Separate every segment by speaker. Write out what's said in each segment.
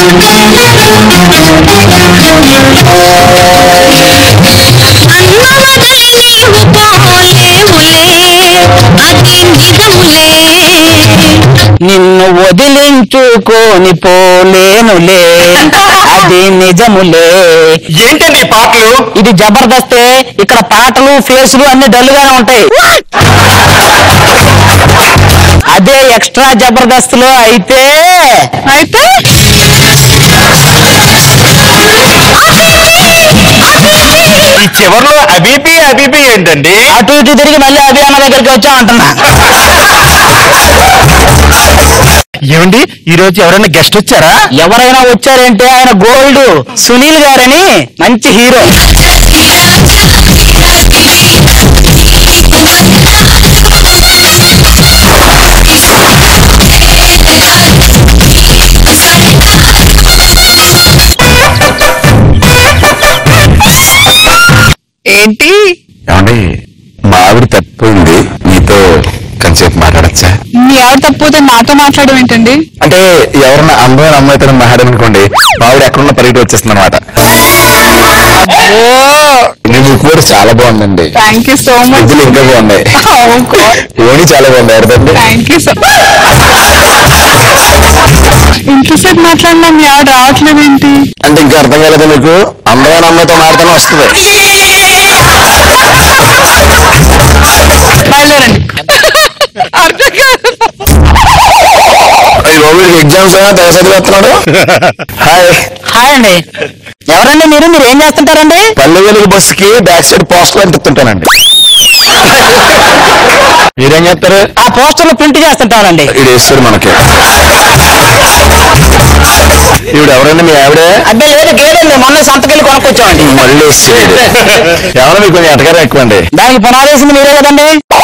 Speaker 1: నిన్ను వదిలించుకోని పోలేనులే అది నిజములే
Speaker 2: ఏంటండి ఈ పాటలు
Speaker 1: ఇది జబర్దస్తే ఇక్కడ పాటలు ఫేసులు అన్ని డల్లుగానే ఉంటాయి అదే ఎక్స్ట్రా జబర్దస్త్ లో అయితే
Speaker 3: అయితే
Speaker 2: ఈ చివర్లో అబీపీ అబీపీ ఏంటండి
Speaker 1: అటు ఇటు తిరిగి మళ్ళీ అభి అన్న దగ్గరికి వచ్చా అంటున్నా
Speaker 2: ఏమండి ఈ రోజు ఎవరైనా గెస్ట్ వచ్చారా
Speaker 1: ఎవరైనా వచ్చారంటే ఆయన గోల్డ్ సునీల్ గారని మంచి హీరో
Speaker 3: ఏంటి
Speaker 4: ఏమండి మా ఆవిడ తప్పిపోయింది మీతో కొంచెంసేపు మాట్లాడచ్చా
Speaker 3: మీ ఆవిడ తప్పిపోతే నాతో మాట్లాడడం ఏంటండి
Speaker 4: అంటే ఎవరన్నా అందమైన అమ్మాయితో మాట్లాడనుకోండి మా ఆవిడ ఎక్కడున్న పరిగెట్టి వచ్చేస్తుంది అనమాట మీ ముక్కు కూడా చాలా బాగుందండి
Speaker 3: థ్యాంక్ యూ సో మచ్
Speaker 4: ముగ్గులు ఇంకా బాగున్నాయి ఓణి చాలా బాగుంది ఎవరిదండి
Speaker 3: థ్యాంక్ యూ సో ఇంతసేపు మాట్లాడినా మీ ఆవిడ రావట్లేదు ఏంటి
Speaker 4: అంటే ఇంకా అర్థం కాలేదా మీకు అందమైన అమ్మాయితో మాట్లాడనే వస్తుంది
Speaker 3: బయలుదేరండి అర్థం కాదు
Speaker 4: అయ్యో వీడికి ఎగ్జామ్స్ అయినా తెగ చదివేస్తున్నాడు హాయ్
Speaker 1: హాయ్ అండి ఎవరండి మీరు మీరు ఏం చేస్తుంటారండి
Speaker 4: పల్లె వెలుగు బస్సుకి బ్యాక్ సైడ్ పోస్టర్ అంటిస్తుంటానండి మీరేం చేస్తారు
Speaker 1: ఆ పోస్టర్లు ప్రింట్ చేస్తుంటారండి
Speaker 4: ఇది వేస్తారు మనకి ఈవిడ ఎవరండి మీ ఆవిడే
Speaker 1: అబ్బే లేదు గేదండి మొన్న సంతకెళ్ళి కొనుక్కొచ్చామండి
Speaker 4: మళ్ళీ వేసేది ఎవరో మీకు కొంచెం ఎటకారం ఎక్కువ అండి
Speaker 1: దానికి పునాదేసింది మీరే కదండి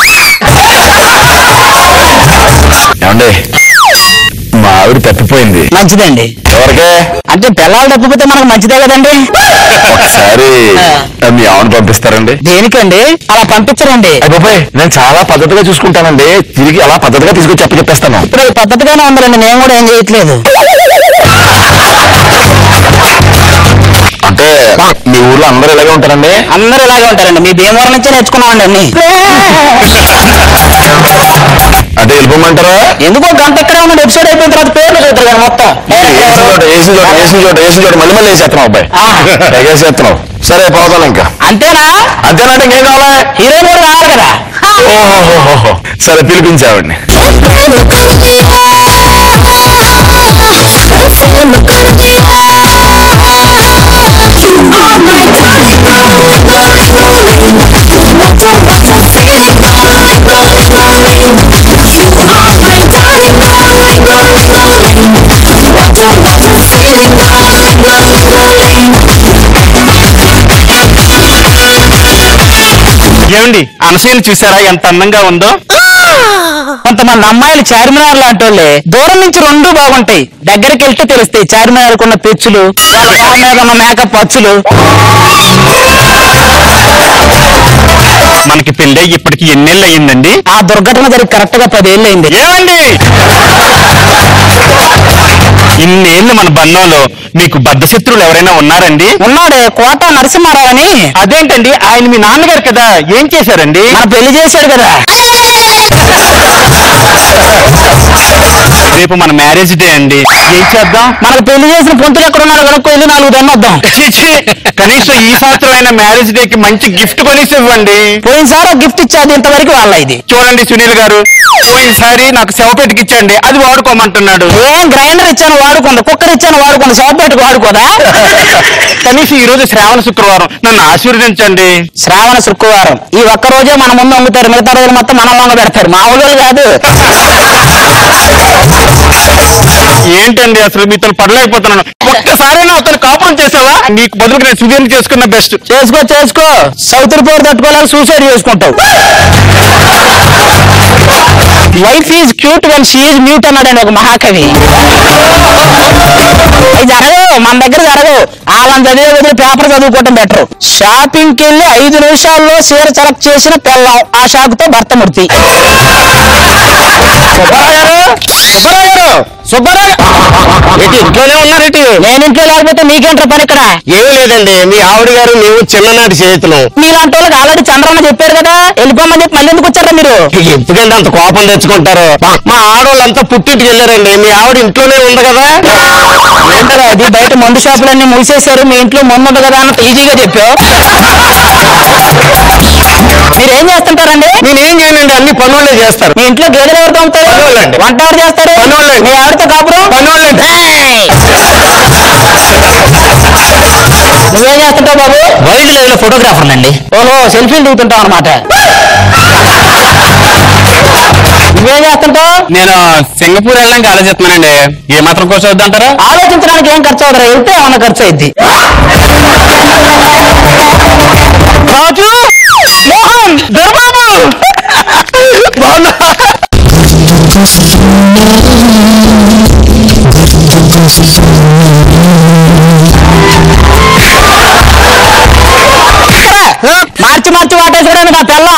Speaker 4: ఏమండి మా ఆవిడ తప్పిపోయింది
Speaker 1: మంచిదండి
Speaker 4: ఎవరికే
Speaker 1: అంటే పిల్లలు తప్పిపోతే మనకు మంచిదే కదండి
Speaker 4: ఒకసారి మీ ఆవిడ పంపిస్తారండి
Speaker 1: దేనికండి అలా పంపించరండి
Speaker 4: అయిపోయి నేను చాలా పద్ధతిగా చూసుకుంటానండి తిరిగి అలా పద్ధతిగా తీసుకొచ్చి చెప్పి చెప్పేస్తాను
Speaker 1: ఇప్పుడు ఇది పద్ధతిగానే ఉందండి నేను కూడా ఏం చేయట్లేదు
Speaker 4: అంటే మీ ఊర్లో అందరూ ఇలాగే ఉంటారండి
Speaker 1: అందరూ ఇలాగే ఉంటారండి మీ భీమవరం నుంచే నేర్చుకున్నామండి అన్ని
Speaker 4: అంటే వెళ్ళిపోమంటారా
Speaker 1: ఎందుకో గంట ఎక్కడ ఉన్న ఎపిసోడ్ అయిపోయిన తర్వాత పేర్లు చూద్దరు కదా మొత్తం
Speaker 4: వేసిన చోట వేసిన చోట వేసిన చోట వేసిన చోట మళ్ళీ మళ్ళీ వేసేస్తున్నావు అబ్బాయి
Speaker 1: ఆ.
Speaker 4: వేసేస్తున్నావు సరే పోతాను ఇంకా
Speaker 1: అంతేనా
Speaker 4: అంతేనంటే ఇంకేం కావాలి
Speaker 1: హీరోయిన్ కూడా కావాలి కదా
Speaker 4: ఓహోహోహో. సరే పిలిపించావండి
Speaker 2: ఏమండి అనసూయని చూసారా ఎంత అందంగా ఉందో
Speaker 1: కొంతమంది అమ్మాయిలు చార్మినార్ లాంటి వాళ్ళే దూరం నుంచి రెండు బాగుంటాయి దగ్గరికి వెళ్తే తెలుస్తాయి చార్మినార్ ఉన్న పెచ్చులు వాళ్ళ మొహం మీద ఉన్న మేకప్ అచ్చులు
Speaker 2: మనకి పెళ్ళి ఇప్పటికి ఎన్నేళ్ళు అయ్యిందండి
Speaker 1: ఆ దుర్ఘటన జరిగి కరెక్ట్ గా పదేళ్ళు అయింది
Speaker 2: ఏమండి ఇన్నేళ్ళు మన బంధంలో మీకు బద్ధశత్రువులు ఎవరైనా ఉన్నారండి
Speaker 1: ఉన్నాడే కోట నరసింహారావు అని
Speaker 2: అదేంటండి ఆయన మీ నాన్నగారు కదా ఏం చేశారండి
Speaker 1: మన పెళ్లి చేశాడు కదా
Speaker 2: రేపు మన మ్యారేజ్ డే అండి ఏం చేద్దాం
Speaker 1: మనకు పెళ్లి చేసిన పొంతులు ఎక్కడ ఉన్నాడు కనుక్కో వెళ్ళి నాలుగు దమ్మొద్దాం
Speaker 2: ఛీ, ఛీ. కనీసం ఈ సంవత్సరం అయిన మ్యారేజ్ డే కి మంచి గిఫ్ట్ కొనేసి ఇవ్వండి
Speaker 1: పోయినసారి ఒక గిఫ్ట్ ఇచ్చాది ఇంతవరకు వాళ్ళ ఇది
Speaker 2: చూడండి సునీల్ గారు పోయినసారి నాకు శవపేటకి ఇచ్చండి అది వాడుకోమంటున్నాడు
Speaker 1: ఏం గ్రైండర్ ఇచ్చాను వాడుకుంది కుక్కర్ ఇచ్చాను వాడుకుంది సోపెట్టుకు వాడుకోదా
Speaker 2: కనీసం ఈ రోజు శ్రావణ శుక్రవారం నన్ను ఆశీర్వదించండి
Speaker 1: శ్రావణ శుక్రవారం ఈ ఒక్క రోజే మన ముందు అమ్ముతారు మిగతా రోజులు మొత్తం మన లొంగ పెడతారు మామూలు కాదు
Speaker 2: ఏంటండి అసలు మీతో పడలేకపోతున్నాను ఒక్కసారైనా అతను కాపురం చేసావా నీకు బదులుగా నేను సుధీర్ చేసుకున్న బెస్ట్
Speaker 1: చేసుకో చేసుకో సౌతుల పోరు తట్టుకోలేక సూసైడ్ చేసుకుంటావు wife is cute when she is mute అన్నాడని ఒక మహాకవి అవి జరగవు మన దగ్గర జరగవు వాళ్ళని చదివే బదులు పేపర్ చదువుకోవటం బెటర్ షాపింగ్ కి వెళ్ళి ఐదు నిమిషాల్లో చీర సెలెక్ట్ చేసిన పెళ్ళాం ఆ షాక్ తో భర్త మృతి
Speaker 2: సుబ్బారావు గారు సుబ్బారావు ఇటు ఇంట్లోనే ఉన్నారేటి
Speaker 1: నేను ఇంట్లో లేకపోతే మీకేంట్రా పని ఇక్కడ
Speaker 2: ఏమీ లేదండి మీ ఆవిడ గారు మేము చిన్ననాటి చేతులు
Speaker 1: మీలాంటి వాళ్ళకి ఆల్రెడీ చంద్రన్న చెప్పారు కదా వెళ్ళిపోమని చెప్పి మళ్ళీ ఎందుకు వచ్చారా మీరు
Speaker 2: ఎందుకంటే అంత కోపం తెచ్చుకుంటారు మా ఆడవాళ్ళంతా పుట్టింటికి వెళ్ళారండి మీ ఆవిడ ఇంట్లోనే ఉంది కదా
Speaker 1: ఏంటరా అది బయట మందు షాపులన్నీ మూసేశారు మీ ఇంట్లో మందు ఉంది కదా అన్నట్టు ఈజీగా చెప్పావు మీరు ఏం చేస్తుంటారండి
Speaker 2: నేనేం చేయనండి అన్ని పనులే చేస్తారు
Speaker 1: మీ ఇంట్లో గేదెలు ఎవరు తోముతారు
Speaker 2: పనోళ్ళండి.
Speaker 1: వంట ఎవరు చేస్తారు
Speaker 2: పనోళ్ళండి.
Speaker 1: మీ ఆవిడతో కాపురం
Speaker 2: పనులండి
Speaker 1: నువ్వేం చేస్తుంటావు బాబు
Speaker 2: వైల్డ్ లైఫ్ లో ఫోటోగ్రాఫర్ అండి
Speaker 1: ఓహో సెల్ఫీలు దిగుతుంటావు అనమాట నువ్వేం చేస్తుంటావు
Speaker 2: నేను సింగపూర్ వెళ్ళడానికి ఆలోచిస్తున్నానండి ఏ మాత్రం కోసం వద్దంటారా
Speaker 1: ఆలోచించడానికి ఏం ఖర్చు అవుతారా వెళ్తే ఏమన్నా ఖర్చు అయింది రాజు మోహన్ దొరబాబు
Speaker 2: బాగున్నా
Speaker 1: మార్చి మార్చి వాటేసుకోవడానికి ఆ పెళ్ళం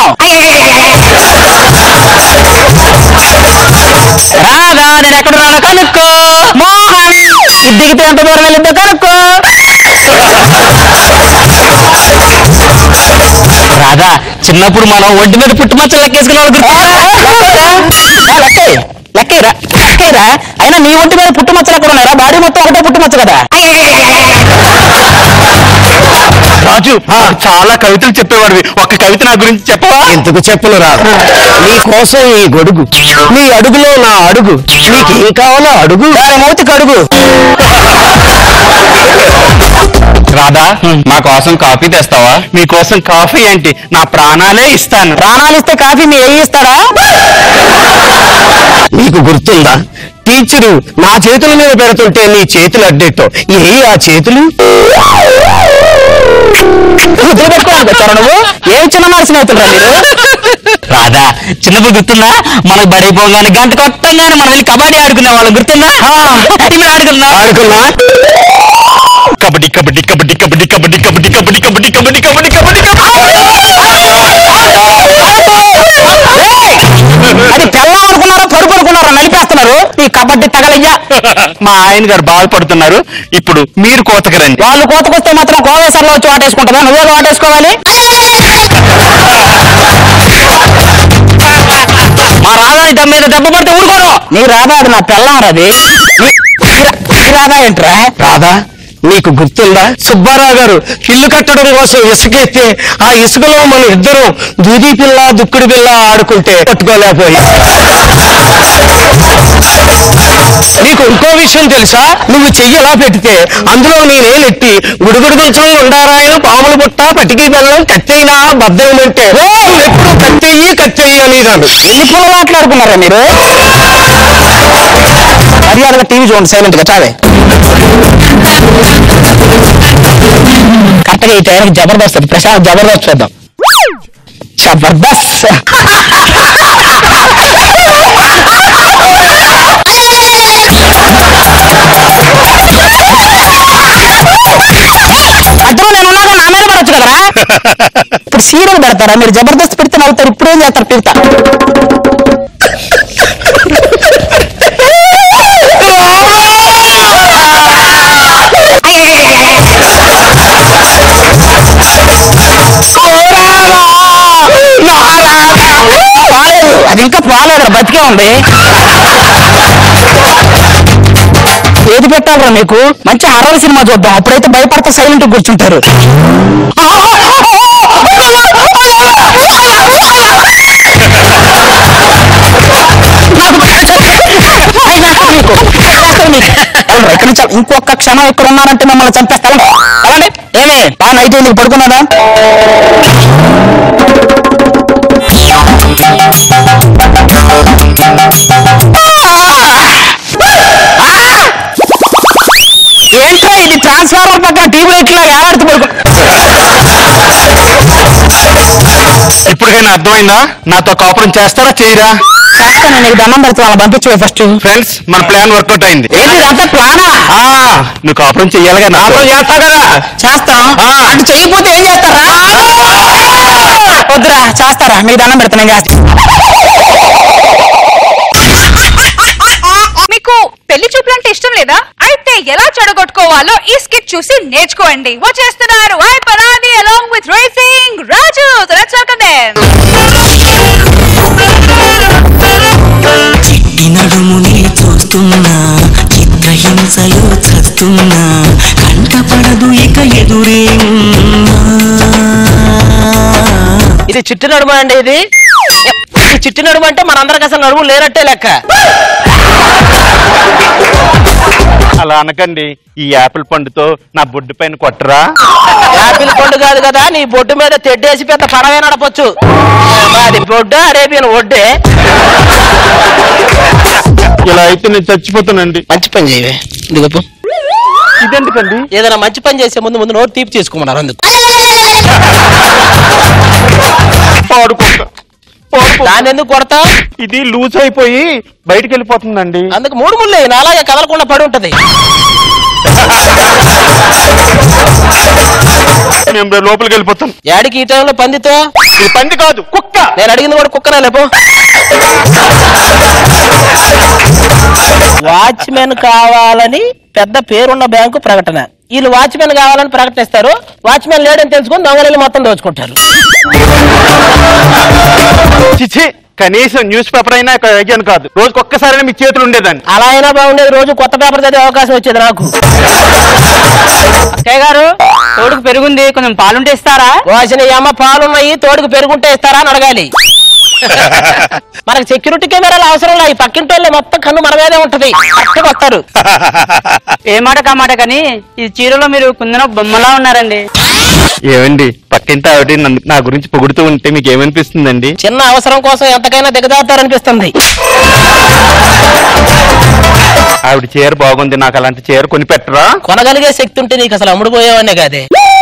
Speaker 1: రాదా నేను ఎక్కడ రాను కనుక్కో మోహన్ ఇది దిగితే ఎంత దూరం వెళ్ళిందో కనుక్కో
Speaker 2: రాదా చిన్నప్పుడు మనం ఒంటి మీద పుట్టుమచ్చలు లెక్కేసుకునే వాళ్ళు
Speaker 1: లెక్కేరా లెక్కేరా అయినా నీ ఒంటి మీద పుట్టుమచ్చలు ఎక్కడ ఉన్నారా బాడీ మొత్తం ఒకటే పుట్టుమచ్చ కదా
Speaker 2: రాజు చాలా కవితలు చెప్పేవాడివి ఒక కవిత నా గురించి చెప్పవా ఎందుకు చెప్పను రా నీ కోసం ఈ గొడుగు నీ అడుగులో నా అడుగు నీకేం కావాలో అడుగు
Speaker 1: దాని మూతికి అడుగు
Speaker 2: రాధా మా కోసం కాఫీ తెస్తావా నీ కోసం కాఫీ ఏంటి నా ప్రాణాలే ఇస్తాను
Speaker 1: ప్రాణాలు ఇస్తే కాఫీ మీ ఏ ఇస్తారా
Speaker 2: నీకు గుర్తుందా టీచరు నా చేతుల మీద పెడుతుంటే నీ చేతులు అడ్డెట్టో ఏ ఆ చేతులు
Speaker 1: ముద్దులు పెట్టుకోవాలి వచ్చారా నువ్వు ఏ చిన్న స్నేహితులు మీరు
Speaker 2: రాధా చిన్నప్పుడు గుర్తుందా మనకు బడైపోగానే గంట కొట్టంగానే మనం వెళ్ళి కబడ్డీ ఆడుకునే వాళ్ళం గుర్తుందా టీంలో ఆడుకున్నా ఆడుకున్నా కబడ్డీ కబడ్డీ కబడ్డీ కబడ్డీ కబడ్డీ కబడ్డీ కబడ్డీ కబడ్డీ కబడ్డీ కబడ్డీ కబడ్డీ
Speaker 1: అది పెళ్ళం అనుకున్నారా పరుపు అనుకున్నారా నలిపేస్తున్నారు ఈ కబడ్డీ తగలయ్యా
Speaker 2: మా ఆయన గారు బాధపడుతున్నారు ఇప్పుడు మీరు కోతకి రండి
Speaker 1: వాళ్ళు కోతకొస్తే మాత్రం కోవేశ్వరంలో వచ్చి వాటేసుకుంటారా నువ్వే వాటేసుకోవాలి
Speaker 2: మా రాధాని దమ్ మీద దెబ్బ పడితే ఊరుకోను
Speaker 1: నీ రాధా అది నా పెళ్ళం రది నీ రాధా ఏంట్రా
Speaker 2: రాధా నీకు గుర్తుందా సుబ్బారావు గారు ఇల్లు కట్టడం కోసం ఇసుకెత్తే ఆ ఇసుకలో మన ఇద్దరం దూది పిల్ల దుక్కుడి పిల్ల ఆడుకుంటే పట్టుకోలేకపోయా నీకు ఇంకో విషయం తెలుసా నువ్వు చెయ్యి ఎలా పెడితే అందులో నేనేనెట్టి గుడుగుడు కొంచెం ఉండారాయన పాములు పుట్ట పటికి బెల్లం కత్తైనా బద్దయమంటే ఓ ఎప్పుడు కత్తెయ్యి కత్తెయ్యి అనేదాన్ని
Speaker 1: ఎన్ని పూలు మాట్లాడుకున్నారా మీరు మర్యాదగా టీవీ చూడండి సైలెంట్ గా చావే కరెక్ట్గా ఈ టైంకి జబర్దస్త్ అది ప్రశాంత్ జబర్దస్త్ చూద్దాం జబర్దస్త్ మధ్యలో నేను ఉన్నాగా నా మీద పడొచ్చు కదరా ఇప్పుడు సీరియల్ పెడతారా మీరు జబర్దస్త్ పెడితే నవ్వుతారు ఇప్పుడు ఏం చేస్తారు పిడతా పాలేదు అది ఇంకా పాలేదు బతికే ఉంది ఏది పెట్టాలరా మీకు మంచి హర్రర్ సినిమా చూద్దాం అప్పుడైతే భయపడతా సైలెంట్ కూర్చుంటారు అయినా మీకు చేస్తారు మీకు. వెళ్ళండి, ఇక్కడి నుంచి ఇంకొక క్షణం ఇక్కడ ఉన్నారంటే మిమ్మల్ని చంపేస్తాను అలాంటి ఏమే బాగా నైట్ అయింది పడుకున్నారా ఏంట్రా ఇది ట్రాన్స్ఫార్మర్ పక్కన టీవీ ఇట్లా ఏడాడుతూ పడుకో
Speaker 2: ఇప్పటికైనా అర్థమైందా నాతో కాపురం చేస్తారా చేయరా
Speaker 1: చేస్తాను నీకు దండం పెడతా వాళ్ళ పంపించు ఫస్ట్
Speaker 4: ఫ్రెండ్స్ మన ప్లాన్ వర్కౌట్ అయింది
Speaker 1: ఏంటి ఇదంతా ప్లానా
Speaker 4: ఆ, నువ్వు కాపురం చెయ్యాలిగా నాతో చేస్తావు కదా
Speaker 1: చేస్తాం అటు చేయకపోతే ఏం చేస్తారా వద్దురా చేస్తారా మీకు దండం పెడతా నేను చేస్తాను
Speaker 5: మీకు పెళ్లి చూపులంటే ఇష్టం లేదా అయితే ఎలా చెడగొట్టుకోవాలో ఈ స్కిట్ చూసి నేర్చుకోండి వచ్చేస్తున్నారు ఐ పరాది along with rising Raju let's welcome them
Speaker 6: చిట్టి నడుముని చూస్తున్నా చిత్రహింసలో చస్తున్నా కంటపడదు ఇక ఎదురే ఉన్నా
Speaker 7: ఇది చిట్టి నడుము అండి ఇది ఈ చిట్టి నడుము అంటే మనందరికి అసలు నడుము లేనట్టే లెక్క
Speaker 4: అలా అనకండి ఈ యాపిల్ పండుతో నా బొడ్డు పైన కొట్టరా
Speaker 7: యాపిల్ పండు కాదు కదా నీ బొడ్డు మీద తెడ్డేసి పెద్ద పడవే నడపొచ్చు అది బొడ్డు అరేబియన్ ఒడ్డే
Speaker 4: ఇలా అయితే నేను చచ్చిపోతానండి
Speaker 7: మంచి పని చేయవే ఇదిగో
Speaker 4: ఇదెందుకండి
Speaker 7: ఏదైనా మంచి పని చేసే ముందు ముందు నోట్ తీపి చేసుకోమన్నారు అందుకు
Speaker 4: పాడుకుంటా పాడుకో.
Speaker 7: దాన్ని ఎందుకు కొడతా
Speaker 4: ఇది లూజ్ అయిపోయి బయటికి వెళ్ళిపోతుందండి
Speaker 7: అందుకు మూడు ముళ్ళే నాలాగే కదలకుండా పడి ఉంటది
Speaker 4: మేము రేపు లోపలికి వెళ్ళిపోతాం
Speaker 7: యాడికి ఈ టైంలో పందితో
Speaker 4: ఇది పంది కాదు కుక్క
Speaker 7: నేను అడిగింది కూడా కుక్కనే లేపో వాచ్మెన్ కావాలని పెద్ద పేరున్న బ్యాంకు ప్రకటన వీళ్ళు వాచ్మెన్ కావాలని ప్రకటిస్తారు వాచ్మెన్ లేడని తెలుసుకొని దొంగలు మొత్తం దోచుకుంటారు
Speaker 4: చిచి కనీసం న్యూస్ పేపర్ అయినా అయ్యాను కాదు రోజుకి ఒక్కసారైనా మీ చేతులు ఉండేదాన్ని
Speaker 7: అలా అయినా బాగుండేది రోజు కొత్త పేపర్ చదివే అవకాశం వచ్చేది నాకు
Speaker 1: అక్కయ్య గారు తోడుకు పెరుగుంది కొంచెం పాలుంటే ఇస్తారా
Speaker 7: వాసిన ఈ అమ్మ పాలున్నాయి తోడుకు పెరుగుంటే ఇస్తారా అని అడగాలి మనకు సెక్యూరిటీ కెమెరాలు అవసరం లేదు ఈ పక్కింటి వాళ్ళే మొత్తం కన్ను మన మీదే ఉంటది కరెక్ట్గా వస్తారు
Speaker 1: ఏ మాట కామాట కానీ ఈ చీరలో మీరు కుందన బొమ్మలా ఉన్నారండి
Speaker 4: ఏమండి పక్కింటి ఆవిడ నన్ను- నా గురించి పొగుడుతూ ఉంటే మీకు ఏమనిపిస్తుందండి
Speaker 7: చిన్న అవసరం కోసం ఎంతకైనా దిగజారుతారనిపిస్తుంది
Speaker 4: ఆవిడ చీర బాగుంది నాకు అలాంటి చీర కొని పెట్టరా
Speaker 7: కొనగలిగే శక్తి ఉంటే నీకు అసలు అమ్ముడుపోయేవాడినే కాదే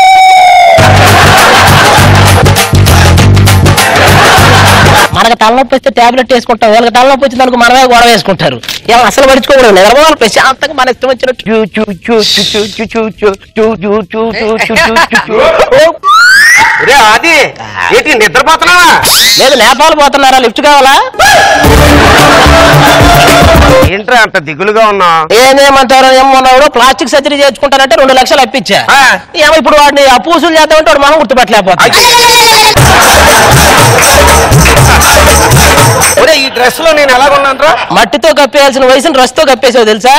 Speaker 7: మనకు తలనొప్పి వస్తే టాబ్లెట్ వేసుకుంటాం వాళ్ళకి తలనొప్పి వచ్చింది అనుకో మనమే గొడవ వేసుకుంటారు ఏం అసలు పడుచుకోకూడదు నిద్రపోవాలి ప్రశాంతంగా మన ఇష్టం వచ్చినట్టు చూ, చూ, చూ, చూ, చూ, చూ, చూ, చూ, చూ, చూ, చూ, చూ, చూ, చూ, చూ. ఓ,
Speaker 2: అది ఏంటి నిద్రపోతున్నావా
Speaker 7: లేదు నేపాల్ పోతున్నారా లిఫ్ట్ కావాలా
Speaker 2: ఏంట్రా అంత దిగులుగా ఉన్నా
Speaker 7: ఏమేమంటారు ఏమన్నాడు ప్లాస్టిక్ సర్జరీ చేయించుకుంటానంటే రెండు లక్షలు అప్పించా
Speaker 2: ఆ.
Speaker 7: ఏమో ఇప్పుడు వాడిని అప్పు వసూలు చేద్దామంటే వాడు మనం గుర్తుపట్టలేకపోతా
Speaker 2: ఒరే ఈ డ్రెస్ లో నేను ఎలాగున్నాను
Speaker 7: మట్టితో కప్పేయాల్సిన వయసుని రస్తో కప్పేసావు తెలుసా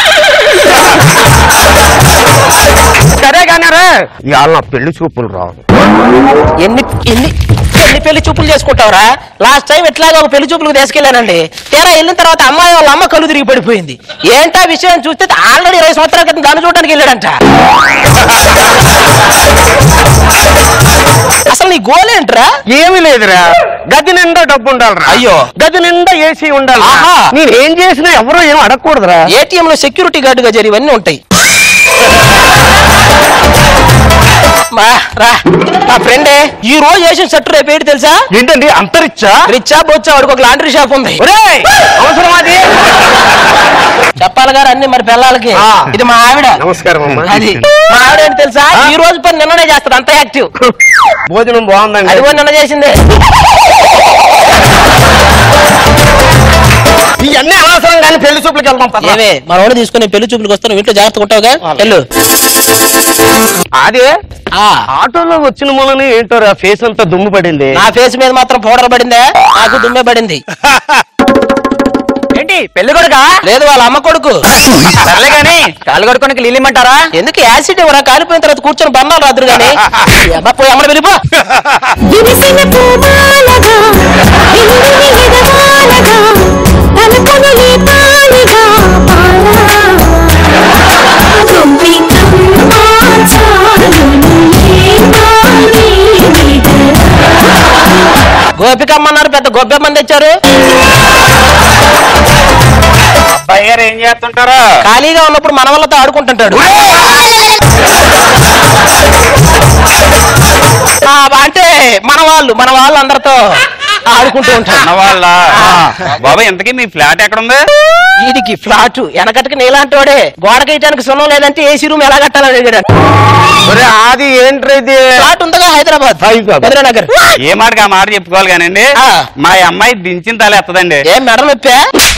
Speaker 2: సరే కానీ రే ఇవాళ నా పెళ్లి చూపులు రావు
Speaker 7: ఎన్ని ఎన్ని ఎన్ని పెళ్లి చూపులు చేసుకుంటావురా లాస్ట్ టైం ఇట్లాగే ఒక పెళ్లి చూపులకు తీసుకెళ్ళానండి తీరా వెళ్ళిన తర్వాత అమ్మాయి వాళ్ళ అమ్మ కళ్ళు తిరిగి పడిపోయింది ఏంటా విషయం చూస్తే ఆల్రెడీ ఇరవై సంవత్సరాల క్రితం దాన్ని చూడడానికి వెళ్ళాడంట అసలు నీ గోల్ ఏంట్రా
Speaker 2: ఏమీ లేదురా గది నిండా డబ్బు ఉండాలిరా
Speaker 7: అయ్యో.
Speaker 2: గది నిండా ఏసీ ఉండాలి
Speaker 7: ఆహా.
Speaker 2: నేను ఏం చేసినా ఎవరు ఏం అడగకూడదురా
Speaker 7: ఏటీఎం లో సెక్యూరిటీ గార్డ్ గా జరిగి ఇవన్నీ ఉంటాయి బా, రా నా ఫ్రెండే ఈ రోజు వేసిన షర్ట్ రేపు ఏంటి తెలుసా
Speaker 2: ఏంటండి అంతరిచ్చా
Speaker 7: రిచ్చా బొచ్చా వాడికి ఒక లాండ్రీ షాప్ ఉంది
Speaker 2: ఒరేయ్ అవసరం అది
Speaker 7: చెప్పాలి గారు అన్ని మరి పిల్లలకి
Speaker 2: ఆ.
Speaker 7: ఇది మా ఆవిడ
Speaker 2: నమస్కారం అమ్మా
Speaker 7: అది మా ఆవిడ ఏంటి తెలుసా ఈ రోజు పని నిన్ననే చేస్తుంది అంత యాక్టివ్
Speaker 2: భోజనం బాగుందండి
Speaker 7: అది కూడా నిన్న చేసింది
Speaker 2: ఇవన్నీ అనవసరం కానీ పెళ్లి చూపులకు వెళ్దాం పద.
Speaker 7: ఏవే మన వాడు తీసుకుని పెళ్లి చూపులకు వస్తాను ఇంట్లో జాగ్రత్తగా ఉంటావుగా వెళ్ళు
Speaker 2: అదే
Speaker 7: ఆ,
Speaker 2: ఆటోలో వచ్చిన మూలని ఏంటో రా ఫేస్ అంతా దుమ్ము పడింది
Speaker 7: నా ఫేస్ మీద మాత్రం పౌడర్ పడిందే నాకు దుమ్మే పడింది
Speaker 1: ఏంటి పెళ్లి కొడుకా
Speaker 7: లేదు వాళ్ళ అమ్మ కొడుకు
Speaker 1: సర్లే గాని కాలు కొడుకోనికి నీళ్ళు ఇమ్మంటారా
Speaker 7: ఎందుకు యాసిడ్ ఎవరా కాలిపోయిన తర్వాత కూర్చొని బంధాలు రాదురు గాని ఈ అబ్బా పోయి అమ్మని వెళ్ళిపో
Speaker 3: విరిసిన పూమాలగా విందుని ఎదవాలగా తలుపును నీ తాళిగా పాడా తొంభి
Speaker 7: గోపికమ్మన్నారు పెద్ద గొబ్బెమ్మని తెచ్చారు
Speaker 2: అబ్బాయి గారు ఏం చేస్తుంటారా
Speaker 7: ఖాళీగా ఉన్నప్పుడు మన వాళ్ళతో ఆడుకుంటుంటాడు ఆ, అంటే మన వాళ్ళు మన వాళ్ళు అందరితో ఆడుకుంటూ ఉంటారు
Speaker 2: అన్నవాళ్ళ బాబా ఇంతకీ మీ ఫ్లాట్ ఎక్కడ ఉంది
Speaker 7: వీడికి ఫ్లాట్ వెనకటికి నీలాంటి వాడే గోడకేయటానికి సున్నం లేదంటే ఏసీ రూమ్ ఎలా కట్టాలని అడిగాడు
Speaker 8: ఒరే ఆది ఏంట్రా ఇది
Speaker 7: ఫ్లాట్ ఉందిగా హైదరాబాద్ భద్రనగర్
Speaker 2: ఏ మాటకి ఆ మాట చెప్పుకోవాలి కానండి
Speaker 7: ఆ.
Speaker 2: మా అమ్మాయి దించిన తల ఎత్తదండి
Speaker 7: ఏం మెడ నొప్పా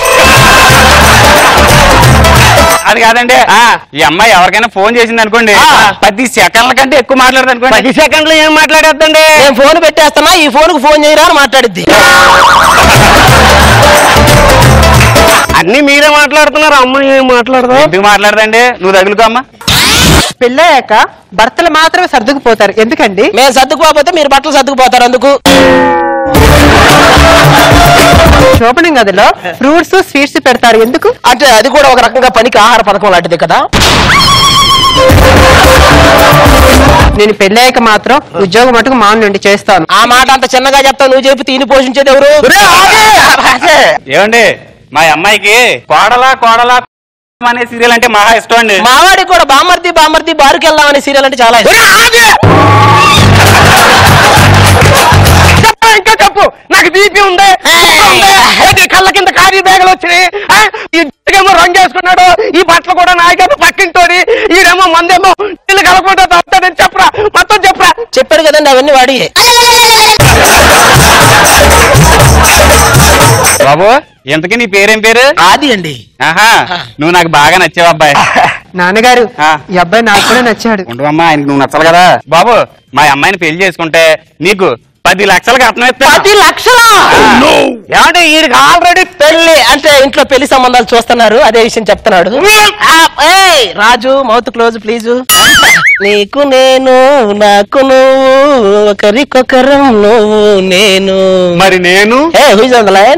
Speaker 2: అది కాదండి ఈ అమ్మాయి ఎవరికైనా ఫోన్ చేసింది అనుకోండి
Speaker 7: ఆ.
Speaker 2: పది సెకండ్ల కంటే ఎక్కువ మాట్లాడదు అనుకోండి
Speaker 8: పది సెకండ్లు ఏం మాట్లాడేద్దండి
Speaker 7: నేను ఫోన్ పెట్టేస్తున్నా ఈ ఫోన్ కు ఫోన్ చేయరా అని మాట్లాడిద్ది
Speaker 8: అన్ని మీరే మాట్లాడుతున్నారు అమ్మాయి ఏం మాట్లాడదా
Speaker 2: ఎందుకు మాట్లాడదండి నువ్వు తగులుకో అమ్మా
Speaker 3: పెళ్ళయ్యాక భర్తలు మాత్రమే సర్దుకుపోతారు ఎందుకండి
Speaker 7: మేము సర్దుకుపోతే మీరు బట్టలు సర్దుకుపోతారు అందుకు
Speaker 3: శోభనం గదిలో ఫ్రూట్స్ స్వీట్స్ పెడతారు ఎందుకు
Speaker 7: అంటే అది కూడా ఒక రకంగా పనికి ఆహార పథకం లాంటిది కదా
Speaker 3: నేను పెళ్ళయ్యాక మాత్రం ఉద్యోగం మటుకు మాను నుండి చేస్తాను
Speaker 7: ఆ మాట అంత చిన్నగా చెప్తా నువ్వు చెప్పి తీని పోషించేది ఎవరు అదే.
Speaker 2: ఏమండి మా అమ్మాయికి కోడలా కోడలా అనే సీరియల్ అంటే మహా ఇష్టం అండి
Speaker 7: మావాడికి కూడా బామర్ది బామర్ది బారుకి వెళ్దాం అనే సీరియల్ అంటే చాలా ఇష్టం
Speaker 8: చెప్పు, ఇంకా చెప్పు నాకు బీపీ ఉంది ఉంది. ఏంటి, కళ్ళ కింద ఖాళీ బ్యాగులు వచ్చినాయి ఆ? ఈ జుట్టుకేమో రంగు వేసుకున్నాడు ఈ బట్టలు కూడా నాకేమో పక్కింటోడి ఈడేమో మందేమో నీళ్ళు కలపకుండా తాగుతాడని చెప్పరా మొత్తం చెప్పరా
Speaker 7: చెప్పాడు కదండి అవన్నీ వాడి
Speaker 2: బాబు ఇంతకీ నీ పేరేం పేరు
Speaker 7: ఆది అండి
Speaker 2: ఆహా నువ్వు నాకు బాగా నచ్చావు అబ్బాయి
Speaker 3: నాన్నగారు
Speaker 2: ఆ.
Speaker 3: ఈ అబ్బాయి నాకు కూడా నచ్చాడు
Speaker 2: ఉండవమ్మా ఆయనకు నువ్వు నచ్చాలి కదా బాబు మా అమ్మాయిని పెళ్లి చేసుకుంటే నీకు పది లక్షలు కట్నం ఇస్తా
Speaker 7: పది లక్షల
Speaker 8: ఏమంటే వీడికి ఆల్రెడీ
Speaker 7: పెళ్లి అంటే ఇంట్లో పెళ్లి సంబంధాలు చూస్తున్నారు అదే విషయం చెప్తున్నాడు ఆ, ఏయ్, రాజు మౌత్ క్లోజ్ ప్లీజ్ నీకు నేను నాకు నువ్వు ఒకరికొకరం నువ్వు నేను
Speaker 8: మరి నేను
Speaker 7: ఏ హూజ్ ఆన్ ద లైన్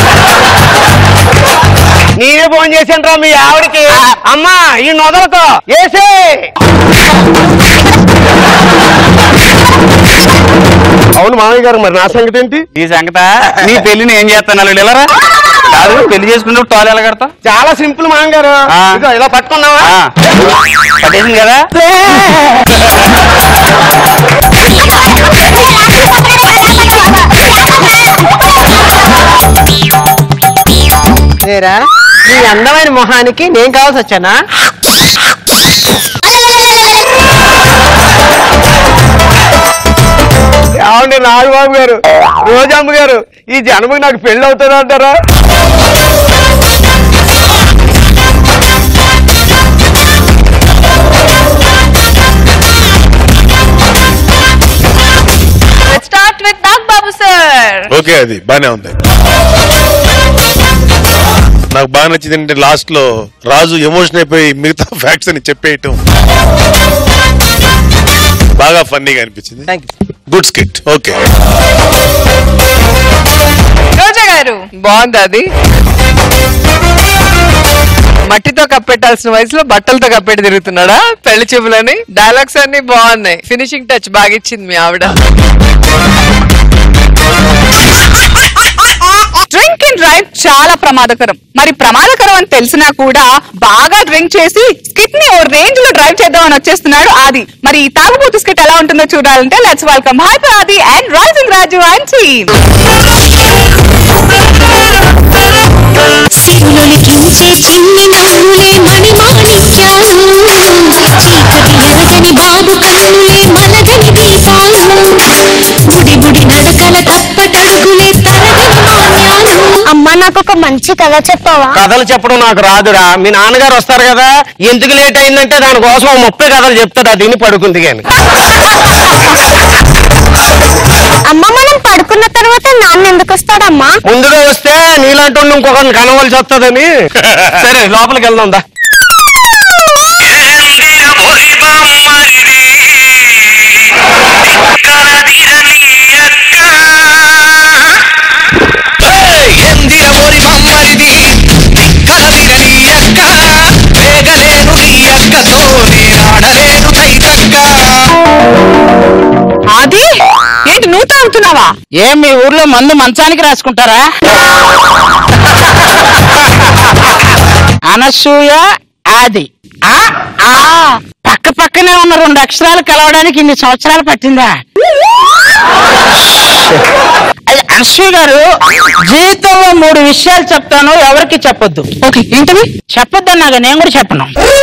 Speaker 8: నేనే ఫోన్ చేసాను మీ ఆవిడకి అమ్మా ఈ నొదలతో వేసే అవును మామయ్య గారు మరి నా సంగతి ఏంటి
Speaker 2: ఈ సంగత నీ పెళ్లిని ఏం చేస్తాను అల్లుడు ఇలా రా. కాదు పెళ్లి చేసుకుంటే టాల్ ఎలా కడతావు
Speaker 8: చాలా సింపుల్ మామయ్య గారు
Speaker 2: ఆ.
Speaker 8: ఇదిగో ఇలా పట్టుకున్నావా
Speaker 2: ఆ, పట్టేసింది కదా
Speaker 3: లేరా నీ అందమైన మొహానికి నేను కావాల్సి వచ్చానా
Speaker 8: ఏమండి నాగబాబు గారు రోజమ్మ గారు ఈ జన్మకి నాకు పెళ్లి అవుతుంది అంటారా
Speaker 5: start with Nag Babu sir
Speaker 9: okay అది బానే ఉంది నాకు బాగా నచ్చింది ఏంటంటే లాస్ట్ లో రాజు ఎమోషన్ అయిపోయి మిగతా ఫ్యాక్ట్స్ అని చెప్పేయటం బాగా ఫన్నీగా అనిపించింది గుడ్ స్కిట్ ఓకే
Speaker 5: రోజా గారు
Speaker 3: బాగుంది అది మట్టితో కప్పెట్టాల్సిన వయసులో బట్టలతో కప్పెట్టి తిరుగుతున్నాడా పెళ్లి చెవులని డైలాగ్స్ అన్ని బాగున్నాయి ఫినిషింగ్ టచ్ బాగా ఇచ్చింది మీ ఆవిడ
Speaker 5: డ్రింక్ అండ్ డ్రైవ్ చాలా ప్రమాదకరం మరి ప్రమాదకరం అని తెలిసినా కూడా బాగా డ్రింక్ చేసి స్కిట్ ని ఓ రేంజ్ లో డ్రైవ్ చేద్దామని వచ్చేస్తున్నాడు ఆది మరి ఈ తాగుబోతు స్కిట్ ఎలా ఉంటుందో చూడాలంటే let's welcome hyper Aadi and rising Raju and team
Speaker 10: సిరులొలికించే చిన్ని నవ్వులే మణిమాణిక్యాలు చీకటి ఎరగని బాబు కన్నులే మనగని దీపాలు బుడి బుడి నడకల తప్పటడుగులే తరగని మాన్యాలు అమ్మా నాకు ఒక మంచి కథ చెప్పవా
Speaker 8: కథలు చెప్పడం నాకు రాదురా మీ నాన్నగారు వస్తారు కదా ఎందుకు లేట్ అయిందంటే దానికోసం ఓ ముప్పై కథలు చెప్తాడు అది విని పడుకుంది కానీ
Speaker 10: అమ్మ మనం పడుకున్న తర్వాత నాన్న ఎందుకు వస్తాడమ్మా
Speaker 8: ముందుగా వస్తే నీలాంటి ఇంకొకరిని కనవలసి వస్తుందని సరే లోపలికి వెళ్దాం దా
Speaker 5: ఆది ఏంటి నువ్వు తాగుతున్నావా
Speaker 7: ఏం మీ ఊర్లో మందు మంచానికి రాసుకుంటారా అనసూయ ఆది ఆ ఆ పక్క పక్క
Speaker 1: పక్కనే ఉన్న రెండు అక్షరాలు కలవడానికి ఇన్ని సంవత్సరాలు పట్టిందా అది అశ్వి గారు జీవితంలో మూడు విషయాలు చెప్తాను ఎవరికి చెప్పొద్దు ఓకే ఏంటవి చెప్పొద్దు అన్నాగా నేను కూడా చెప్పను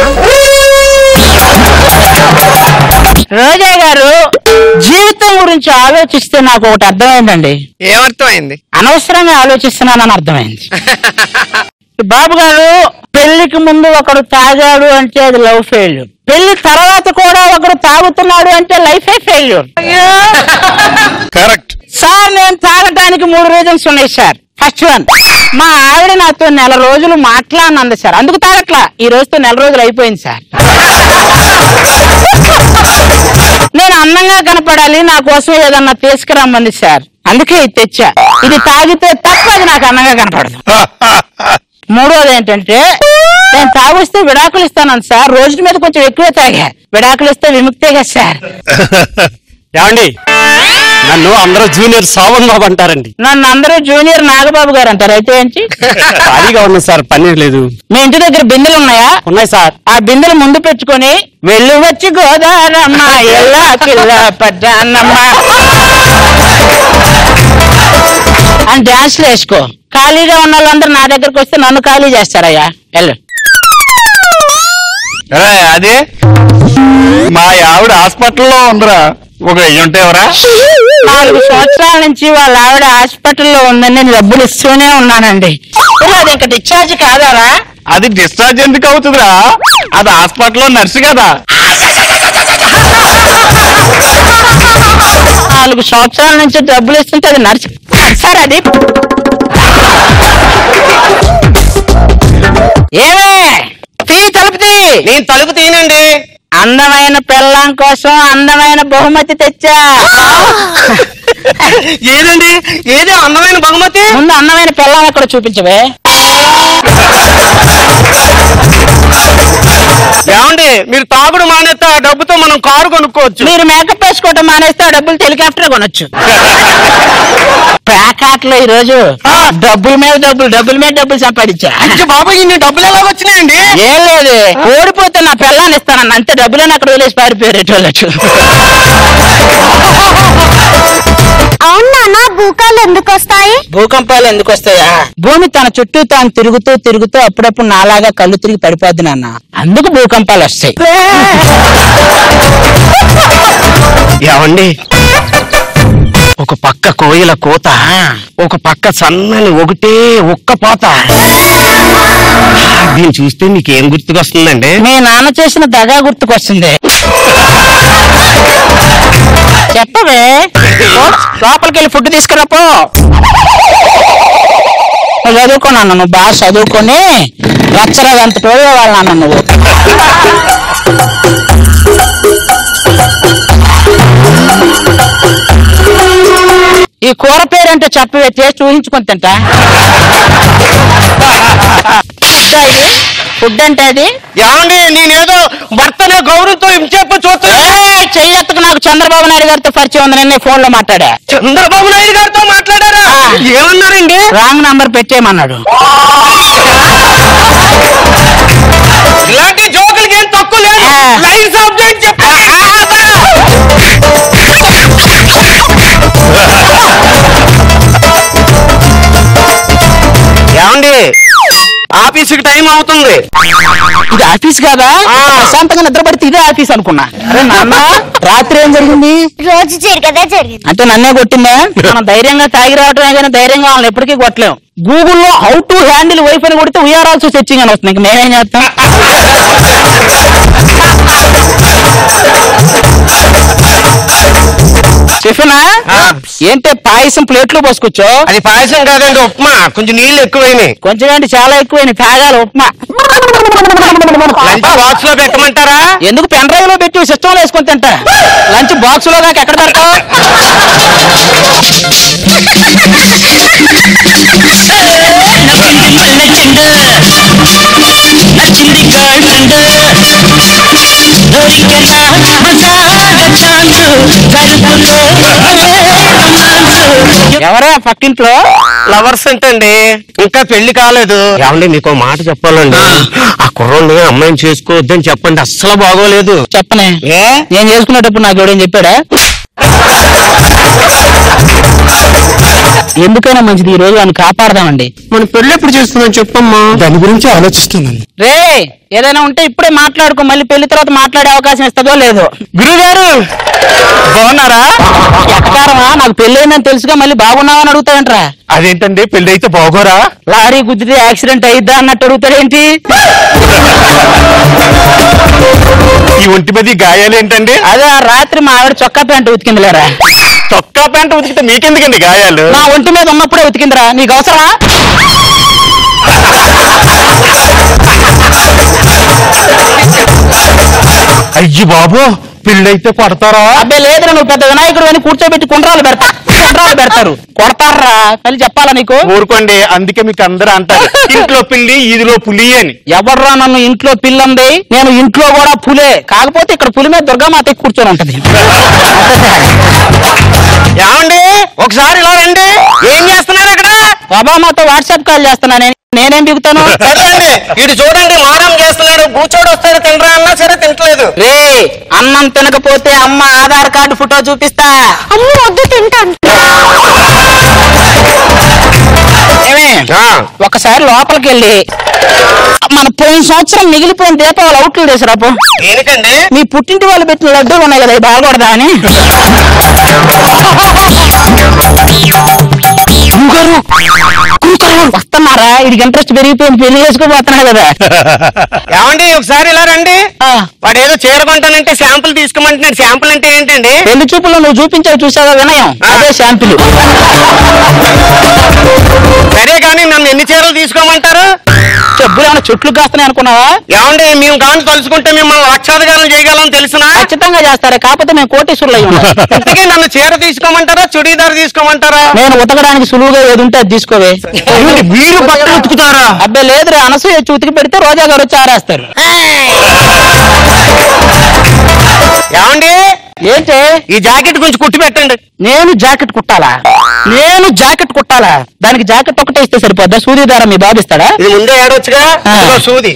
Speaker 1: రోజా గారు జీవితం గురించి ఆలోచిస్తే నాకు ఒకటి అర్థమైందండి
Speaker 3: ఏమర్థమైంది
Speaker 1: అనవసరంగా ఆలోచిస్తున్నానని అర్థమైంది బాబు గారు పెళ్లికి ముందు ఒకడు తాగాడు అంటే అది లవ్ ఫెయిల్యూర్ పెళ్లి తర్వాత కూడా ఒకడు తాగుతున్నాడు అంటే లైఫే ఫెయిల్యూర్
Speaker 9: కరెక్ట్
Speaker 1: సార్ నేను తాగటానికి మూడు రీజన్స్ ఉన్నాయి సార్ ఫస్ట్ వన్ మా ఆవిడ నాతో నెల రోజులు మాట్లాడినంది సార్ అందుకు తాగట్లా ఈ రోజుతో నెల రోజులు అయిపోయింది సార్ నేను అందంగా కనపడాలి నా కోసం ఏదన్నా తీసుకురమ్మంది సార్ అందుకే ఇది తెచ్చా ఇది తాగితే తప్ప అది నాకు అందంగా కనపడదు మూడోది ఏంటంటే నేను తాగిస్తే విడాకులు ఇస్తాను సార్ రోజు మీద కొంచెం ఎక్కువే తాగా విడాకులు ఇస్తే విముక్తే కదా సార్
Speaker 2: ఏమండి నన్ను అందరూ జూనియర్ సావన్ బాబు అంటారండి
Speaker 1: నన్ను అందరూ జూనియర్ నాగబాబు గారు అంటారు అయితే ఏంటి
Speaker 2: ఖాళీగా ఉన్నా సార్ పని లేదు
Speaker 1: మీ ఇంటి దగ్గర బిందెలు ఉన్నాయా
Speaker 2: ఉన్నాయి సార్
Speaker 1: ఆ బిందెలు ముందు పెట్టుకొని వెళ్ళి వచ్చి గోదారమ్మ ఎల్లా పిల్ల పడ్డానమ్మ అని డాన్స్లు వేసుకో ఖాళీగా ఉన్న వాళ్ళందరూ నా దగ్గరకు వస్తే నన్ను ఖాళీ చేస్తారయ్యా వెళ్ళు
Speaker 2: అదే మా ఆవిడ హాస్పిటల్లో ఉందిరా ఒక ఉంటే ఎవరా
Speaker 1: నాలుగు సంవత్సరాల నుంచి వాళ్ళ ఆవిడ హాస్పిటల్లో ఉందని నేను డబ్బులు ఇస్తూనే ఉన్నానండి మరి అది ఇంకా డిశ్చార్జ్ కాదారా
Speaker 2: అది డిశ్చార్జ్ ఎందుకు అవుతుందిరా అది హాస్పిటల్లో నర్సు కదా
Speaker 1: నాలుగు సంవత్సరాల నుంచి డబ్బులు ఇస్తుంటే అది నర్సు సార్ అది ఏమే తీ తలుపు తీ
Speaker 8: నేను తలుపు తీనండి
Speaker 1: అందమైన పెళ్ళాం కోసం అందమైన బహుమతి తెచ్చా
Speaker 8: ఏదండి ఏదే అందమైన బహుమతి
Speaker 1: ముందు అందమైన పెళ్ళాం ఎక్కడ చూపించవే
Speaker 8: ఏమండి మీరు తాగుడు మానేస్తే ఆ డబ్బుతో మనం కారు కొనుక్కోవచ్చు
Speaker 1: మీరు మేకప్ వేసుకోవటం మానేస్తే ఆ డబ్బులు హెలికాప్టర్ కొనొచ్చు ప్యాకాట్లో ఈ రోజు డబ్బుల మీద డబ్బులు డబ్బుల మీద డబ్బులు సంపాదించా
Speaker 8: బాబా ఇన్ని డబ్బులు ఎలా వచ్చినాయండి
Speaker 1: ఏం లేదు ఓడిపోతే నా పిల్లాన్ని ఇస్తానన్న అంతే డబ్బులని అక్కడ వదిలేసి పారిపోయారు వాళ్ళచ్చు
Speaker 10: అవును నాన్న భూకాలు ఎందుకు వస్తాయి
Speaker 1: భూకంపాలు ఎందుకు వస్తాయా భూమి తన చుట్టూ తాను తిరుగుతూ తిరుగుతూ అప్పుడప్పుడు నాలాగా కళ్ళు తిరిగి పడిపోద్ది నాన్న అందుకు భూకంపాలు వస్తాయి
Speaker 2: ఏమండి ఒక పక్క కోయిల కోత ఒక పక్క సన్నని ఒకటే ఒక్క పోత దీన్ని చూస్తే మీకు ఏం గుర్తుకొస్తుందండి
Speaker 1: మీ నాన్న చేసిన దగా గుర్తుకొస్తుంది చెప్పవే లోపలికి వెళ్ళి ఫుడ్ తీసుకురాపో నువ్వు చదువుకున్నాను నువ్వు బాగా చదువుకొని రచ్చరదంత వాళ్ళ నువ్వు ఈ కూర పేరంటే చెప్పవే టేస్ట్ ఊహించుకొని తింటా ఫుడ్ ఇది ఫుడ్ అంటే అది
Speaker 8: ఏమండి నేనేదో భర్తనే గౌరవంతో ఇంచేపు చూస్తున్నా
Speaker 1: ఏయ్, చెయ్యెత్తుకు నాకు చంద్రబాబు నాయుడు గారితో పరిచయం ఉంది నేను ఫోన్ లో మాట్లాడా
Speaker 8: చంద్రబాబు నాయుడు గారితో మాట్లాడారా ఏమన్నారండి
Speaker 1: రాంగ్ నంబర్ పెట్టేయమన్నాడు
Speaker 8: ఇలాంటి జోకులకి ఏం తక్కువ లేదు
Speaker 1: ఆ.
Speaker 8: లైవ్ సబ్జెక్ట్ చెప్పండి ఏమండి ఆఫీసుకి టైం అవుతుంది
Speaker 1: ఇది ఆఫీస్ కాదా ప్రశాంతంగా నిద్రపడితే ఇదే ఆఫీస్ అనుకున్నా అరే నాన్న రాత్రి ఏం జరిగింది
Speaker 10: రోజు జరిగదే జరిగింది
Speaker 1: అంటే నన్నే కొట్టిందా మనం ధైర్యంగా తాగి రావటమే కానీ ధైర్యంగా వాళ్ళని ఎప్పటికీ కొట్టలేం గూగుల్లో హౌ టు హ్యాండిల్ వైఫ్ అని కొడితే వీఆర్ ఆల్సో సెర్చింగ్ అని వస్తుంది ఇంక మేమేం చేస్తాం టిఫినా ఏంటి పాయసం ప్లేట్లో పోసుకొచ్చో
Speaker 8: అది పాయసం కాదండి ఉప్మా కొంచెం నీళ్లు ఎక్కువైనాయి
Speaker 1: కొంచెం ఏంటి చాలా ఎక్కువైంది తాగాలి ఉప్మా
Speaker 8: లంచ్ బాక్స్ లో పెట్టమంటారా
Speaker 1: ఎందుకు పెన్ డ్రైవ్ లో పెట్టి సిస్టమ్ లో వేసుకొని తింటా లంచ్ బాక్స్ లో నాకు ఎక్కడ పెడతావు
Speaker 6: నచ్చింది గర్ల్ ఫ్రెండ్ దొరికెనా మజాగా ఛాన్స్ కడుపులో రొమాన్స్
Speaker 1: ఎవరే పక్కింట్లో
Speaker 8: లవర్స్ ఏంటండి ఇంకా పెళ్లి కాలేదు ఏమండి మీకు ఒక మాట చెప్పాలండి ఆ కుర్రోడిని అమ్మాయిని చేసుకోవద్దని చెప్పండి అస్సలు బాగోలేదు
Speaker 1: చెప్పనే
Speaker 8: ఏ
Speaker 1: నేను చేసుకునేటప్పుడు నాకు ఎవడేం చెప్పాడా ఎందుకైనా మంచిది ఈ రోజు ఆయన కాపాడదామండి
Speaker 8: మన పెళ్లి ఎప్పుడు చేస్తుందని చెప్పమ్మా దాని గురించి ఆలోచిస్తున్నాను
Speaker 1: రే ఏదైనా ఉంటే ఇప్పుడే మాట్లాడుకో మళ్ళీ పెళ్లి తర్వాత మాట్లాడే అవకాశం ఇస్తుందో లేదో
Speaker 8: గురుగారు బాగున్నారా
Speaker 1: ఎక్కడారమా నాకు పెళ్ళైందని తెలుసుగా మళ్ళీ బాగున్నావని అడుగుతావంట్రా
Speaker 8: అదేంటండి పెళ్లి అయితే బాగోరా
Speaker 1: లారీ గుద్దితే యాక్సిడెంట్ అయిద్దా అన్నట్టు అడుగుతాడేంటి
Speaker 8: ఈ ఒంటి మీద ఈ గాయాలు ఏంటండి
Speaker 1: అదే ఆ రాత్రి మా ఆవిడ చొక్కా ప్యాంట్ ఉతికిందిలేరా
Speaker 8: చొక్కా ప్యాంట్ ఉతికితే మీకెందుకండి గాయాలు
Speaker 1: నా ఒంటి మీద ఉన్నప్పుడే ఉతికిందిరా నీకు అవసరమా
Speaker 8: అయ్యి బాబు పెళ్ళైతే కొడతారా
Speaker 1: అబ్బాయి లేదురా నువ్వు పెద్ద వినాయకుడు అని కూర్చోబెట్టి కుండ్రాలు పెడతా కుండ్రాలు పెడతారు కొడతారా మళ్ళీ చెప్పాలా నీకు
Speaker 8: ఊరుకోండి అందుకే మీకు అందరూ అంటారు ఇంట్లో పిల్లి ఈదిలో పులి అని
Speaker 1: ఎవర్రా నన్ను ఇంట్లో పిల్లంది నేను ఇంట్లో కూడా పులే కాకపోతే ఇక్కడ పులి మీద దుర్గామాత ఎక్కి కూర్చొని ఉంటది
Speaker 8: ఏమండి ఒకసారి ఇలా రండి ఏం చేస్తున్నారు అక్కడ
Speaker 1: బాబామాతో వాట్సాప్ కాల్ చేస్తున్నా నేను నేనేం బిగుతాను
Speaker 8: సరేండి ఇటు చూడండి మారం చేస్తున్నాడు కూర్చోడు వస్తాడు తినరా అన్నా సరే తింటలేదు
Speaker 1: రే అన్నం తినకపోతే అమ్మ ఆధార్ కార్డు ఫోటో చూపిస్తా
Speaker 10: అమ్మ వద్దు తింటాను
Speaker 1: ఏమే ఒకసారి లోపలికి వెళ్ళి మన పోయిన సంవత్సరం మిగిలిపోయిన దీపావళి అవుట్లు చేసిరాపు
Speaker 8: దేనికండి
Speaker 1: మీ పుట్టింటి వాళ్ళు పెట్టిన లడ్డూలు ఉన్నాయి కదా ఇవి బాగకూడదా అని గురుగారు, గురుగారు, వస్తున్నారా వీడికి ఇంట్రెస్ట్ పెరిగిపోయింది పెళ్లి చేసుకోబోతున్నా కదా
Speaker 8: ఏమండి ఒకసారి ఇలా రండి
Speaker 1: ఆ,
Speaker 8: వాడు ఏదో చీర కొంటానంటే శాంపుల్ తీసుకోమంటున్నాడు శాంపుల్ అంటే ఏంటండి
Speaker 1: పెళ్లి చూపులో నువ్వు చూపించావు చూసావా వినయం అదే శాంపిల్
Speaker 8: సరే కానీ నన్ను ఎన్ని చీరలు తీసుకోమంటారు
Speaker 1: చెప్పులు ఏమైనా చెట్లు కాస్తున్నాయి అనుకున్నావా
Speaker 8: ఏమండి మేము కానీ తలుచుకుంటే మిమ్మల్ని లక్షాధికారం చేయగలం తెలుసునా
Speaker 1: ఖచ్చితంగా చేస్తారే కాకపోతే మేము కోటేశ్వరులు అయి ఉన్నాం
Speaker 8: ఇంతకీ నన్ను చీర తీసుకోమంటారా చుడీదార్ తీసుకోమంటారా
Speaker 1: నేను ఉతకడానికి సులువుగా ఏది ఉంటే అది తీసుకోవే
Speaker 8: మీరు బట్టలు ఉతుకుతారా
Speaker 1: అబ్బాయి లేదురా అనసూయ వచ్చి ఉతికి పెడితే రోజా గారు వచ్చి ఆరేస్తారు
Speaker 8: ఏమండి
Speaker 1: ఏంటి
Speaker 8: ఈ జాకెట్ కొంచెం కుట్టి పెట్టండి
Speaker 1: నేను జాకెట్ కుట్టాలా నేను జాకెట్ కుట్టాలా దానికి జాకెట్ ఒకటే ఇస్తే సరిపోద్దా సూది దారం మీ బాబు ఇస్తాడా
Speaker 8: ఇది ముందే ఏడొచ్చుగా
Speaker 1: ఆ.
Speaker 8: ఇదిగో సూది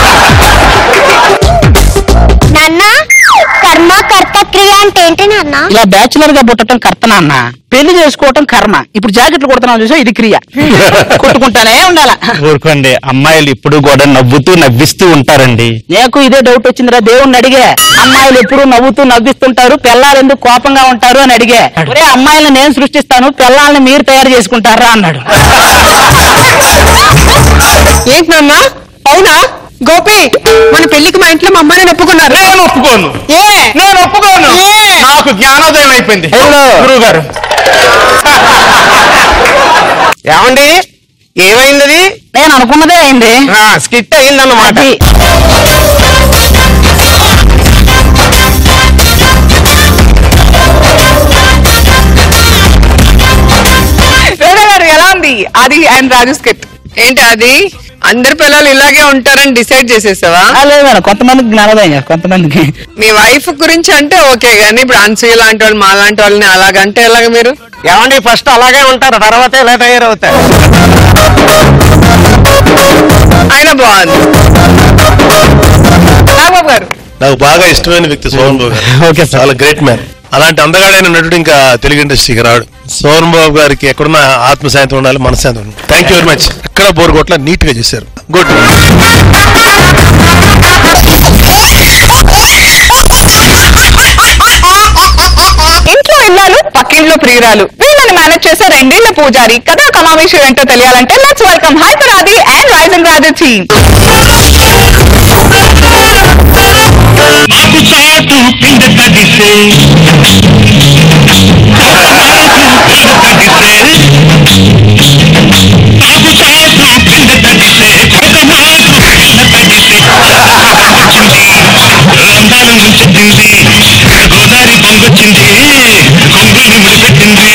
Speaker 10: నాన్న కర్మ కర్త క్రియ అంటే ఏంటి నాన్న
Speaker 1: ఇలా బ్యాచులర్ గా పుట్టడం కర్తనా అన్న పెళ్లి చేసుకోవటం కర్మ ఇప్పుడు జాకెట్లు కుడుతున్నావు చూసా ఇది క్రియ కుట్టుకుంటానే ఉండాలా
Speaker 2: ఊరుకోండి అమ్మాయిలు ఇప్పుడు కూడా నవ్వుతూ నవ్విస్తూ ఉంటారండి
Speaker 1: నీకు ఇదే డౌట్ వచ్చిందిరా దేవుణ్ణి అడిగే అమ్మాయిలు ఎప్పుడు నవ్వుతూ నవ్విస్తుంటారు పిల్లలు ఎందుకు కోపంగా ఉంటారు అని అడిగే ఒరే అమ్మాయిలను నేను సృష్టిస్తాను పిల్లల్ని మీరు తయారు చేసుకుంటారా అన్నాడు
Speaker 3: ఏంటి నాన్న అవునా గోపి మన పెళ్లికి మా ఇంట్లో మా అమ్మని ఒప్పుకున్నారు
Speaker 8: నేను ఒప్పుకోను
Speaker 3: ఏ
Speaker 8: నేను ఒప్పుకోను నాకు జ్ఞానోదయం అయిపోయింది గురువు గారు ఏమండి ఏమైంది అది?
Speaker 1: నేను అనుకున్నదే అయింది
Speaker 8: ఆ, స్కిట్ అయిందన్నమాట
Speaker 1: అది
Speaker 5: వేరే గారు ఎలా ఉంది అది అండ్ రాజు స్కిట్
Speaker 3: ఏంటి అది అందరి పిల్లలు ఇలాగే ఉంటారని డిసైడ్ చేసేసావా
Speaker 1: ఆ, లేదు మేడం కొంతమందికి జ్ఞానోదయం కాదు, కొంతమందికి
Speaker 3: మీ వైఫ్ గురించి అంటే ఓకే గానీ ఇప్పుడు అన్సూయ లాంటి వాళ్ళు మా లాంటి వాళ్ళని అలాగంటే ఎలాగ మీరు
Speaker 8: ఏమండి ఫస్ట్ అలాగే ఉంటారు తర్వాత ఇలా తయారవుతారు
Speaker 3: ఆయన బాగుంది
Speaker 5: నాగబాబు గారు
Speaker 9: నాకు బాగా ఇష్టమైన వ్యక్తి సోహన్ బాబు గారు
Speaker 2: ఓకే సార్
Speaker 9: చాలా గ్రేట్ మ్యాన్ అలాంటి అందగాడైన నటుడు ఇంకా తెలుగు ఇండస్ట్రీకి రాడు సోహన్ బాబు గారికి ఎక్కడున్న ఆత్మశాంతి ఉండాలి మనశ్శాంతి ఉండాలి థ్యాంక్ యూ వెరీ మచ్ ఎక్కడ బోర్ కొట్ల నీట్ గా చేశారు గుడ్
Speaker 5: ఇంట్లో ఇల్లాలు పక్కింట్లో ప్రియురాలు వీళ్ళని మేనేజ్ చేసే రెండేళ్ల పూజారి కథా కమావేశం ఏంటో తెలియాలంటే లెట్స్ వెల్కమ్ హైపరాది అండ్ రైజింగ్ రాజు టీమ్
Speaker 6: చాటు పిండ తడిసే ఆకు చాటు పిండ తడిసే కొడమాకు పిండ తడిసే వచ్చింది లండాలు ముంచెత్తింది గోదారి పొంగొచ్చింది కొంగుని ముడిపెట్టింది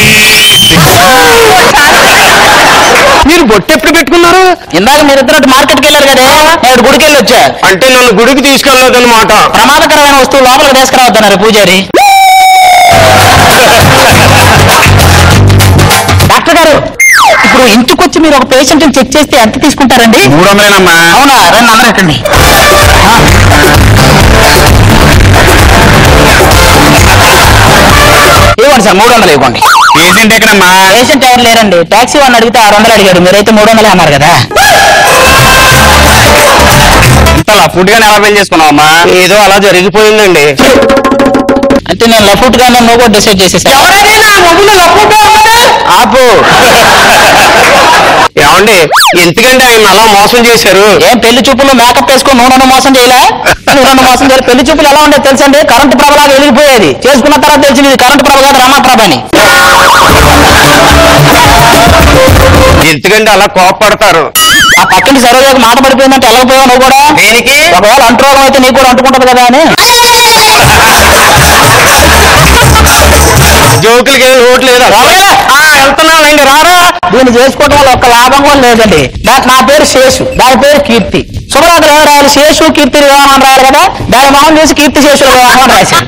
Speaker 8: మీరు బొట్టు ఎప్పుడు పెట్టుకున్నారు
Speaker 1: ఇందాక మీరిద్దరు మార్కెట్కి వెళ్ళారు కదా నేను గుడికి వెళ్ళి వచ్చా
Speaker 8: అంటే నన్ను గుడికి తీసుకెళ్ళలేదన్నమాట
Speaker 1: ప్రమాదకరమైన వస్తువు లోపలికి తీసుకురావద్దన్నారు పూజారి డాక్టర్ గారు ఇప్పుడు
Speaker 7: ఇప్పుడు ఇంటికొచ్చి మీరు ఒక పేషెంట్ చెక్ చేస్తే ఎంత తీసుకుంటారండి
Speaker 4: మూడు వందలేనమ్మా
Speaker 7: అవునా రండి అందరూ ఎక్కండి ఇవ్వండి సార్ మూడు వందలు ఇవ్వండి
Speaker 4: పేషెంట్ ఎక్కడమ్మా
Speaker 7: పేషెంట్ ఎవరు లేరండి టాక్సీ వాడిని అడిగితే ఆరు వందలు అడిగాడు మీరైతే మూడు వందలే అన్నారు కదా
Speaker 4: ఇంత లఫుట్ గానే ఎలా పెళ్లి చేసుకున్నావమ్మా
Speaker 8: ఏదో అలా జరిగిపోయిందండి
Speaker 7: అంటే నేను లఫుట్ గానే నువ్వు కూడా డిసైడ్ చేసేసా
Speaker 8: ఆపు ఏమండి ఎందుకంటే ఆయన అలా మోసం చేశారు
Speaker 7: ఏం పెళ్లి చూపులు మేకప్ వేసుకుని నువ్వు నన్ను మోసం చేయలే నువ్వు నన్ను మోసం చేయాలి పెళ్లి చూపులు ఎలా ఉండేది తెలుసండి కరెంట్ ప్రభలాగా వెలిగిపోయేది చేసుకున్న తర్వాత తెలిసింది ఇది కరెంట్ ప్రభ కాదు రమా ప్రభ అని
Speaker 8: ఎందుకంటే అలా కోపడతారు
Speaker 7: ఆ పక్కింటి సరోజాకి మాట పడిపోయిందంటే వెళ్ళకపోయావు నువ్వు కూడా
Speaker 8: దేనికి
Speaker 7: ఒకవేళ అంటురోగం అయితే నీకు కూడా అంటుకుంటది కదా అని
Speaker 8: జోకులకి ఏం లోటు లేదా వెళ్తున్నానండి రారా
Speaker 7: దీన్ని చేసుకోవడం వల్ల ఒక్క లాభం కూడా లేదండి దా- నా పేరు శేషు దాని పేరు కీర్తి శుభరాత్రి ఎవరు రాయాలి శేషు కీర్తి వివాహం రాయాలి కదా దాని మొహం చూసి కీర్తి శేషుల వివాహం అని రాశాను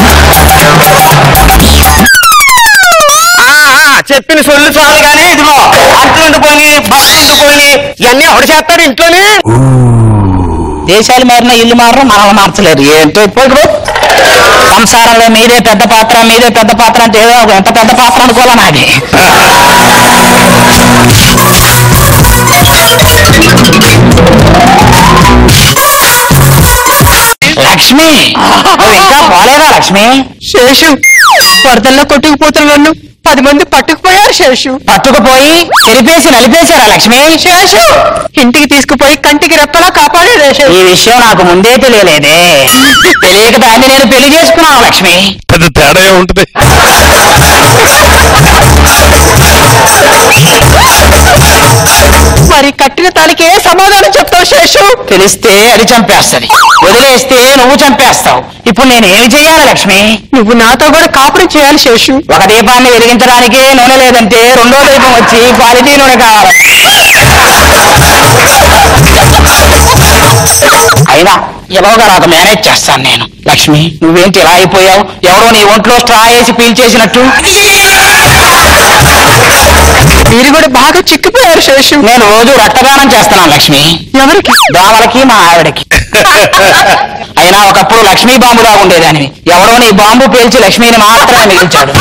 Speaker 8: ఆ, ఆ, చెప్పిన సొల్లు చాలు కానీ ఇదిగో అంట్లు వండుకొని బట్టలు వండుకొని ఇవన్నీ ఎవడు చేస్తాడు ఇంట్లోనే
Speaker 7: దేశాలు మారినా ఇల్లు మారడం మనల్ని మార్చలేరు ఏంటో ఇప్పుడు ఇప్పుడు సంసారంలో మీదే పెద్ద పాత్ర మీదే పెద్ద పాత్ర అంటే ఏదో ఒక ఎంత పెద్ద పాత్ర అనుకోవాలా నాది లక్ష్మి నువ్వు ఇంకా పోలేదా లక్ష్మి
Speaker 3: శేషు వరదల్లో కొట్టుకుపోతున్న నన్ను పది మంది పట్టుకుపోయారు శేషు
Speaker 7: పట్టుకుపోయి చెరిపేసి నలిపేశారా లక్ష్మి
Speaker 3: శేషు ఇంటికి తీసుకుపోయి కంటికి రెప్పలా కాపాడాడు శేషు
Speaker 7: ఈ విషయం నాకు ముందే తెలియలేదే తెలియక దాన్ని నేను పెళ్లి చేసుకున్నాను లక్ష్మి
Speaker 9: పెద్ద తేడా ఉంటుంది
Speaker 3: మరి కట్టిన తాలికి ఏ సమాధానం చెప్తావు శేషు
Speaker 7: తెలిస్తే అది చంపేస్తది వదిలేస్తే నువ్వు చంపేస్తావు ఇప్పుడు నేను ఏమి చెయ్యాలి లక్ష్మి
Speaker 3: నువ్వు నాతో కూడా కాపురం చేయాలి శేషు
Speaker 7: ఒక దీపాన్ని వెలిగించడానికి నూనె లేదంటే రెండో దీపం వచ్చి క్వాలిటీ నూనె కావాలి అయినా ఎలాగా నాకు మేనేజ్ చేస్తాను నేను లక్ష్మి నువ్వేంటి ఇలా అయిపోయావు ఎవరో నీ ఒంట్లో స్ట్రా వేసి పీల్చేసినట్టు
Speaker 3: మీరు కూడా బాగా చిక్కిపోయారు శేషు
Speaker 7: నేను రోజు రక్తదానం చేస్తున్నాను లక్ష్మి
Speaker 3: ఎవరికి
Speaker 7: దోమలకి మా ఆవిడకి అయినా ఒకప్పుడు లక్ష్మీ బాంబు లాగా ఉండేదాన్ని ఎవరో నీ బాంబు పేల్చి లక్ష్మిని మాత్రమే మిగిల్చాడు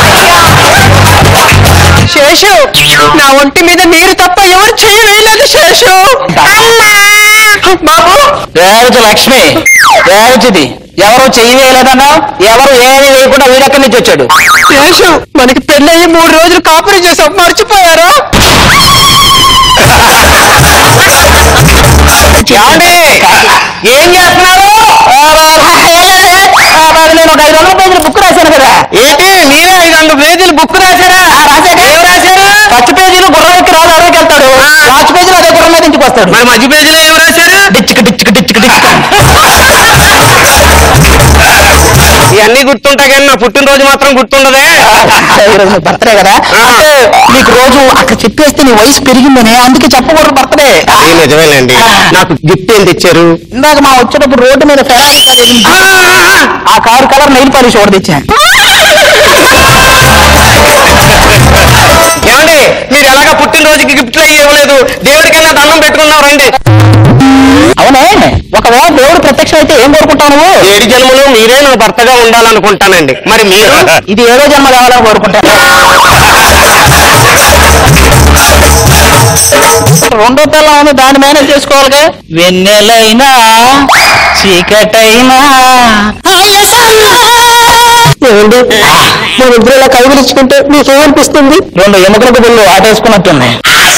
Speaker 3: శేషు నా ఒంటి మీద నీరు తప్ప ఎవరు చేయి వేయలేదు శేషు బాబు
Speaker 7: రేవతి లక్ష్మి రేవతిది ఎవరు చెయ్యి వేయలేదన్నావు ఎవరు ఏమీ వేయకుండా వీడెక్కడి నుంచి వచ్చాడు
Speaker 3: శేషు మనకి పెళ్ళయ్యి మూడు రోజులు కాపురం చేసాం మర్చిపోయారా
Speaker 7: ఏమండి? ఏం చేస్తున్నారు ఆ, బాబా, ఏం లేదే. ఆ, బాబా, నేను ఒక ఐదు వందల పేజీల బుక్ రాశాను కదా
Speaker 8: ఏంటి మీరే ఐదు వందల పేజీలు బుక్ రాశారా
Speaker 7: ఆ, రాశాక
Speaker 8: ఏం రాశారు
Speaker 7: ఫస్ట్ పేజీలో గుర్రం ఎక్కి రాజు అడవికి వెళ్తాడు లాస్ట్ పేజీలో అదే గుర్రం మీద ఇంటికి వస్తాడు
Speaker 8: మరి మధ్య పేజీలో ఏం రాశారు
Speaker 7: డిచ్చిక్ డిచ్చిక్ డిచ్చిక్ డిచ్చిక్
Speaker 8: ఇవన్నీ గుర్తుంటాయి కానీ నా పుట్టినరోజు మాత్రం గుర్తుండదే
Speaker 7: ఈరోజు బర్త్డే కదా అంటే నీకు రోజు అక్కడ చెప్పేస్తే నీ వయసు పెరిగిందని అందుకే చెప్పకూడదు బర్త్డే
Speaker 8: అది నిజమేనండి నాకు గిఫ్ట్ ఏం తెచ్చారు
Speaker 7: ఇందాక మా వచ్చేటప్పుడు రోడ్డు మీద ఫెరారీ కార్ ఎగిరింది. ఆ కారు కలర్ నెయిల్ పాలిష్ ఒకటి తెచ్చాను
Speaker 8: ఏమండి మీరు ఎలాగా పుట్టినరోజుకి గిఫ్ట్లు అయ్యి ఇవ్వలేదు దేవుడికైనా దండం పెట్టుకున్నాం రండి
Speaker 7: అవునే ఒకవేళ దేవుడు ప్రత్యక్షం అయితే ఏం కోరుకుంటావు నువ్వు
Speaker 8: ఏడు జన్మలో మీరే నా భర్తగా ఉండాలనుకుంటానండి మరి మీరు
Speaker 7: ఇది ఏదో జన్మ కావాలని కోరుకుంటాను రెండో పిల్ల ఉంది దాన్ని మేనేజ్ చేసుకోవాలిగా వెన్నెలైనా చీకటైనా ఏమండి మన ఇద్దరు ఇలా కైగులించుకుంటే మీకేమనిపిస్తుంది రెండు ఎముకలకు బిల్లు ఆటేసుకున్నట్టుంది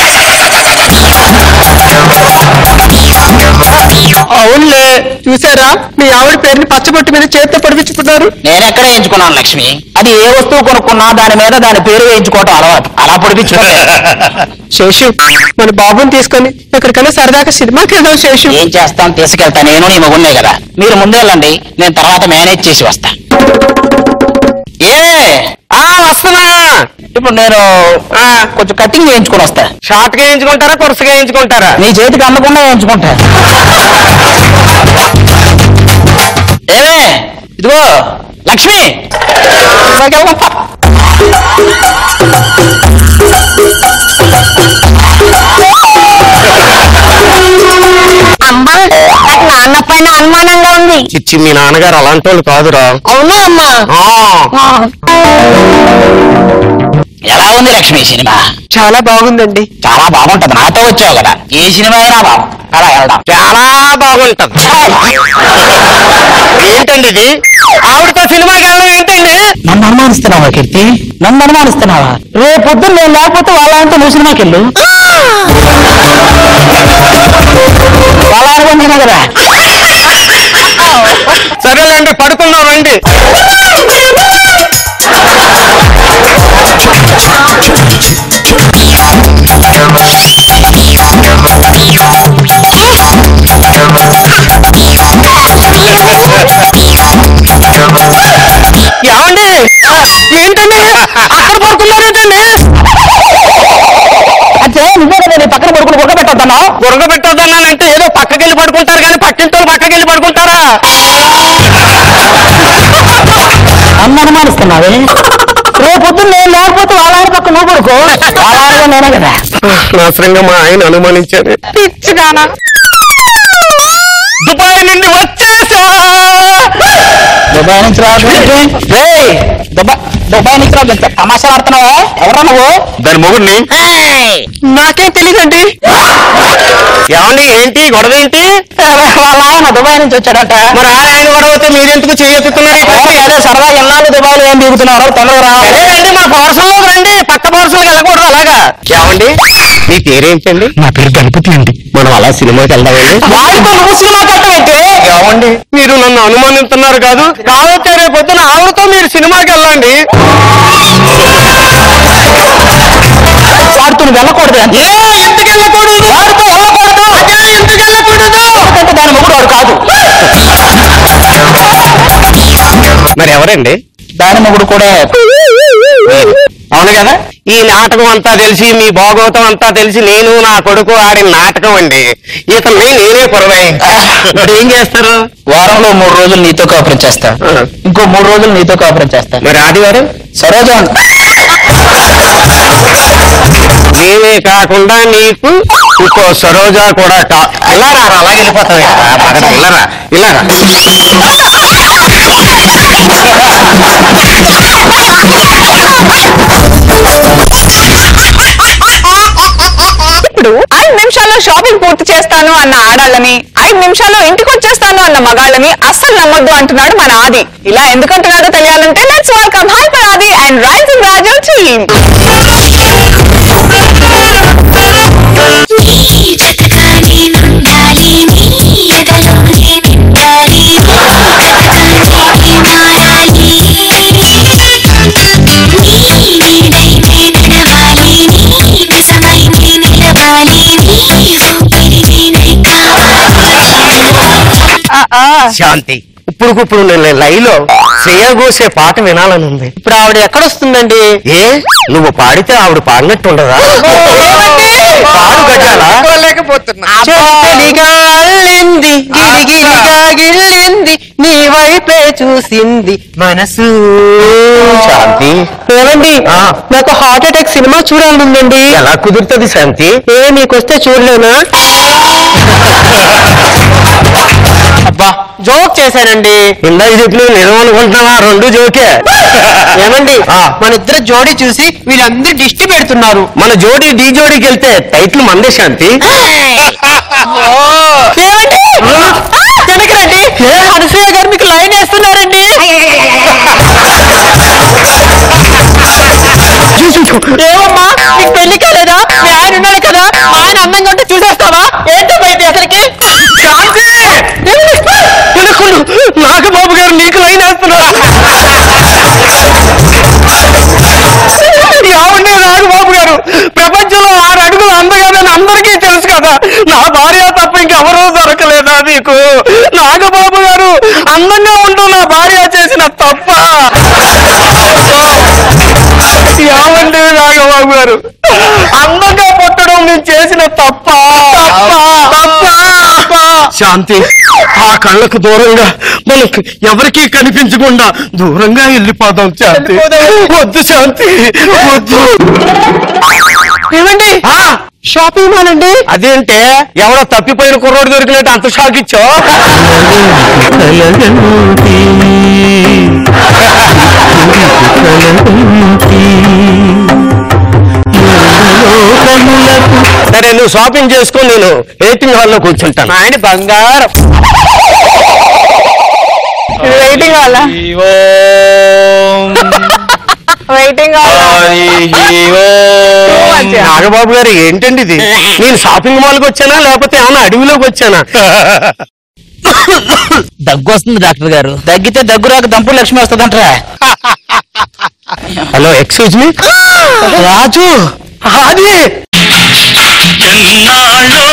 Speaker 3: అవునులే చూసారా మీ ఆవిడ పేరుని పచ్చబొట్టు మీద చేత్తో పడిపించుకున్నారు
Speaker 7: నేను ఎక్కడ వేయించుకున్నాను లక్ష్మి అది ఏ వస్తువు కొనుక్కున్నా దాని మీద దాని పేరు వేయించుకోవటం అలవాటు అలా పొడిపించుకోలే
Speaker 3: శేషు మన బాబుని తీసుకొని ఎక్కడికైనా సరదాగా సినిమాకి వెళ్దాం శేషు
Speaker 7: ఏం చేస్తాం తీసుకెళ్తా నేను నీ మగున్నే కదా మీరు ముందే వెళ్ళండి నేను తర్వాత మేనేజ్ చేసి వస్తా ఏ
Speaker 8: ఆ వస్తున్నా
Speaker 7: ఇప్పుడు నేను ఆ, కొంచెం కటింగ్ చేయించుకొని వస్తా
Speaker 8: షార్ట్ గా వేయించుకుంటారా కొరసగా వేయించుకుంటారా
Speaker 7: నీ చేతికి అందకుండా వేయించుకుంటా ఏమే ఇదిగో లక్ష్మి ఇలాగే
Speaker 10: నాకు నాన్న పైన అనుమానంగా ఉంది
Speaker 8: చిచ్చి మీ నాన్నగారు అలాంటి వాళ్ళు కాదురా
Speaker 10: అవునా అమ్మా
Speaker 8: ఆ,
Speaker 2: ఎలా ఉంది లక్ష్మి సినిమా
Speaker 3: చాలా బాగుందండి
Speaker 2: చాలా బాగుంటది నాతో వచ్చావు కదా ఏ సినిమా అయినా బాగు అలా వెళ్దాం
Speaker 8: చాలా బాగుంటది ఏంటండి ఇది ఆవిడతో సినిమాకి వెళ్ళడం ఏంటండి
Speaker 2: నన్ను అనుమానిస్తున్నావా కీర్తి నన్ను అనుమానిస్తున్నావా రేపు పొద్దున్న నేను లేకపోతే వాళ్ళంతా నువ్వు సినిమాకి వెళ్ళు వాళ్ళ అనుకుంటున్నా కదా
Speaker 8: సరేలేండి పడుకుందాం రండి ఏమండి ఏంటండి అక్కడ పడుకున్నారేంటండి
Speaker 2: అచ్చే నువ్వే కదా నీ పక్కన పడుకుని బుర్ర పెట్టొద్దన్నా
Speaker 8: బురగ పెట్టొద్దన్నానంటే ఏదో పక్కకెళ్ళి పడుకుంటారు కానీ పక్కింటి వాళ్ళు పక్కకెళ్ళి పడుకుంటారా
Speaker 2: నన్ను అనుమానిస్తున్నావే రేపు పొద్దున్న నేను లేకపోతే వాళ్ళ ఆయన పక్క నువ్వు పడుకో వాళ్ళ ఆయన నేనే కదా
Speaker 8: అనవసరంగా మా ఆయన అనుమానించాను
Speaker 3: పిచ్చిదానా
Speaker 8: దుబాయ్ నుండి వచ్చేసా
Speaker 2: దుబాయ్ నుంచి రావడం దుబాయ్ దుబాయ్ నుంచి రావడం తమాషా ఆడుతున్నావా ఎవరా నువ్వు
Speaker 4: దాని మొగుడిని
Speaker 8: నాకేం తెలీదండి ఏమండి ఏంటి గొడవ ఏంటి
Speaker 2: వాళ్ళ ఆయన దుబాయ్ నుంచి వచ్చాడట
Speaker 8: మరి ఆ ఆయన గొడవ అయితే మీరెందుకు చేయెత్తుతున్నారు
Speaker 2: అవును, అదే సరదా ఎన్నాళ్ళు దుబాయ్ లో ఏం దిగుతున్నారు తొందరగా రా
Speaker 8: రండి మా పౌరసంలో రండి పక్క పౌరసంలోకి వెళ్ళకూడదు అలాగా ఏమండి మీ పేరేంటండి
Speaker 2: నా పేరు గణపతి అండి
Speaker 8: మనం అలా సినిమాకి వెళ్దామండి
Speaker 2: వాడితో నువ్వు సినిమాకి వెళ్తావేంటి
Speaker 8: ఏమండి మీరు నన్ను అనుమానిస్తున్నారు కాదు కావచ్చు రేపు పొద్దున ఆవిడతో మీరు సినిమాకి వెళ్ళండి
Speaker 2: వాడితో నువ్వు వెళ్ళకూడదు అంటే
Speaker 8: ఎందుకు వెళ్ళకూడదు
Speaker 2: వాడితో వెళ్ళకూడదు
Speaker 8: అదే ఎందుకు వెళ్ళకూడదు
Speaker 2: ఎందుకంటే దాని మొగుడు వాడు కాదు
Speaker 8: మరి ఎవరండి
Speaker 2: దాని మొగుడు కూడా
Speaker 8: అవును కదా ఈ నాటకం అంతా తెలిసి మీ భాగవతం అంతా తెలిసి నేను నా కొడుకు ఆడిన నాటకం అండి ఇతన్ని నేనే పొరవే ఇప్పుడు ఏం చేస్తారు
Speaker 2: వారంలో మూడు రోజులు నీతో కాపురం చేస్తా ఇంకో మూడు రోజులు నీతో కాపురం చేస్తా
Speaker 8: మరి ఆదివారం
Speaker 2: సరోజా
Speaker 8: నేనే కాకుండా నీకు ఇంకో సరోజా కూడా కా ఇలా రా అలా వెళ్ళిపోతావు ఇలా రా ఇలా రా
Speaker 5: ఇప్పుడు ఐదు నిమిషాల్లో షాపింగ్ పూర్తి చేస్తాను అన్న ఆడాళ్ళని ఐదు నిమిషాల్లో ఇంటికి వచ్చేస్తాను అన్న మగాళ్ళని అస్సలు నమ్మొద్దు అంటున్నాడు మన ఆది ఇలా ఎందుకు అంటున్నాడో తెలియాలంటే let's welcome hyper Aadi and rising Raju team
Speaker 8: శాంతి ఇప్పుడు ఇప్పుడు నేను లైలో శ్రేయగోసే పాట వినాలని ఉంది ఇప్పుడు ఆవిడ ఎక్కడొస్తుందండి ఏ నువ్వు పాడితే ఆవిడ పాడినట్టు ఉండదా పాడు గజాలా
Speaker 3: లేకపోతున్నా
Speaker 8: చెట్టడిగా అల్లింది గిరిగిరిగా గిల్లింది నీ వైపే చూసింది మనసు శాంతి ఏమండి నాకు హార్ట్ అటాక్ సినిమా చూడాలనుందండి ఎలా కుదురుతుంది శాంతి ఏ నీకొస్తే చూడలేనా అబ్బా జోక్ చేశానండి ఇందాక చెప్పిన నిజం అనుకుంటున్నావా రెండు జోకే ఏమండి మన ఇద్దరు జోడీ చూసి వీళ్ళందరూ దిష్టి పెడుతున్నారు మన జోడీ డి జోడీకి వెళ్తే టైటిల్ మందే శాంతి ఏమండి వెనకరండి అనసూయ గారు మీకు లైన్ వేస్తున్నారండి ఏమమ్మా నీకు పెళ్లి కాలేదా మీ ఆయన ఉన్నాడు కదా మా ఆయన అందంగా ఉంటే చూసేస్తావా ఏంటో బయట అసలుకి శాంతి వెనకులు నాగబాబు గారు నీకు లైన్ వేస్తున్నారు ఏమండి నాగబాబు గారు ప్రపంచంలో ఆరు అడుగులు అందగానని అందరికీ తెలుసు కదా నా భార్య తప్ప ఇంకెవరూ దొరకలేదా నీకు నాగబాబు గారు అందంగా ఉంటూ నా భార్య చేసిన తప్ప ఏమండి నాగబాబు గారు అందంగా పుట్టడం నేను చేసిన తప్ప తప్ప తప్ప శాంతి ఆ కళ్ళకు దూరంగా మనకు ఎవరికీ కనిపించకుండా దూరంగా వెళ్ళిపోదాం శాంతి వద్దు శాంతి వద్దు ఏమండి షాపింగ్ మాల్ అండి అదేంటే ఎవరో తప్పిపోయిన కుర్రోడు దొరికినట్టు అంత షాక్ ఇచ్చో సరే నువ్వు షాపింగ్ చేసుకుని నేను వెయిటింగ్ హాల్లో కూర్చుంటాను ఆయన బంగారం
Speaker 5: వెయిటింగ్ వాళ్ళ వెయిటింగ్
Speaker 8: నాగబాబు గారు ఏంటండి ఇది నేను షాపింగ్ మాల్కి వచ్చానా లేకపోతే ఏమన్నా అడవిలోకి వచ్చానా
Speaker 7: దగ్గు వస్తుంది డాక్టర్ గారు దగ్గితే దగ్గు రాక దంపుడు లక్ష్మి వస్తుందంటరా
Speaker 8: హలో ఎక్స్క్యూజ్ మీ రాజు అది
Speaker 6: ఎన్నాళ్ళో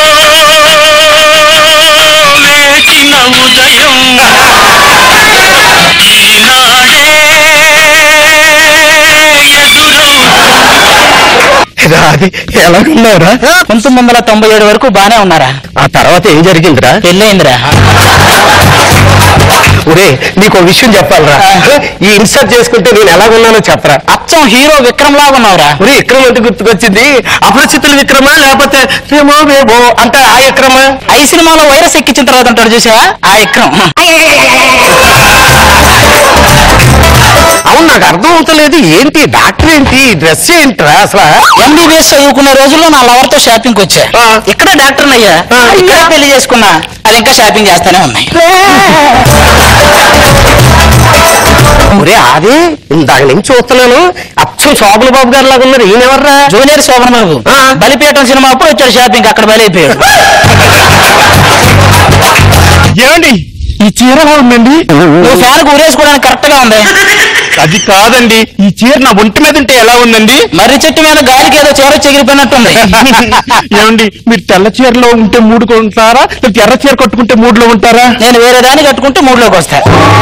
Speaker 6: వేచిన ఉదయం ఈనాడే ఎదురవు
Speaker 8: రాది ఎలాగున్నావురా
Speaker 7: పంతొమ్మిది వందల తొంభై ఏడు వరకు బానే ఉన్నారా
Speaker 8: ఆ తర్వాత ఏం జరిగిందిరా
Speaker 7: పెళ్ళయిందిరా
Speaker 8: ఒరే నీకు ఒక విషయం చెప్పాలరా ఈ ఇన్సర్ట్ చేసుకుంటే నేను ఎలాగున్నానో చెప్పరా
Speaker 7: అచ్చం హీరో విక్రమ్ లాగా ఉన్నావురా
Speaker 8: ఒరే విక్రమ్ అంటే గుర్తుకొచ్చింది అపరిచితుల విక్రమా లేకపోతే ఏమో వేమో అంటే ఆ విక్రమా
Speaker 7: ఐ సినిమాలో వైరస్ ఎక్కించిన తర్వాత ఉంటాడు చూసావా ఆ విక్రమ్
Speaker 8: అవును నాకు అర్థం అవుతలేదు ఏంటి డాక్టర్ ఏంటి ఈ డ్రెస్ ఏంట్రా అసలు
Speaker 7: ఎంబీబీఎస్ చదువుకునే రోజుల్లో నా లవర్ తో షాపింగ్ వచ్చా
Speaker 8: ఆ.
Speaker 7: ఇక్కడ డాక్టర్ అయ్యా
Speaker 8: ఆ.
Speaker 7: ఇక్కడ పెళ్లి చేసుకున్నా అది ఇంకా షాపింగ్ చేస్తానే ఉన్నాయి
Speaker 8: ఒరే అది ఇందాక నుంచి చూస్తున్నాను అచ్చం శోభన బాబు గారు లాగా ఉన్నారు ఈయనెవర్రా
Speaker 7: జూనియర్ శోభన్ బాబు
Speaker 8: ఆ.
Speaker 7: బలిపీఠం సినిమా అప్పుడు వచ్చాడు షాపింగ్ అక్కడ బలైపోయాడు
Speaker 6: ఏమండి
Speaker 8: ఈ చీర ఎలా ఉందండి
Speaker 7: నువ్వు ఫ్యాన్ ఊరేసుకోవడానికి కరెక్ట్ గా ఉంది
Speaker 6: అది కాదండి ఈ చీర నా ఒంటి మీద ఉంటే ఎలా ఉందండి
Speaker 7: మర్రి చెట్టు మీద గాలికి ఏదో చీర చెగిరిపోయినట్టుంది
Speaker 6: ఏమండి మీరు తెల్ల చీరలో ఉంటే మూడు ఉంటారా లేకపోతే ఎర్ర చీర కట్టుకుంటే మూడులో ఉంటారా
Speaker 7: నేను వేరే దాన్ని కట్టుకుంటే మూడులోకి వస్తా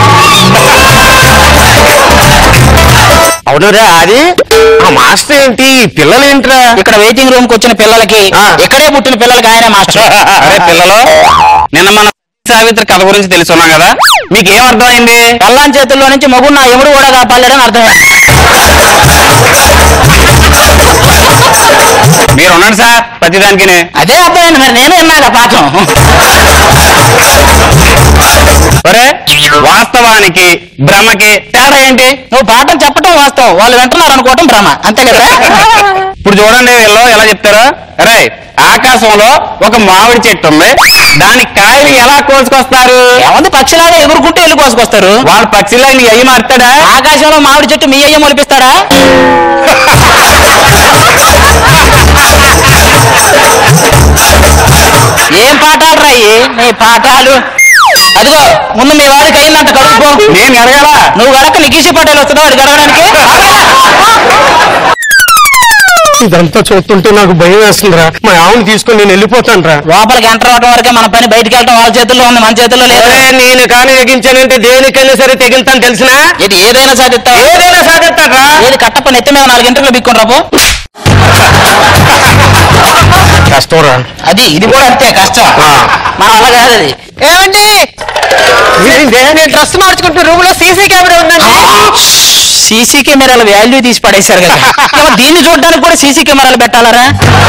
Speaker 8: అవునరా అది ఆ మాస్టర్ ఏంటి ఈ పిల్లలు ఏంట్రా
Speaker 7: ఇక్కడ వెయిటింగ్ రూమ్ కి వచ్చిన పిల్లలకి
Speaker 8: ఆ.
Speaker 7: ఇక్కడే పుట్టిన పిల్లలకి ఆయన మాస్టర్
Speaker 2: అరే పిల్లలు నిన్న మన సావిత్రి కథ గురించి తెలుసున్నాం కదా మీకు ఏం అర్థమైంది
Speaker 7: కల్లాం చేతుల్లో నుంచి మగు నా ఎముడు కూడా కాపాడలేడని అర్థమైంది
Speaker 2: మీరు ఉండండి సార్ ప్రతిదానికి
Speaker 7: అదే అర్థమైంది మరి నేను విన్నాగా పాఠం
Speaker 2: ఒరే వాస్తవానికి భ్రమకి తేడా ఏంటి
Speaker 7: నువ్వు పాఠం చెప్పటం వాస్తవం వాళ్ళు వింటున్నారు అనుకోవటం భ్రమ అంతే కదా
Speaker 2: ఇప్పుడు చూడండి వీళ్ళు ఎలా చెప్తారో అరే ఆకాశంలో ఒక మామిడి చెట్టు ఉంది దాని కాయలు ఎలా కోసుకొస్తారు
Speaker 7: ఏమంది పక్షిలాగా ఎగురుకుంటూ వెళ్ళి కోసుకొస్తారు
Speaker 2: వాళ్ళ పక్షిలో నీ అయ్యి మారుతాడా
Speaker 7: ఆకాశంలో మామిడి చెట్టు మీ అయ్య మొలిపిస్తాడా ఏం పాఠాలు రాయి నీ పాఠాలు అదిగో ముందు మీ వాడికి అయిందంట కడుక్కో
Speaker 2: నేను ఎరగాల
Speaker 7: నువ్వు గనక నికీషి పటేల్ వస్తుందా వాడికి అడగడానికి
Speaker 8: ఇదంతా చూస్తుంటే నాకు భయం వేస్తుందిరా మా ఆవుని తీసుకొని నేను వెళ్ళిపోతాను రా
Speaker 7: లోపలికి ఎంటర్ అవడం వరకే మన పని బయటికి వెళ్ళడం వాళ్ళ చేతుల్లో ఉంది మన చేతుల్లో లేదు
Speaker 8: నేను కానీ తెగించానంటే దేనికైనా సరే తెగింతాను తెలిసిన
Speaker 7: ఇది ఏదైనా సాధిస్తావు
Speaker 8: ఏదైనా సాధిస్తారా
Speaker 7: ఏది కట్టప్ప నెత్తి మీద నాలుగు ఇంటర్లు బిక్కొని రాబో
Speaker 8: కష్టంరా
Speaker 7: అది ఇది కూడా అంతే కష్టం మనం అలా కాదు అది
Speaker 3: ఏమండి నేను డ్రెస్ మార్చుకుంటున్న రూమ్ లో సీసీ కెమెరా ఉందండి
Speaker 7: సీసీ కెమెరాల వాల్యూ తీసి పడేశారు కదా ఏమో దీన్ని చూడడానికి కూడా సీసీ కెమెరాలు పెట్టాలరా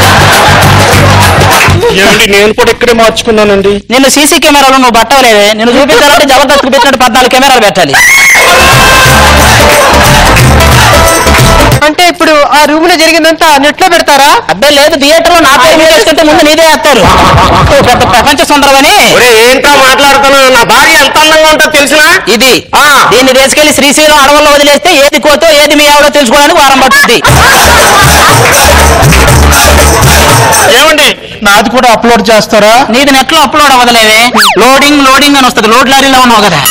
Speaker 6: ఏమండి నేను కూడా ఇక్కడే మార్చుకున్నానండి
Speaker 7: నిన్ను సీసీ కెమెరాలు నువ్వు పట్టవలేదే నిన్ను చూపించాలంటే జబర్దస్త్ పెట్టినట్టు పద్నాలుగు కెమెరాలు పెట్టాలి
Speaker 3: అంటే ఇప్పుడు ఆ రూమ్ లో జరిగిందంతా నెట్ లో పెడతారా
Speaker 7: అబ్బాయి లేదు థియేటర్ లో నా పేరు మీద వేసుకుంటే ముందు నీదే వేస్తారు నువ్వు పెద్ద ప్రపంచ సుందరమని
Speaker 8: ఒరే ఏంటో మాట్లాడుతున్నా నా భార్య ఎంత అందంగా ఉంటుందో తెలిసిన
Speaker 7: ఇది
Speaker 8: ఆ.
Speaker 7: దీన్ని తీసుకెళ్లి శ్రీశైలం అడవుల్లో వదిలేస్తే ఏది కోతో ఏది మీ ఆవిడో తెలుసుకోవడానికి వారం పట్టుద్ది
Speaker 6: ఏమండి నాది కూడా అప్లోడ్ చేస్తారా
Speaker 7: నీది నెట్ లో అప్లోడ్ అవ్వదులేవే లోడింగ్ లోడింగ్ అని వస్తుంది లోడ్ లారీలో ఉన్నావు కదా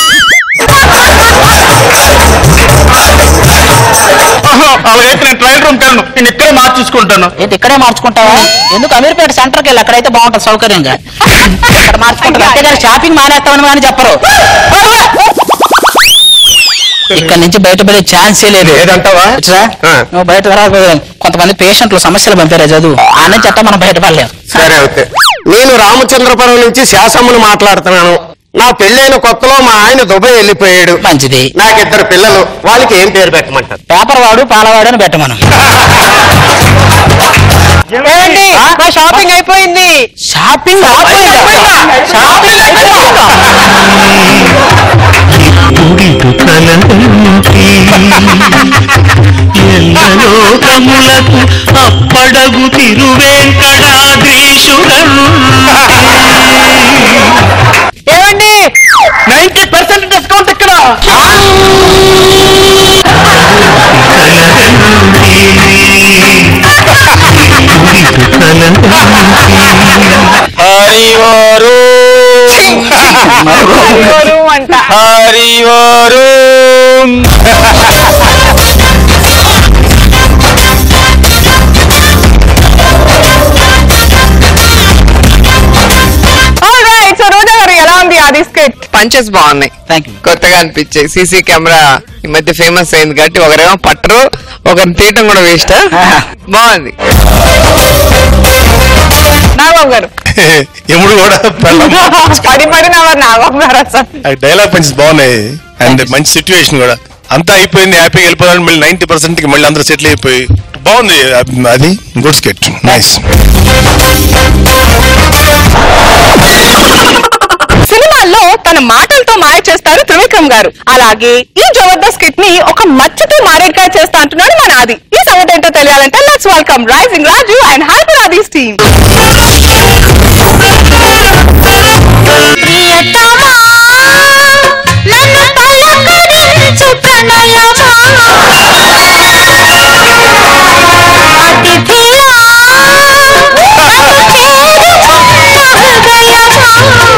Speaker 6: అలాగైతే నేను ట్రైల్ రూమ్ కెళ్ళను నేను ఇక్కడే మార్చేసుకుంటాను
Speaker 7: ఏంటి ఇక్కడే మార్చుకుంటావా ఎందుకు అమీర్పేట సెంటర్కి వెళ్ళి అక్కడైతే బాగుంటుంది సౌకర్యంగా ఇక్కడ మార్చుకుంటారు అంతేగాని షాపింగ్ మానేస్తామని కానీ చెప్పరు ఇక్కడ నుంచి బయటపడే ఛాన్సే లేదు
Speaker 8: ఏదంటావా
Speaker 7: ఇట్రా,
Speaker 8: ఆ.
Speaker 7: నువ్వు బయట రా కొంతమంది పేషెంట్లు సమస్యలు పంపారా చదువు ఆ నుంచి అట్ట మనం బయటపడలేం
Speaker 8: సరే అయితే నేను రామచంద్రపురం నుంచి శాసములు మాట్లాడుతున్నాను నా పెళ్ళైన కొత్తలో మా ఆయన దుబాయ్ వెళ్ళిపోయాడు
Speaker 7: మంచిది
Speaker 8: నాకిద్దరు పిల్లలు వాళ్ళకి ఏం పేరు పెట్టమంటారు
Speaker 7: పేపర్ వాడు పాలవాడు అని పెట్టమను
Speaker 3: ఏమండి మా షాపింగ్ అయిపోయింది
Speaker 7: షాపింగ్ షాపింగ్
Speaker 11: ఎల్లలోకములకు అప్పడగు తిరువేంకటాద్రీశురం
Speaker 3: ఏమండి
Speaker 6: నైన్టీ పర్సెంట్ డిస్కౌంట్ ఇక్కడ
Speaker 2: హరివారు
Speaker 3: అంట
Speaker 2: హరివారు
Speaker 5: సో రోజా గారు ఎలా ఉంది అది స్కెట్
Speaker 3: పంచెస్ బాగున్నాయి
Speaker 7: థ్యాంక్ యూ
Speaker 3: కొత్తగా అనిపించాయి సీసీ కెమెరా ఈ మధ్య ఫేమస్ అయింది కాబట్టి ఒకరేమో పట్టరు ఒకరిని తీయటం కూడా వేస్ట్ బాగుంది
Speaker 5: నాగబాబు గారు
Speaker 9: ఎముడు కూడా పెళ్ళం
Speaker 5: పడి పడి నవ్వరు నాగబాబు గారు అసలు
Speaker 9: డైలాగ్ పంచెస్ బాగున్నాయి అండ్ మంచి సిచ్యువేషన్ కూడా అంతా అయిపోయింది హ్యాపీగా వెళ్ళిపోదాం మళ్ళీ నైన్టీ పర్సెంట్ కి మళ్ళీ అందరూ సెటిల్ అయిపోయి బాగుంది అది గుడ్ స్కెట్ నైస్
Speaker 5: సినిమాల్లో తన మాటలతో మాయ చేస్తారు త్రివిక్రమ్ గారు అలాగే ఈ జబర్దస్త్ స్కిట్ ని ఒక మచ్చతో మారేట్గా చేస్తా అంటున్నాడు మన ఆది ఈ సంగతి ఏంటో తెలియాలంటే let's welcome rising Raju and hyper Aadi's team
Speaker 10: ప్రియతమా నన్ను పలకరించు ప్రణయమా అతిథియా నన్ను చేరుచున్న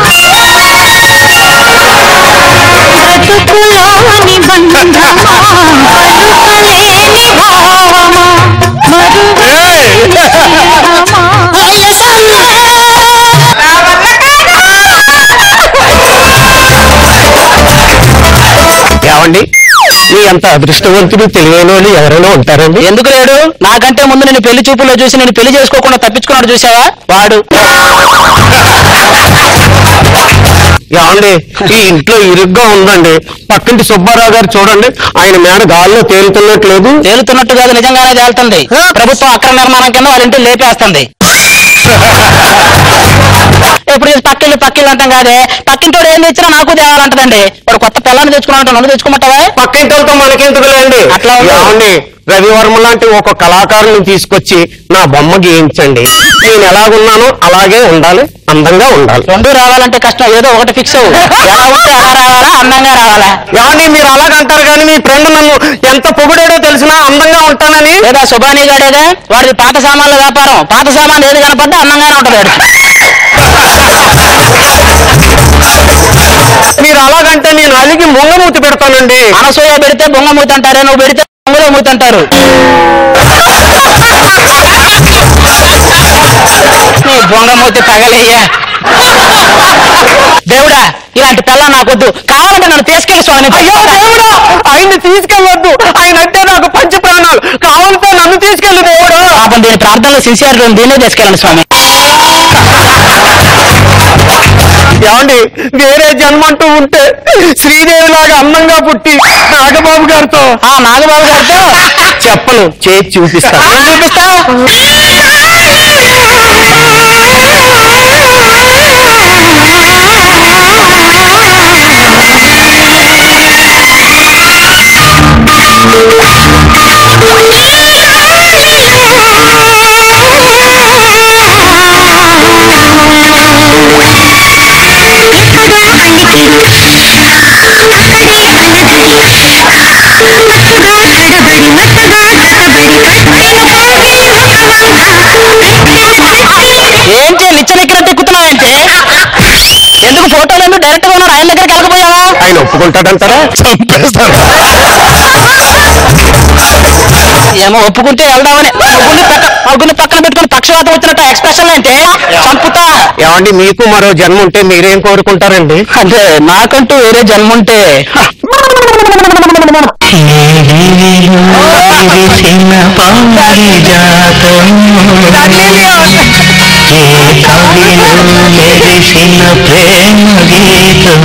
Speaker 10: హృదయమా బ్రతుకులోని బంధమా పలుకలేని భావమా మరువేని ప్రియతమా
Speaker 8: ఏమండి మీ అంత అదృష్టవంతుడు తెలివైన వాళ్ళు ఎవరైనా ఉంటారండి
Speaker 7: ఎందుకు లేడు నాకంటే ముందు నేను పెళ్లి చూపుల్లో చూసి నేను పెళ్లి చేసుకోకుండా తప్పించుకున్నాడు చూసావా వాడు
Speaker 8: ఏమండి ఈ ఇంట్లో ఇరుగ్గా ఉందండి పక్కింటి సుబ్బారావు గారు చూడండి ఆయన మేడ గాల్లో తేలుతున్నట్లేదు
Speaker 7: తేలుతున్నట్టు కాదు నిజంగానే తేలుతుంది ప్రభుత్వం అక్రమ నిర్మాణం కింద వాళ్ళ ఇంటి లేపేస్తుంది ఇప్పుడు ఇది పక్కిల్లు పక్కిల్లు అంటాం కాదే పక్కింటోడు ఏం తెచ్చినా నాకు తేవాలంటదండి వాడు కొత్త పిల్లని తెచ్చుకున్నాడు నన్ను తెచ్చుకోమంటావా
Speaker 8: పక్కింటోళ్ళతో మనకెందుకులేండి
Speaker 7: అట్లా ఉంది.
Speaker 8: ఏమండి రవివర్మ లాంటి ఒక కళాకారుని తీసుకొచ్చి నా బొమ్మ గీయించండి నేను ఎలాగున్నానో అలాగే ఉండాలి అందంగా ఉండాలి
Speaker 7: రెండు రావాలంటే కష్టం ఏదో ఒకటి ఫిక్స్ అవ్వు ఎలా ఉంటే అలా రావాలా అందంగా రావాలా
Speaker 8: ఏమండి మీరు అలాగంటారు కానీ మీ ఫ్రెండ్ నన్ను ఎంత పొగిడాడో తెలిసినా అందంగా ఉంటానని
Speaker 7: లేదా సుబానీ గాడేగా వాడిది పాత సామాన్ల వ్యాపారం పాత సామాన్ ఏది కనపడ్డా అందంగానే ఉంటుంది వాడికి.
Speaker 8: మీరు అలాగంటే నేను అలిగి ముంగమూతి పెడతానండి
Speaker 7: అనసూయ పెడితే బొంగ మూతి అంటారే నువ్వు పెడితే బొంగలో మూతి అంటారు నీ బొంగ మూతి పగలయ్యా దేవుడా ఇలాంటి పిల్ల నాకొద్దు కావాలంటే నన్ను తీసుకెళ్ళి స్వామి
Speaker 8: అయ్యో దేవుడా ఆయన్ని తీసుకెళ్ళొద్దు ఆయన అంటే నాకు పంచ ప్రాణాలు కావాలంటే నన్ను తీసుకెళ్ళు దేవుడా
Speaker 7: పాపం దీని ప్రార్థనలో సిన్సియర్ దీన్నే తీసుకెళ్ళండి స్వామి
Speaker 8: ఏమండి వేరే జన్మ అంటూ ఉంటే శ్రీదేవి లాగా అందంగా పుట్టి నాగబాబు గారితో
Speaker 7: ఆ నాగబాబు గారితో
Speaker 8: చెప్పను చేసి చూపిస్తా
Speaker 7: ఏం చూపిస్తావు ఏంటి నిచ్చనెక్కినట్టు ఎక్కుతున్నావంటే ఎందుకు ఫోటోలు ఎందుకు డైరెక్ట్ గా ఉన్నారు ఆయన దగ్గరికి వెళ్ళకపోయావా
Speaker 8: ఆయన ఒప్పుకుంటాడంటారా
Speaker 9: చంపేస్తాను
Speaker 7: ఏమో ఒప్పుకుంటే వెళ్దామని ఒప్పుకుని పక్క ఒప్పుకుని పక్కన పెట్టుకుని పక్షవాతం వచ్చినట్టు ఎక్స్ప్రెషన్ అంటే చంపుతా
Speaker 8: ఏమండి మీకు మరో జన్మ ఉంటే మీరేం కోరుకుంటారండి
Speaker 7: అంటే నాకంటూ వేరే జన్మ ఉంటే
Speaker 11: చిన్న పారిజాతం కవిలో మెరిసిన ప్రేమ గీతం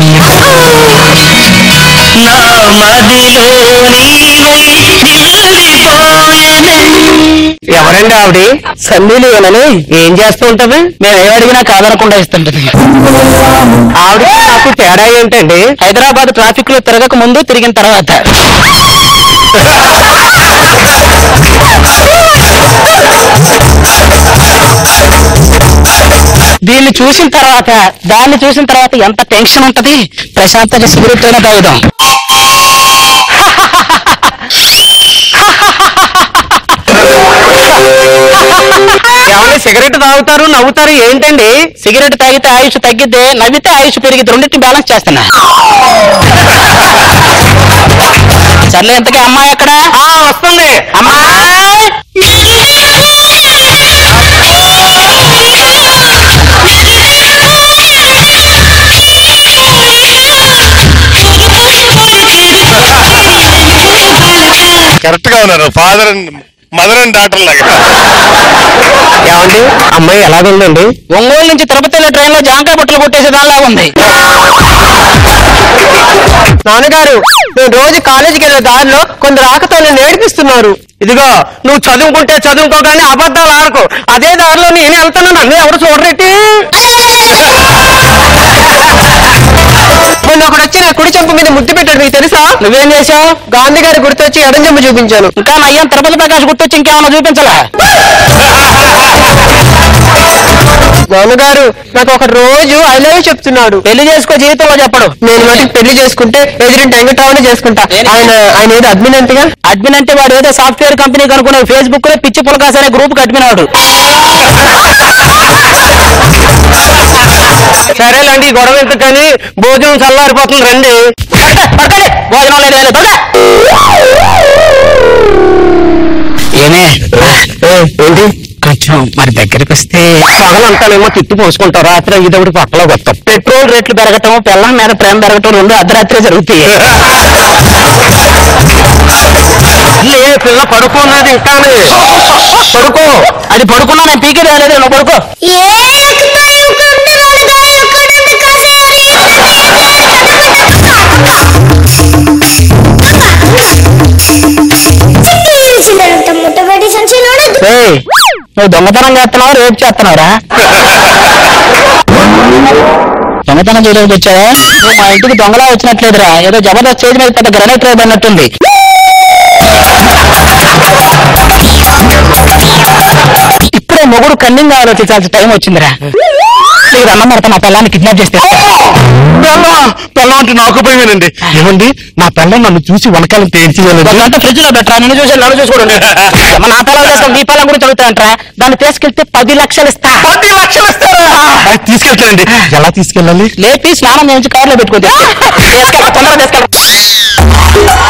Speaker 11: నా మదిలో నీవై నిలిపోయెనే
Speaker 7: ఎవరండి ఆవిడ సన్నీలు ఏనని ఏం చేస్తూ ఉంటది మేము ఏ అడిగినా కాదనకుండా ఇస్తుంటది ఆవిడ నాకు తేడా ఏంటండి హైదరాబాద్ ట్రాఫిక్ లో తిరగక ముందు తిరిగిన తర్వాత దీన్ని చూసిన తర్వాత దాన్ని చూసిన తర్వాత ఎంత టెన్షన్ ఉంటది ప్రశాంతంగా సిగరెట్ అయినా తాగుదాం ఏమండి సిగరెట్ తాగుతారు నవ్వుతారు ఏంటండి సిగరెట్ తాగితే ఆయుష్ తగ్గిద్దే నవ్వితే ఆయుష్ పెరిగిద్ది రెండింటిని బ్యాలెన్స్ చేస్తున్నా సర్లే ఇంతకీ అమ్మాయి ఎక్కడ వస్తుంది అమ్మాయి
Speaker 9: కరెక్ట్ గా ఉన్నారు father and mother and daughter లాగా
Speaker 7: ఏమండి అమ్మాయి ఎలాగుందండి ఒంగోలు నుంచి తిరుపతి వెళ్ళే ట్రైన్ లో జాంకాయ బుట్టలు కొట్టేసే దానిలా ఉంది నాన్నగారు నేను రోజు కాలేజీకి వెళ్ళే దారిలో కొందరు ఆకతో నన్ను ఏడిపిస్తున్నారు ఇదిగో నువ్వు చదువుకుంటే చదువుకోగానే అబద్ధాలు ఆడకు అదే దారిలో నేను వెళ్తాను నన్ను ఎవరు చూడరెట్టి మొన్న ఒకడు వచ్చి నా కుడి చెంప మీద ముద్దు పెట్టాడు మీకు తెలుసా నువ్వేం చేశావు గాంధీ గారి గుర్తొచ్చి ఎడం చెంప చూపించాను ఇంకా నయ్యం తిరుపతి ప్రకాష్ గుర్తొచ్చి ఇంకేమన్నా చూపించలా నాన్నగారు నాకు ఒక రోజు ఐ లవ్ చెప్తున్నాడు పెళ్లి చేసుకో జీవితంలో చెప్పడు నేను మటుకు పెళ్లి చేసుకుంటే ఎదురింటి వెంకట్రావుని చేసుకుంటా ఆయన ఆయన ఏదో అడ్మిన్ అంటగా అడ్మిన్ అంటే వాడు ఏదో సాఫ్ట్వేర్ కంపెనీ కనుక్కునే ఫేస్బుక్ లో పిచ్చి పులకాస్ అనే గ్రూప్ అడ్మిన్ వాడు సరేలేండి ఈ గొడవ ఎందుకు కానీ భోజనం చల్లారిపోతుంది రండి పడకండి భోజనం లేదు ఏం లేదు, పడక. ఏమే ఏంటి కొంచెం మరి దగ్గరికి వస్తే పగలంతానేమో తిట్టు పోసుకుంటారు రాత్రి ఇదొకటి పక్కలో వస్తాం పెట్రోల్ రేట్లు పెరగటం పిల్లల మీద ప్రేమ పెరగటం రెండు అర్ధరాత్రి జరుగుతాయి లే పిల్ల పడుకున్నది ఇంకా పడుకో అది పడుకున్నా నేను పీకే రాలేదు నువ్వు పడుకో
Speaker 10: ముట్టబడి సంచిలోనే
Speaker 7: ఏయ్, నువ్వు దొంగతనం చేస్తున్నావు రేపు చేస్తున్నావురా దొంగతనం చేయడానికి వచ్చావా నువ్వు మా ఇంటికి దొంగలా వచ్చినట్లేదురా ఏదో జబర్దస్త్ స్టేజ్ మీద పెద్ద గ్రనైట్ రేపు అన్నట్టుంది ఇప్పుడే మొగుడు కన్నింగ్ ఆలోచించాల్సిన టైం వచ్చిందిరా నీకు అన్నం పెడతా నా పిల్లాన్ని కిడ్నాప్ చేస్తే
Speaker 6: పెళ్ళం అంటే నాకు భయమేనండి ఏమండి నా పెళ్ళం నన్ను చూసి వనకాలం తేల్చేయలేదు
Speaker 7: గంట ఫ్రిడ్జ్ లో పెట్టరా నిన్ను చూసి నన్ను చూసుకోండి మన ఆ పిల్లలు చేస్తాం నీ పిల్లల గురించి అడుగుతాంట్రా దాన్ని తీసుకెళ్తే పది లక్షలు ఇస్తా
Speaker 6: పది లక్షలు ఇస్తారా తీసుకెళ్తానండి ఎలా తీసుకెళ్ళాలి
Speaker 7: లేపి స్నానం చేయించి కారులో పెట్టుకుంటే తీసుకెళ్ళ తొందరగా తీసుకెళ్ళ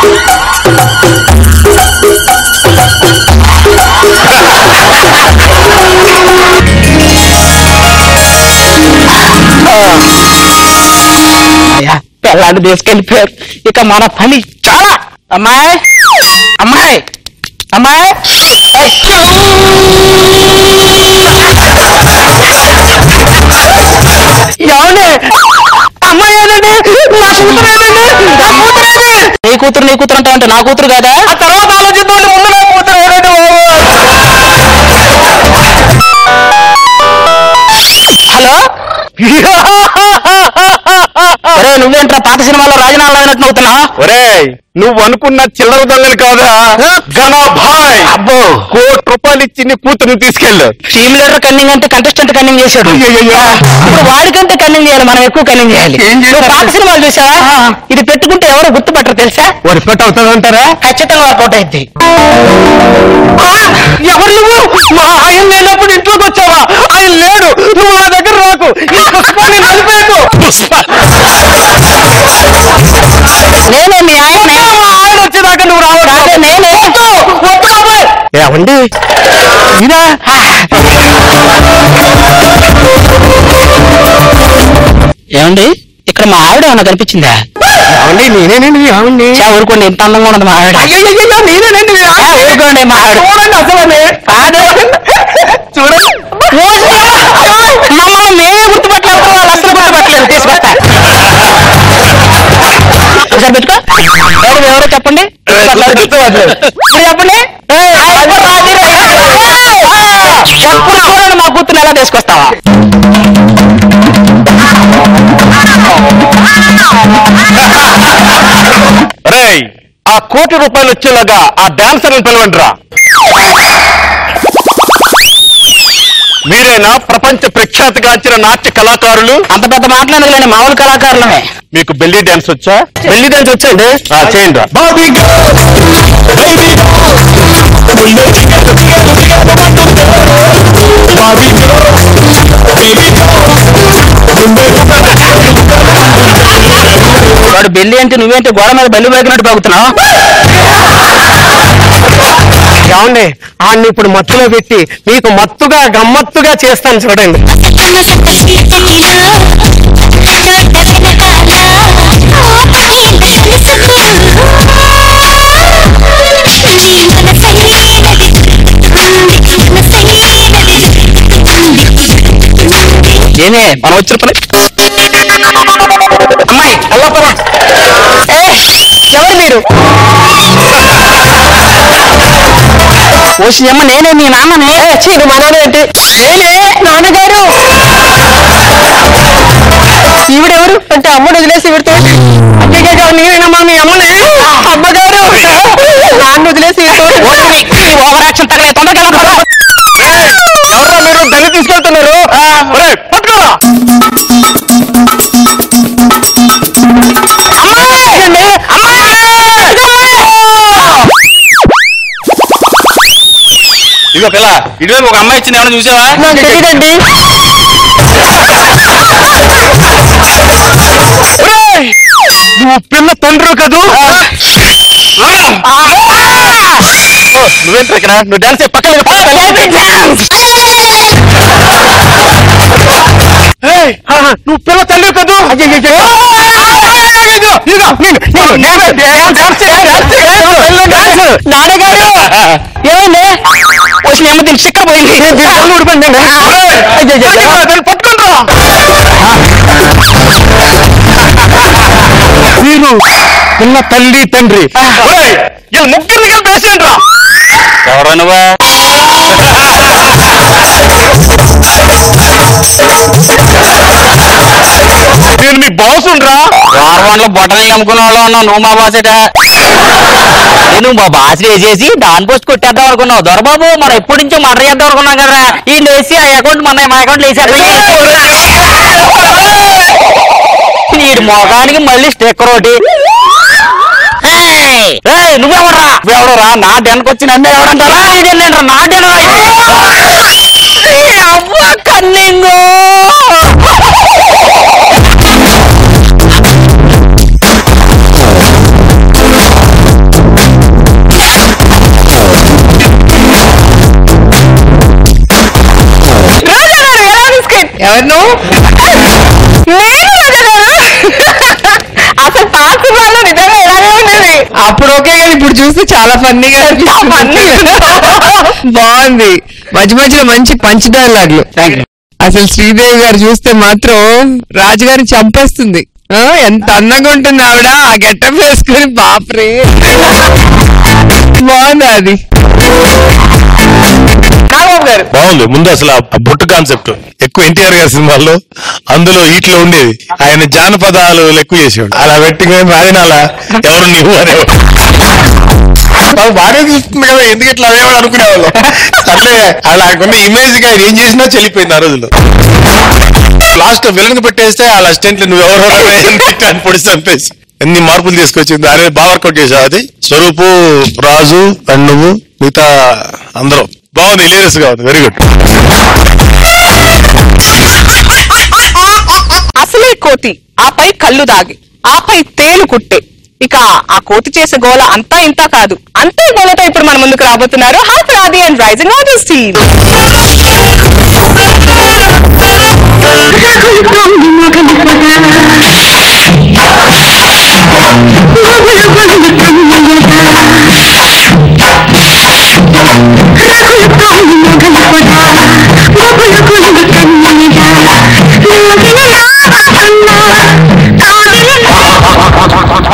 Speaker 7: అయ్యా, పిల్లాన్ని తీసుకెళ్ళిపోయారు ఇక మన పని చాలా అమ్మాయి అమ్మాయి అమ్మాయి ఏమండి అమ్మాయి ఏనండి నా కూతురు ఏనండి నా కూతురు ఏది? నీ కూతురు నీ కూతురు అంటావు అంటే నా కూతురు కదా ఆ తర్వాత ఆలోచిద్దాం ముందు నా కూతురు ఏనండి హలో అరే నువ్వేంట్రా పాత సినిమాలో రాజనాలు అయినట్టు నవ్వుతున్నావు
Speaker 6: ఒరేయ్ నువ్వు అనుకున్న చిల్లర దొంగలు కాదా ఘనాభాయ్
Speaker 7: అబ్బో
Speaker 6: కోటి రూపాయలు ఇచ్చి నీ కూతురుని తీసుకెళ్ళు
Speaker 7: టీమ్ లీడర్ కన్నింగ్ అంటే కంటెస్టెంట్ కన్నింగ్ చేశాడు
Speaker 6: అయ్యయ్యయ్యో.
Speaker 7: ఇప్పుడు వాడికంటే కన్నింగ్ చేయాలి మనం ఎక్కువ కన్నింగ్ చేయాలి
Speaker 6: ఏం చేశారు?
Speaker 7: నువ్వు పాత సినిమాలు చూసావా ఇది పెట్టుకుంటే ఎవరు గుర్తుపట్టరు తెలుసా
Speaker 6: వర్కౌట్ అవుతుందంటారా
Speaker 7: ఖచ్చితంగా వర్కౌట్ అయింది
Speaker 6: ఎవరు నువ్వు మా ఆయన లేనప్పుడు ఇంట్లోకి వచ్చావా ఆయన లేడు నువ్వు నా దగ్గర రాకు ఈ పుష్పాన్ని నలిపేకు
Speaker 7: నేనే మీ ఆయన్ని
Speaker 6: మా ఆయన వచ్చేదాకా నువ్వు రావడం
Speaker 7: కాదే నేనే
Speaker 6: ఏమండి ఇదా
Speaker 7: ఏమండి ఇక్కడ మా ఆవిడ ఏమన్నా కనిపించిందా
Speaker 6: ఏమండి నేనేనండి మీ ఆవిడ్ని
Speaker 7: చా ఊరుకోండి ఎంత అందంగా ఉన్నది మా ఆవిడ
Speaker 6: అయ్యయ్యయ్యో, నేనేనండి మీ
Speaker 7: ఆ,
Speaker 6: ఆవిడ్ని.
Speaker 7: ఊరుకోండి మా ఆవిడ
Speaker 6: చూడండి అసలు
Speaker 7: కాదు
Speaker 6: చూడండి
Speaker 7: ఓ, ఒకసారి పెట్టుకో ఎవరు ఎవరో చెప్పండి మీరు చెప్పండి ఎప్పుడు చూడండి మా కూతురు ఎలా తీసుకొస్తావా
Speaker 6: రేయ్ ఆ కోటి రూపాయలు వచ్చేలాగా ఆ డాన్సర్ని పిలవండిరా మీరేనా ప్రపంచ ప్రఖ్యాతిగాంచిన నాట్య కళాకారులు
Speaker 7: అంత పెద్ద మాట్లాడలేని మామూలు కళాకారులమే
Speaker 6: మీకు బెల్లీ డాన్స్ వచ్చా
Speaker 7: పెళ్లి డాన్స్ వచ్చండి
Speaker 6: ఆ, చేయండి రా
Speaker 7: వాడు బెల్లి అంటే నువ్వేంటి గోడ మీద బల్లి బయకినట్టు బాగుతున్నావు
Speaker 8: ఏమండి ఆడిని ఇప్పుడు మత్తులో పెట్టి మీకు మత్తుగా గమ్మత్తుగా చేస్తాను చూడండి
Speaker 7: ఏమే మనం వచ్చిన పని అమ్మాయి అల్లపరా ఎవరు మీరు ఓసి అమ్మ నేనే మీ నాన్ననే చీ నువ్వు మా నాన్న ఏంటి నేనే నాన్నగారు ఈవిడెవరు అంటే అమ్మడు వదిలేసి ఈవిడతో అయ్యయ్యో నేనేనమ్మా మీ అమ్మనే అమ్మగారు నాన్న వదిలేసి ఓవరాక్షన్ తగలే తొందరగా వెళ్ళండి.
Speaker 6: ఎవరా మీరు దళి తీసుకెళ్తున్నారు ఒరేయ్, పట్టుకోరా
Speaker 2: ఇదిగో పిల్ల ఇటువైపు ఒక అమ్మాయి ఇచ్చింది ఏమైనా చూసావా
Speaker 7: నాకు తెలియదండి
Speaker 6: ఒరేయ్, నువ్వు పిల్ల తండ్రి కదూ నువ్వేంటి ఇక్కడ నువ్వు డాన్స్ పక్కన ఏయ్, ఆహా, నువ్వు పిల్ల తండ్రి కదూ
Speaker 7: నాన్నగారు ఏమైంది వచ్చి ఏమో దీనికి చిక్కర పోయింది ఊడిపోయింది
Speaker 6: పట్టుకుంటా మీరు పిల్ల తల్లి తండ్రి ఒరేయ్, వీళ్ళ ముగ్గురిని కలిపి వేసేయండి రా
Speaker 2: ఎవరు నువ్వా
Speaker 6: నేను మీ బాస్ రా
Speaker 2: వారవాన్లో బొట్టలు అమ్ముకునే వాళ్ళు ఉన్నావు నువ్వు మా బాసేట నేను మా బాస్ వేసేసి దాని పోస్ట్ కొట్టేద్దాం అనుకున్నావు దొరబాబు మనం ఎప్పటి నుంచో మర్డర్ చేద్దాం అనుకున్నాం కదా ఈ వేసి ఆ అకౌంట్ మన మా అకౌంట్ వేసారు నీడు మొగానికి మళ్ళీ స్టిక్కర్ ఒకటి ఏయ్, ఏయ్, నువ్వెవడరా నువ్వెవడరా నా డెన్కి వచ్చి నన్ను ఎవడంటారా ఇదేంటరా నా డెన్ అవ్వ కన్నింగు
Speaker 3: ఎవరు నువ్వు
Speaker 5: అసలు పాత సినిమాలో నిజంగా ఇలాగే ఉండేది
Speaker 3: అప్పుడు ఓకే కానీ ఇప్పుడు చూస్తే చాలా ఫన్నీగా బాగుంది మధ్య మధ్యలో మంచి పంచ్ డైలాగ్లు అసలు శ్రీదేవి గారు చూస్తే మాత్రం రాజుగారిని చంపేస్తుంది ఆ, ఎంత అందంగా ఉంటుంది ఆవిడ ఆ గెట్టప్ వేసుకుని బాప్రే బాగుంది అది
Speaker 9: బాగుంది ముందు అసలు ఆ బుట్ట కాన్సెప్ట్ ఎక్కువ ఎన్టీఆర్ గారి సినిమాల్లో అందులో వీటిలో ఉండేది ఆయన జానపదాలు ఎక్కువ చేసేవాడు అలా పెట్టుకుని రాజనాల ఎవరు నీవు అనేవాడు మాకు బాగానే చూస్తుంది కదా ఎందుకు ఇట్లా అనేవాడు అనుకునేవాళ్ళు అంటే అలాకున్న ఇమేజ్ గా ఆయన ఏం చేసినా చెల్లిపోయింది ఆ రోజుల్లో లాస్ట్ విలన్ పెట్టేస్తే వాళ్ళ అసిస్టెంట్ నువ్వు ఎవరు అని పొడి చంపేసి ఎన్ని మార్పులు తీసుకొచ్చింది అనేది బాగా వర్కౌట్ చేసావు అది స్వరూపు రాజు అండ్ నువ్వు మిగతా అందరూ బాగుంది హిలేరియస్ గా ఉంది వెరీ గుడ్
Speaker 5: అసలే కోతి ఆపై కళ్ళు దాగి ఆపై తేలు కుట్టే ఇక ఆ కోతి చేసే గోల అంతా ఇంత కాదు అంతే గోలతో ఇప్పుడు మన ముందుకు రాబోతున్నారు హాఫ్ రాది అండ్ రైజింగ్ ఆర్టిస్ట్ టీమ్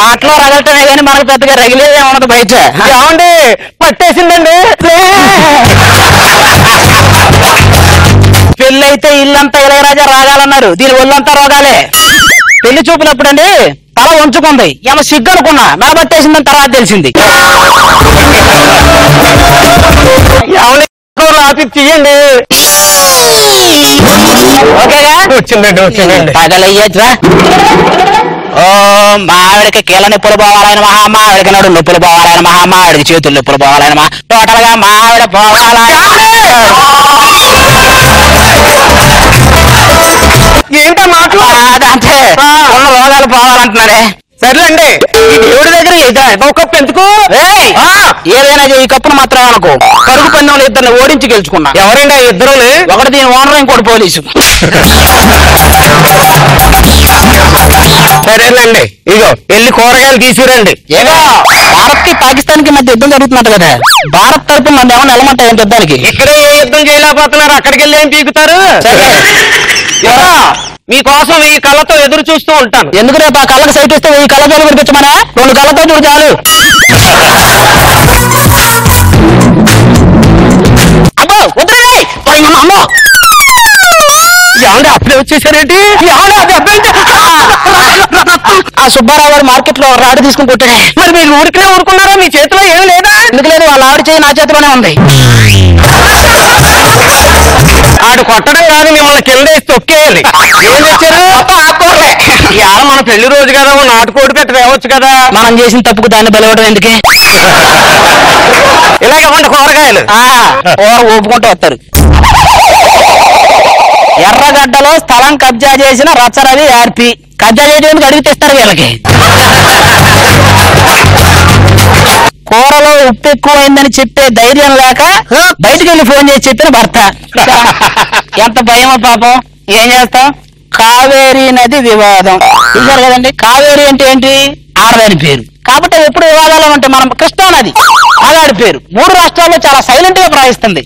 Speaker 7: మాటలో రగలటమే కానీ మనకు పెద్దగా రగిలేదే ఉండదు బయట
Speaker 8: ఏమండి పట్టేసిందండి
Speaker 7: పెళ్ళైతే ఇల్లంతా ఇళయరాజా రాగాలన్నారు దీని ఒళ్ళంతా రోగాలే పెళ్లి చూపులప్పుడండి తల ఉంచుకుంది ఏమో సిగ్గు అనుకున్నా మెడబట్టేసిందని తర్వాత తెలిసింది
Speaker 8: ఏమండి ఆపి తీయండి
Speaker 7: ఓకేగా
Speaker 8: వచ్చిందండి వచ్చిందండి
Speaker 7: పగలయ్యేట్రా ఓ మావిడికి కీళ్ళ నొప్పులు పోవాలైన మహా మావిడికి నడు నొప్పులు పోవాలైన మహా మావిడికి చేతులు నొప్పులు పోవాలైన మహా టోటల్ గా మావిడ పోవాలా
Speaker 8: ఏంటో మాటలు
Speaker 7: అదంటే ఉన్న రోగాలు పోవాలంటున్నాడే
Speaker 8: సర్లేండి ఈ దేవుడి దగ్గర ఇదా ఒక కప్పు ఎందుకు
Speaker 7: ఏయ్!
Speaker 8: ఆ,
Speaker 7: ఏదైనా ఈ కప్పును మాత్రం అనుకో కరుగు పందెంలో ఇద్దరిని ఓడించి గెలుచుకున్నా
Speaker 8: ఎవరండి ఆ ఇద్దరు
Speaker 7: ఒకటి దీని ఓనర్ ఇంకోటి పోలీసు
Speaker 8: సరేనండి ఇగో వెళ్ళి కూరగాయలు తీసుకురండి
Speaker 7: ఏగా భారత్ కి పాకిస్తాన్ కి మధ్య యుద్ధం జరుగుతున్నట్టు కదా భారత్ తరపు నన్ను ఏమన్నా వెళ్ళమంటాయి యుద్ధానికి
Speaker 8: ఇక్కడే ఏ యుద్ధం చేయలేకపోతున్నారు అక్కడికి వెళ్ళి ఏం పీకుతారు
Speaker 7: సరే.
Speaker 8: ఎవరా మీకోసం ఈ కళ్ళతో ఎదురు చూస్తూ ఉంటాను
Speaker 7: ఎందుకు రేపు ఆ కళ్ళకి సైట్ ఇస్తే ఈ కళ్ళతో వినిపించమనా రెండు కళ్ళతో చూడు చాలు అబ్బో వద్దురే పోయి అమ్మ, అమ్మో
Speaker 8: ఏమండి అప్పుడే వచ్చేసారేంటి ఏమండి అది అబ్బేంటి?
Speaker 7: ఆ సుబ్బారావు గారు మార్కెట్ లో రాడు తీసుకుని కొట్టాడే
Speaker 8: మరి మీరు ఊరికే ఊరుకున్నారా మీ చేతిలో ఏం లేదా
Speaker 7: ఎందుకు లేదు వాళ్ళ ఆవిడ చేయి నా చేతిలోనే ఉంది
Speaker 8: ఆడు కొట్టడం కాదు మిమ్మల్ని కింద వేసి తొక్కేయాలి ఏం తెచ్చారు ఇవాళ మన పెళ్లి రోజు కదా ఓ నాటుకోడి పెట్ట తేవచ్చు కదా
Speaker 7: మనం చేసిన తప్పుకు దాన్ని బలవడం ఎందుకే
Speaker 8: ఇలా ఇవ్వండి కూరగాయలు
Speaker 7: ఆ, కూర ఊపుకుంటూ వస్తారు ఎర్రగడ్డలో స్థలం కబ్జా చేసిన రచ్చరవి ఆర్పి కబ్జా చేయడానికి అడిగి తెస్తారు వీళ్ళకి కూరలో ఉప్పు ఎక్కువైందని చెప్పే ధైర్యం లేక బయటికి వెళ్ళి ఫోన్ చేసి చెప్పిన భర్త ఎంత భయమో పాపం ఏం చేస్తాం కావేరీ నది వివాదం చూసారు కదండి కావేరీ అంటే ఏంటి ఆడదాని పేరు కాబట్టి అవి ఎప్పుడు వివాదాలు ఉంటాయి మనం కృష్ణా నది ఆడాడి పేరు మూడు రాష్ట్రాల్లో చాలా సైలెంట్ గా ప్రవహిస్తుంది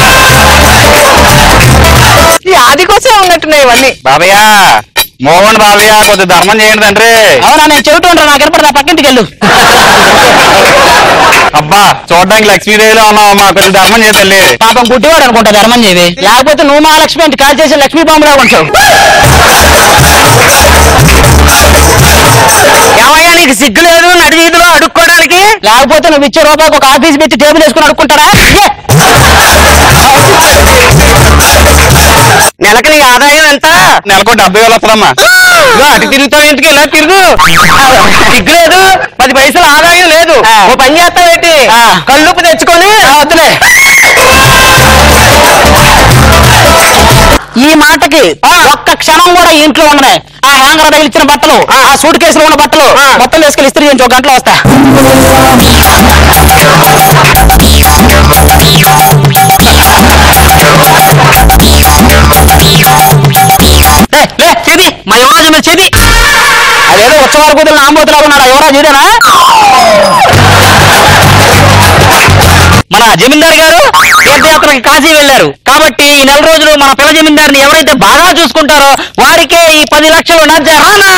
Speaker 5: ఈ ఆది కోసమే ఉన్నట్టున్నాయి ఇవన్నీ
Speaker 2: బాబయ్య మోహన్ బాబయ్య కొద్ది ధర్మం చేయండి తండ్రి
Speaker 7: అవునా నేను చెబుతూ ఉంటాను నాకు ఎనపడి నా పక్కింటికి వెళ్ళు
Speaker 2: అబ్బా చూడడానికి లక్ష్మీదేవిలో ఉన్నావు మా కొద్ది ధర్మం చేయండి
Speaker 7: పాపం గుడ్డివాడు అనుకుంటా ధర్మం చేవి లేకపోతే నువ్వు మహాలక్ష్మి అంటే కాల్ చేసి లక్ష్మీ బాంబులా కొంటావు
Speaker 8: ఏమయ్యా నీకు సిగ్గు లేదు నడి వీధిలో అడుక్కోవడానికి
Speaker 7: లేకపోతే నువ్వు ఇచ్చే రూపాయికి ఒక ఆఫీస్ పెట్టి టేబుల్ వేసుకుని అడుక్కుంటాడా ఏ!
Speaker 8: నెలకి నీ ఆదాయం ఎంత
Speaker 2: నెలకు డెబ్బై వేలు వస్తుందమ్మా
Speaker 8: ఇదిగో అటు తిరుగుతావు ఇంటికి ఇలా తిరుగు సిగ్గు లేదు పది పైసలు ఆదాయం లేదు
Speaker 7: ఆ.
Speaker 8: ఓ పని చేస్తావేంటి
Speaker 7: ఆ.
Speaker 8: కళ్ళుప్పు తెచ్చుకొని
Speaker 7: ఆ, వద్దులే ఈ మాటకి ఒక్క క్షణం కూడా ఈ ఇంట్లో ఉండనే ఆ హ్యాంగర్ తగిలిచ్చిన బట్టలు ఆ సూట్ కేసులో ఉన్న బట్టలు మొత్తం తీసుకెళ్ళి ఇస్త్రీ చేయించి ఒక గంటలో వస్తా లే, లే, చెది మా యువరాజు మీద చెది అదేదో ఉత్సవాల కూతురు నాంబోతులా ఉన్నాడు ఆ యువరాజు ఇదేనా మన జమీందార్ గారు తీర్థయాత్రకి కాశీ వెళ్లారు కాబట్టి ఈ నెల రోజులు మన పిల్ల జమీందారిని ఎవరైతే బాగా చూసుకుంటారో వారికే ఈ పది లక్షలు నజరానా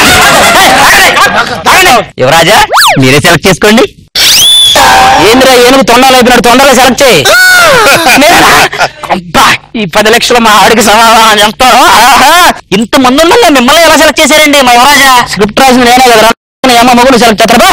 Speaker 7: యువరాజా మీరే సెలెక్ట్ చేసుకోండి ఏంద్రా ఏనుగు తొండలు అయిపోయినాడు తొండలో సెలెక్ట్ చేయి నేనా? అబ్బా ఈ పది లక్షలు మా ఆవిడకి సమాధానం చెప్తాను ఆహా ఇంత మంది ఉన్నా మిమ్మల్ని ఎలా సెలెక్ట్ చేశారండి మా యువరాజా స్క్రిప్ట్ రాసింది నేనే కదా నీ అమ్మ మగుడు సెలెక్ట్ చేస్తారా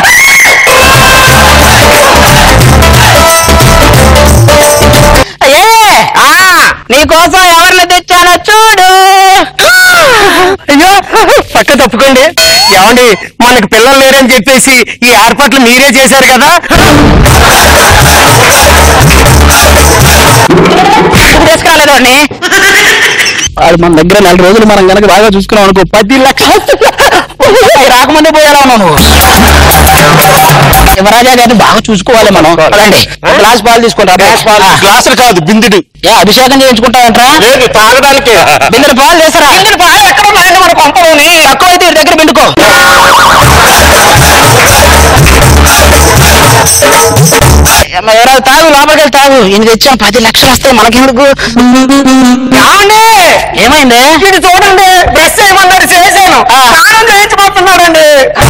Speaker 7: ఏ ఆ నీకోసం ఎవరిని తెచ్చానో చూడు
Speaker 8: అయ్యో పక్క తప్పుకోండి ఏమండి మనకు పిల్లలు లేరని చెప్పేసి ఈ ఏర్పాట్లు మీరే చేశారు కదా
Speaker 7: తీసుకురాలేదు వాడిని వాడు మన దగ్గర నెల రోజులు మనం కనుక బాగా చూసుకున్నాం అనుకో పది లక్షలు అవి రాకముందే పోయాలా నువ్వు యువరాజా గారిని బాగా చూసుకోవాలి మనం రండి గ్లాస్ పాలు తీసుకుంటా
Speaker 9: గ్లాసులు కాదు బిందుడు
Speaker 7: ఏ అభిషేకం చేయించుకుంటావంటరా
Speaker 9: లేదు తాగడానికి
Speaker 7: బిందెడు పాలు చేసరా బిందెడు పాలు ఎక్కడ ఉన్నాయండి మన కొంపలోని తక్కువ అయితే వీడి దగ్గర పిండుకో ఎవరో తాగు లోపలికి వెళ్ళి తాగు ఈయన తెచ్చాం పది లక్షలు వస్తాయి మనకెందుకు
Speaker 8: ఏమండి
Speaker 7: ఏమైంది
Speaker 8: ఇది చూడండి బ్రష్ చేయమన్నాడు చేశాను స్నానం చేయించబోతున్నాడండి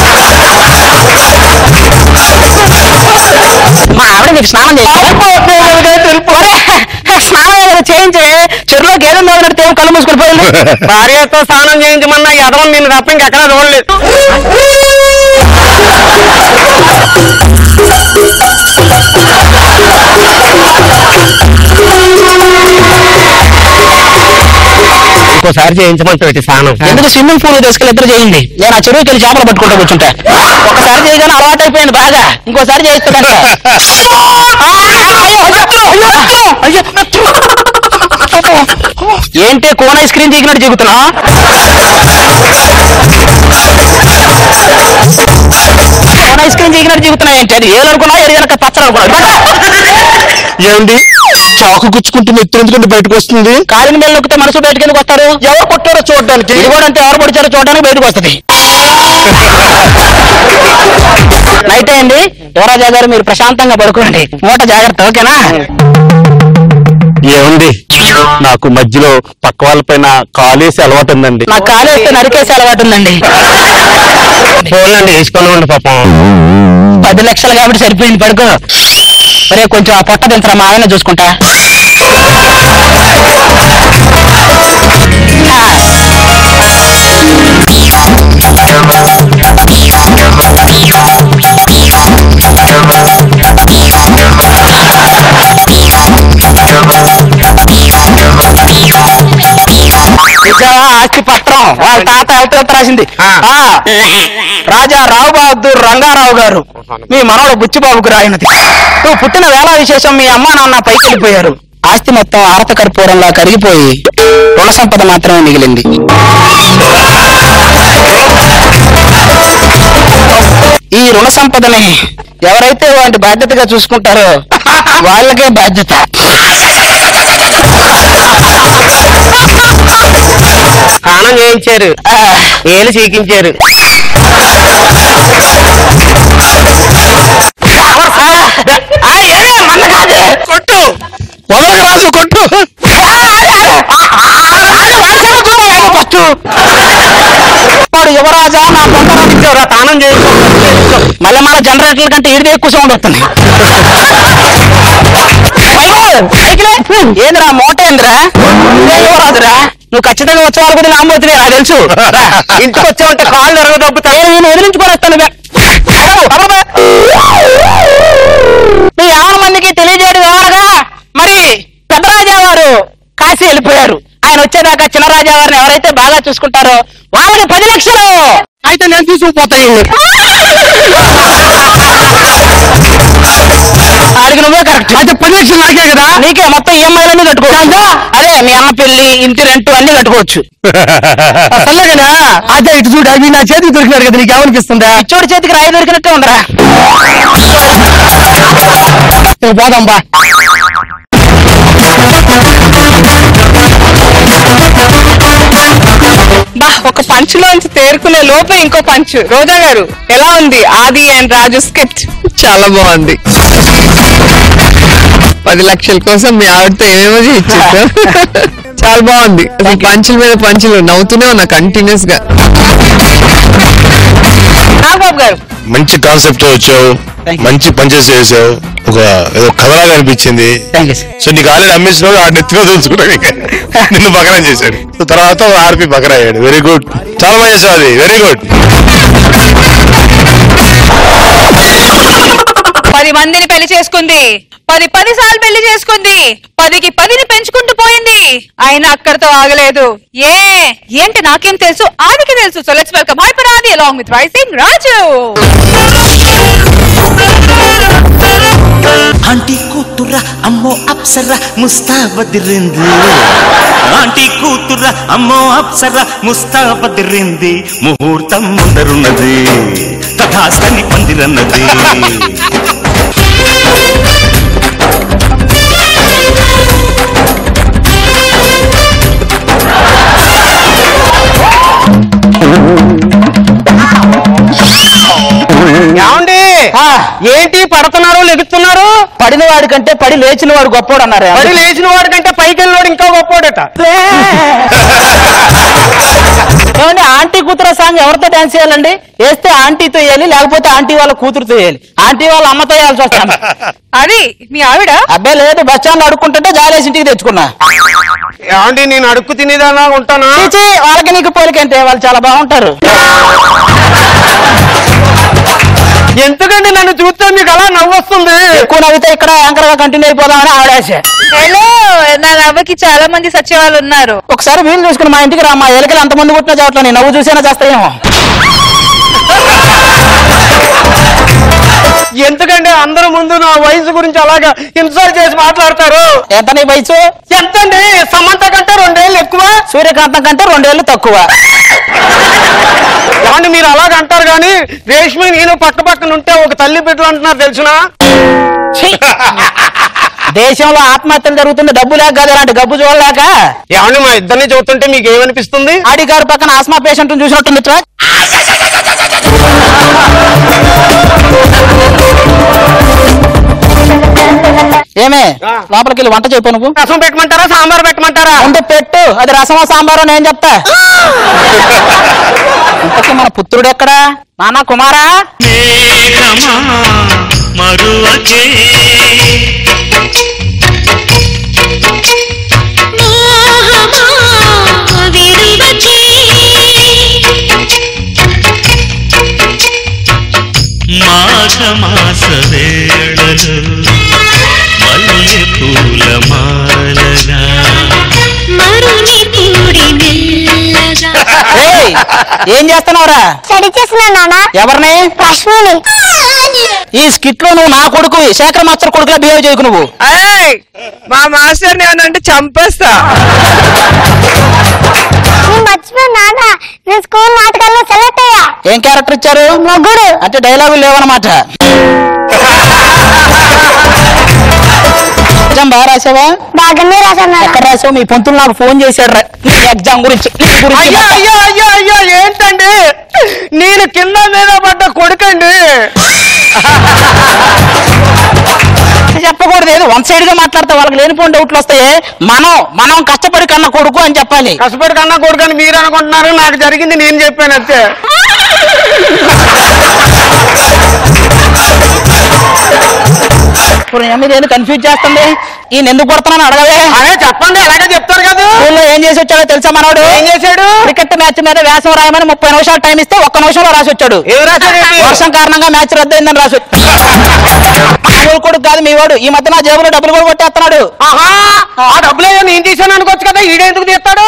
Speaker 7: మా ఆవిడ మీకు స్నానం చేయాలి స్నానం ఏదైనా చేయించి చెరువులోకి ఏదో నడితే ఏమో కళ్ళు మూసుకుని పోయింది
Speaker 8: భార్యతో స్నానం చేయించమన్నా ఎదవం నేను తప్ప ఇంకెక్కడ చూడలేదు
Speaker 7: ఇంకోసారి చేయించమంటే స్నానం ఎందుకు స్విమ్మింగ్ పూల్ తీసుకెళ్ళి ఇద్దరు చేయండి నేను ఆ చెరువుకి వెళ్ళి చేపలు పట్టుకుంటూ కూర్చుంటా ఒకసారి చేయగానే అలవాటు అయిపోయింది బాగా ఇంకోసారి చేయిస్తుందంట ఏంటి కోన్ ఐస్ క్రీమ్ చీకినట్టు చీకుతున్నా కోన్ ఐస్ క్రీమ్ చీకినట్టు చీకుతున్నా ఏంటి అది ఏలనుకున్నా ఏది కనుక పచ్చలు అనుకున్నా
Speaker 9: ఏమండి చాకు గుచ్చుకుంటే నెత్తి ఎందుకంటే బయటకు వస్తుంది
Speaker 7: కాలిన మీద నొక్కితే మనసు బయటకు ఎందుకు వస్తారు ఎవరు కొట్టారో చూడడానికి ఇది కూడా అంతే ఎవరు పొడిచారో చూడడానికి బయటకు వస్తుంది నైట్ అయింది యువరాజా గారు మీరు ప్రశాంతంగా పడుకోండి మూట జాగ్రత్త ఓకేనా
Speaker 9: ఏమండి నాకు మధ్యలో పక్క వాళ్ళ పైన కాలేసి అలవాటు ఉందండి
Speaker 7: నాకు కాలేస్తే నరికేసే అలవాటు ఉందండి
Speaker 9: ఫోన్లండి వేసుకొని ఉండి పాపం
Speaker 7: పది లక్షలు కాబట్టి సరిపోయింది పడుకో ఒరే కొంచెం ఆ పొట్ట దించరా మా ఆయన చూసుకుంటా చూసావా ఆస్తి పత్రం వాళ్ళ తాత అవుతుంది రాసింది ఆ, రాజా రావు బహదూర్ రంగారావు గారు మీ మనవడు బుచ్చిబాబుకు రాయినది నువ్వు పుట్టిన వేళ విశేషం మీ అమ్మా నాన్న పైకి వెళ్ళిపోయారు ఆస్తి మొత్తం ఆరత కర్పూరంలా కరిగిపోయి రుణ సంపద మాత్రమే మిగిలింది ఈ రుణ సంపదని ఎవరైతే వాటి బాధ్యతగా చూసుకుంటారో వాళ్ళకే బాధ్యత
Speaker 8: స్నానం చేయించారు ఏలు చీకించారు
Speaker 9: కొట్టు వదలక రాజు కొట్టు
Speaker 7: వాడు యువరాజా నా పొందరం ఇచ్చారు స్నానం చేసుకో మళ్ళీ మన జనరేటర్ల కంటే ఈడిదే ఎక్కువ సౌండ్ వస్తుంది ఏంద్రా మోట ఏంద్రా ఇదే యువరాజురా నువ్వు ఖచ్చితంగా వచ్చే వరకు నామోతుంది నాకు తెలుసు రా, ఇంటికి వచ్చావంటే కాళ్ళు ఎరగ దొబ్బుతాను నేను వదిలించుకోలేస్తాను మీ ఆరు మందికి తెలియజేయడం ఏమనగా మరి పెద్దరాజా వారు కాశీ వెళ్ళిపోయారు ఆయన వచ్చేదాకా చిన్న రాజా వారిని ఎవరైతే బాగా చూసుకుంటారో వాళ్ళకి పది లక్షలు అయితే నేను తీసుకుపోతాయి ఆడికి నువ్వే కరెక్ట్ అయితే పది లక్షలు నాకే కదా నీకే మొత్తం ఈఎంఐలన్నీ కట్టుకోవచ్చు అదే మీ అమ్మ పెళ్లి ఇంటి రెంట్ అన్ని కట్టుకోవచ్చు అసలేనా అదే ఇటు చూడు అవి నా చేతికి దొరికినాడు కదా నీకు ఏమనిపిస్తుందా ఇచ్చోడి చేతికి రాయి దొరికినట్టే ఉందరా పోదాం బా
Speaker 5: బా ఒక పంచులోంచి తేరుకునే లోపే ఇంకో పంచు రోజా గారు ఎలా ఉంది ఆది అండ్ రాజు స్కిట్
Speaker 3: చాలా బాగుంది పది లక్షల కోసం మీ ఆవిడతో ఏమేమో చేయించారు చాలా బాగుంది అసలు పంచుల మీద పంచులు నవ్వుతూనే ఉన్నా కంటిన్యూస్ గా
Speaker 5: నాగబాబు గారు
Speaker 9: మంచి కాన్సెప్ట్ తో వచ్చావు మంచి పనిచేసి చేసావు ఒక ఏదో కథలాగా అనిపించింది సో నీకు ఆల్రెడీ అమ్మేసినాడు ఆ నెత్తిలో తెలుసుకున్నాడు నిన్ను బకరా చేశాడు సో తర్వాత ఆర్పి బకరా అయ్యాడు వెరీ గుడ్ చాలా బాగా చేసావు అది వెరీ గుడ్
Speaker 5: పది మందిని పెళ్లి చేసుకుంది పది పది సార్లు పెళ్లి చేసుకుంది పదికి పదిని పెంచుకుంటూ పోయింది అయినా అక్కడితో ఆగలేదు ఏ ఏంటి నాకేం తెలుసు ఆదికి తెలుసు so let's welcome hyper Aadi along with rising Raju
Speaker 11: aunty కూతుర అమ్మో అప్సర ముస్తాబదిరింది ఆంటీ కూతుర అమ్మో అప్సర ముస్తాబదిరింది ముహూర్తం ముందరున్నది తథాస్తని పందిరన్నది
Speaker 8: ఏమండి ఏంటి పడుతున్నారు లెగుతున్నారు
Speaker 7: పడిన వాడి కంటే పడి లేచిన వాడు గొప్పోడు అన్నారు
Speaker 8: పడి లేచిన వాడి కంటే పైకి వెళ్ళినోడు ఇంకా గొప్పోడట
Speaker 7: ఏమండి ఆంటీ కూతురు సాంగ్ ఎవరితో డాన్స్ చేయాలండి వేస్తే ఆంటీతో వేయాలి లేకపోతే ఆంటీ వాళ్ళ కూతురుతో వేయాలి ఆంటీ వాళ్ళ అమ్మతో వేయాల్సి వస్తాను
Speaker 5: అది మీ ఆవిడ
Speaker 7: అబ్బాయి లేదు బస్ స్టాండ్ అడుక్కుంటుంటే జాలేసి ఇంటికి తెచ్చుకున్నా
Speaker 8: ఏమండి నేను అడుక్కు తినేదానా ఉంటానా
Speaker 7: చీచీ, వాళ్ళకి నీకు పోలికంటే వాళ్ళు చాలా బాగుంటారు
Speaker 8: ఎందుకండి నన్ను చూస్తే మీకు అలా నవ్వొస్తుంది
Speaker 7: ఎక్కువ నవ్వితే ఇక్కడ యాంకర్ గా కంటిన్యూ అయిపోదామని ఆవిడాశ
Speaker 5: హలో నా నవ్వకి చాలా మంది సత్యవాళ్ళు ఉన్నారు
Speaker 7: ఒకసారి వీలు చూసుకుని మా ఇంటికి రా మా ఎలకలు అంతమంది పుట్టిన చోట్ల నేను నవ్వు చూసేనా చేస్తాయేమో
Speaker 8: ఎందుకంటే అందరి ముందు నా వయసు గురించి అలాగా ఇన్సల్ట్ చేసి మాట్లాడతారు
Speaker 7: ఎంత నీ వయసు
Speaker 8: ఎంతండి సమంత కంటే రెండేళ్ళు ఎక్కువ
Speaker 7: సూర్యకాంతం కంటే రెండేళ్లు తక్కువ
Speaker 8: ఏమండి మీరు అలాగ అంటారు కానీ రేష్మి నేను పక్క పక్కన ఉంటే ఒక తల్లి బిడ్డలు అంటున్నారు తెలిసిన
Speaker 7: ఛీ! దేశంలో ఆత్మహత్యలు జరుగుతుంది డబ్బు లేక కాదు ఇలాంటి గబ్బు చూడలేక
Speaker 8: ఏమండి మా ఇద్దరిని చూస్తుంటే మీకు ఏమనిపిస్తుంది
Speaker 7: ఆడి గారి పక్కన ఆస్మా పేషెంట్ చూసినట్టుంది ఇట్లా. ఏమే లోపలికి వెళ్ళి వంట చెప్పు నువ్వు
Speaker 8: రసం పెట్టమంటారా సాంబార్ పెట్టమంటారా
Speaker 7: ముందు పెట్టు అది రసమో సాంబారో నేను చెప్తా ఇంతకీ మన పుత్రుడు ఎక్కడా నానా కుమారా
Speaker 11: మేఘమా మరువకే మాఘ మాస వేళలు మల్లె పూల మాలగా
Speaker 7: ఏయ్, ఏం చేస్తున్నావురా
Speaker 10: స్టడీ చేస్తున్నా నాన్న
Speaker 7: ఎవరిని
Speaker 10: రష్మిని
Speaker 7: ఈ స్కిట్ లో నువ్వు నా కొడుకు శేఖర్ మాస్టర్ కొడుకులా బిహేవ్ చేయకు నువ్వు
Speaker 3: ఏయ్, మా మాస్టర్ ఏమనంటే చంపేస్తా
Speaker 10: నేను మర్చిపోయి నాన్న నేను స్కూల్ నాటకాల్లో సెలెక్ట్ అయ్యా
Speaker 7: ఏం క్యారెక్టర్ ఇచ్చారు
Speaker 10: మొగ్గుడు
Speaker 7: అంటే డైలాగులు లేవన్నమాట ఎగ్జామ్ బాగా రాసావా
Speaker 10: బాగానే రాశాను నాన్న.
Speaker 7: ఎక్కడ రాసావు మీ పొంతులు నాకు ఫోన్ చేశాడు రా. నీ ఎగ్జామ్ గురించి నీ గురించి
Speaker 8: అయ్యో అయ్యో అయ్యో అయ్యో ఏంటండి నేను కింద మీద పడ్డ కొడుకండి
Speaker 7: చెప్పకూడదు ఏదో వన్ సైడ్ గా మాట్లాడితే వాళ్ళకి లేనిపోయిన డౌట్లు వస్తాయి మనం మనం కష్టపడి కన్న కొడుకు అని చెప్పాలి
Speaker 8: కష్టపడి కన్నా కొడుకని మీరు అనుకుంటున్నారు నాకు జరిగింది నేను చెప్పాను అంతే
Speaker 7: ఇప్పుడు ఏమి నేను కన్ఫ్యూజ్ చేస్తుంది ఈయన ఎందుకు కొడుతున్నాను అడగవే
Speaker 8: అదే చెప్పండి అలాగే చెప్తారు కదా
Speaker 7: స్కూల్లో ఏం చేసి వచ్చాడో తెలుసా మనోడు
Speaker 8: ఏం చేశాడు
Speaker 7: క్రికెట్ మ్యాచ్ మీద వ్యాసం రాయమని ముప్పై నిమిషాలు టైం ఇస్తే ఒక్క నిమిషంలో రాసి వచ్చాడు
Speaker 8: ఏం రాశాడేంటి?
Speaker 7: వర్షం కారణంగా మ్యాచ్ రద్దయిందని రాసి మామూలు కొడుకు కాదు మీ వాడు ఈ మధ్య నా జేబులో డబ్బులు కూడా కొట్టేస్తున్నాడు
Speaker 8: ఆహా ఆ డబ్బులు ఏదో నేను తీసాను అనుకోవచ్చు కదా ఈడెందుకు తీస్తాడు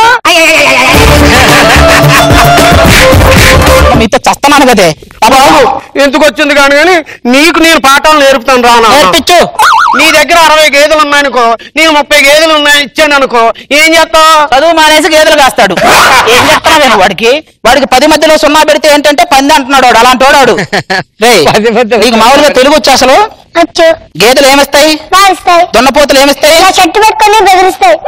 Speaker 7: మీతో చస్తున్నాను కదే బాబు
Speaker 8: ఎందుకు వచ్చింది కానీ కానీ నీకు నేను పాఠాలు నేర్పుతాను రానా
Speaker 7: నేర్పించు
Speaker 8: నీ దగ్గర అరవై గేదెలు ఉన్నాయనుకో నేను ముప్పై గేదెలు ఉన్నాయి ఇచ్చాను అనుకో ఏం చేస్తావు
Speaker 7: చదువు మానేసి గేదెలు కాస్తాడు ఏం చెప్తున్నావు వాడికి వాడికి పది మధ్యలో సున్నా పెడితే ఏంటంటే పంది అంటున్నాడు వాడు అలాంటి వాడు రేయ్,
Speaker 3: పది మధ్యలో
Speaker 7: నీకు మామూలుగా తెలుగు వచ్చి అసలు
Speaker 10: వచ్చు
Speaker 7: గేదెలు ఏమిస్తాయి
Speaker 10: వాయిస్తాయి
Speaker 7: దున్నపోతులు ఏమిస్తాయి
Speaker 10: ఇలా చెట్టు పెట్టుకొని బెదిరిస్తాయి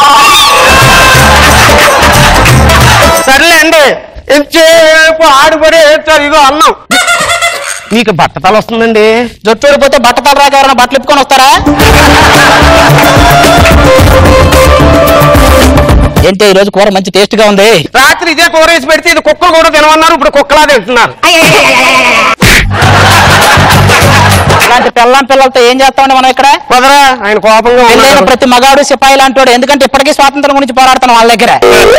Speaker 8: సర్లే అండి ఎంతసేపు ఆడుపడి ఏడ్చారు ఇగో అన్నం మీకు బట్టతల వస్తుందండి
Speaker 7: జుట్టు ఊడిపోతే బట్ట తలరాక ఎవరైనా బట్టలు ఇప్పుకొని వస్తారా ఏంటి ఈ రోజు కూర మంచి టేస్ట్ గా ఉంది
Speaker 8: రాత్రి ఇదే కూర వేసి పెడితే ఇది కుక్కలు కూడా తినమన్నారు ఇప్పుడు కుక్కలా తింటున్నారు
Speaker 7: అలాంటి పిల్లం పిల్లలతో ఏం చేస్తామండి మనం ఇక్కడ
Speaker 8: కుదరా ఆయన కోపంగా
Speaker 7: పెళ్ళైన
Speaker 8: ఉన్నాడు.
Speaker 7: ప్రతి మగాడు సిపాయి లాంటి వాడు ఎందుకంటే ఇప్పటికీ స్వాతంత్రం గురించి పోరాడుతాను వాళ్ళ దగ్గర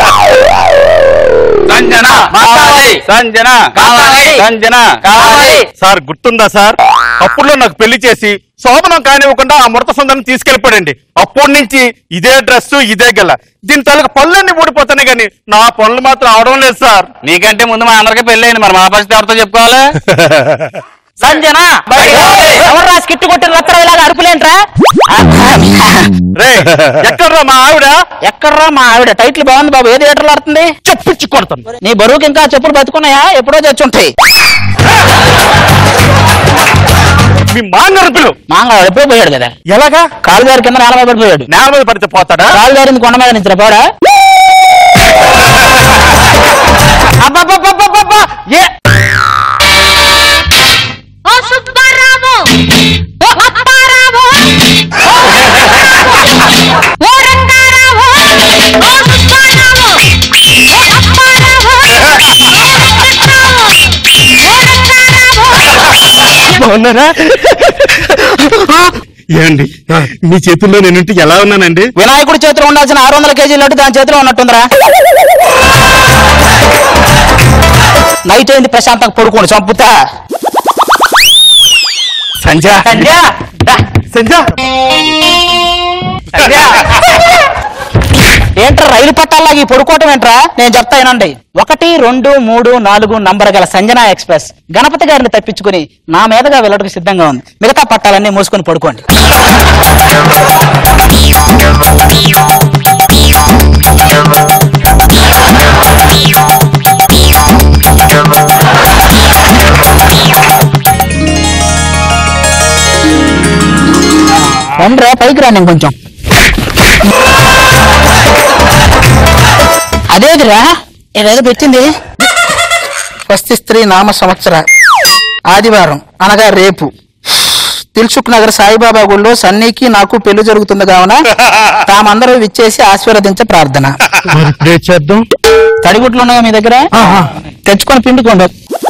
Speaker 2: సంజన
Speaker 7: కావాలి.
Speaker 2: సంజన
Speaker 7: కావాలి.
Speaker 2: సంజన
Speaker 7: కావాలి.
Speaker 2: సార్ గుర్తుందా సార్ అప్పుడులో నాకు పెళ్లి చేసి శోభనం కానివ్వకుండా ఆ మృత సుందరం తీసుకెళ్ళిపోడండి అప్పటి నుంచి ఇదే డ్రెస్ ఇదే గల దీని తలకి పళ్ళన్నీ ఊడిపోతున్నాయి కానీ నా పనులు మాత్రం అవడం లేదు సార్
Speaker 6: నీకంటే ముందు మా అందరికీ పెళ్ళయింది మరి మా పరిస్థితి ఎవరితో చెప్పుకోవాలి
Speaker 7: సంజన ఎవరు రా స్కిట్ కొట్టిన రచ్చర ఇలాగా అరుపులేంట్రా
Speaker 2: రే ఎక్కడ్రా మా ఆవిడ
Speaker 7: ఎక్కడ్రా మా ఆవిడ టైటిల్ బాగుంది బాబు ఏ థియేటర్లో ఆడుతుంది
Speaker 2: చెప్పుచ్చి కొడతాను
Speaker 7: నీ బరువుకి ఇంకా చెప్పులు బతుకున్నాయా ఎప్పుడో చచ్చుంటాయి
Speaker 2: మీ మాంగరపులు
Speaker 7: మాంగ ఎప్పుడో పోయాడు కదా
Speaker 2: ఎలాగా
Speaker 7: కాలు గారి కింద నేల మీద పడిపోయాడు
Speaker 2: నేల మీద పడితే పోతాడా
Speaker 7: కాలు గారింది కొండ మీద నుంచి పోడా
Speaker 8: అబ్బబ్బబ్బబ్బబ్బబ్బా! ఏ
Speaker 10: ఓ సుబ్బారావు
Speaker 8: బాగున్నారా ఏమండి మీ చేతుల్లో నేనుంటే ఎలా ఉన్నానండి
Speaker 2: వినాయకుడి చేతిలో ఉండాల్సిన ఆరు వందల కేజీల లడ్డు దాని చేతిలో ఉన్నట్టుందిరా నైట్ అయింది ప్రశాంతంగా పడుకోండి చంపుతా
Speaker 8: సంజయ్
Speaker 2: సంధ్య దా.
Speaker 8: సంజయ్
Speaker 2: సంధ్య. ఏంట్రా రైలు పట్టాలాగా ఈ పడుకోవటం ఏంట్రా నేను చెప్తా వినండి ఒకటి రెండు మూడు నాలుగు నంబర్ గల సంజనా ఎక్స్ప్రెస్ గణపతి గారిని తప్పించుకుని నా మీదగా వెళ్ళటకు సిద్ధంగా ఉంది మిగతా పట్టాలన్నీ మూసుకొని పడుకోండి రండిరా పైకి రా నేను కొంచెం అదేదిరా ఏదేదో పెట్టింది స్వస్తి స్త్రీ నామ సంవత్సర ఆదివారం అనగా రేపు దిల్సుఖ్ నగర్ సాయిబాబా గుళ్ళో సన్నీకి నాకు పెళ్లి జరుగుతుంది కావున తామందరూ విచ్చేసి ఆశీర్వదించ ప్రార్థన
Speaker 8: మరి ఇప్పుడే చేద్దాం
Speaker 2: తడిగుడ్లు ఉన్నాయా మీ దగ్గర తెచ్చుకొని పిండుకోండి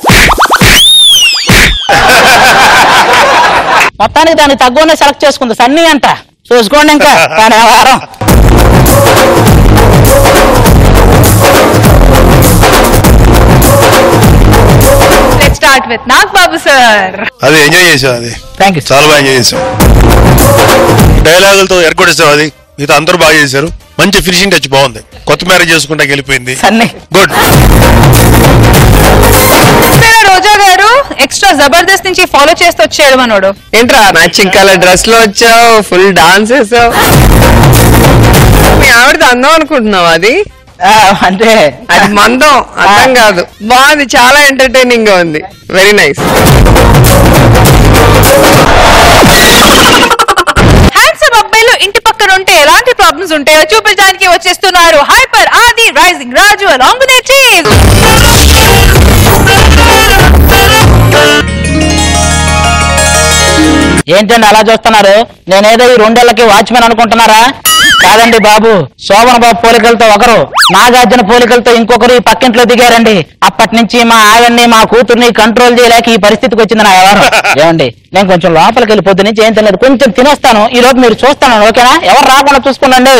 Speaker 2: మొత్తానికి దాన్ని తక్కువనే సెలెక్ట్ చేసుకుంది సన్నీ అంట చూసుకోండి ఇంకా కానీ ఆ వారం
Speaker 5: let start with Nag Babu sir
Speaker 9: అది ఎంజాయ్ చేసావు అది
Speaker 2: థ్యాంక్ యూ
Speaker 9: చాలా బాగా ఎంజాయ్ చేసాం డైలాగులతో ఎరగొట్టేసావు అది మిగతా అందరూ బాగా చేశారు మంచి ఫినిషింగ్ టచ్ బాగుంది కొత్త మ్యారేజ్ చేసుకుంటా వెళ్ళిపోయింది
Speaker 2: సన్నీ
Speaker 9: గుడ్
Speaker 5: రోజా గారు ఎక్స్ట్రా జబర్దస్త్ నుంచి ఫాలో చేస్తూ వచ్చాడు మనోడు
Speaker 3: ఏంట్రా మ్యాచింగ్ కలర్ డ్రెస్ లో వచ్చావు ఫుల్ డాన్స్ వేసావు మీ ఆవిడది అందం అనుకుంటున్నావు అది
Speaker 2: ఆ, అంటే
Speaker 3: అది మందం అర్థం కాదు బాగుంది చాలా ఎంటర్టైనింగ్ గా ఉంది వెరీ నైస్
Speaker 5: హ్యాండ్సమ్ అబ్బాయిలు ఇంటి పక్కన ఉంటే ఎలాంటి ప్రాబ్లమ్స్ ఉంటాయో చూపించడానికి వచ్చేస్తున్నారు hyper Aadi rising Raju along with చీజ్
Speaker 2: ఏంటండి అలా చూస్తున్నారు నేనేదో ఈ రెండేళ్లకి వాచ్మెన్ అనుకుంటున్నారా కాదండి బాబు శోభన బాబు పోలికలతో ఒకరు నాగార్జున పోలికలతో ఇంకొకరు ఈ పక్కింట్లో దిగారండి అప్పటి నుంచి మా ఆయన్ని మా కూతుర్ని కంట్రోల్ చేయలేక ఈ పరిస్థితికి వచ్చింది నా వ్యవహారం ఏమండి నేను కొంచెం లోపలికి వెళ్ళి పొద్దు నుంచి ఏం తెలియదు కొంచెం తినేస్తాను ఈ రోజు మీరు చూస్తాను ఓకేనా ఎవరు రాకుండా చూసుకోండి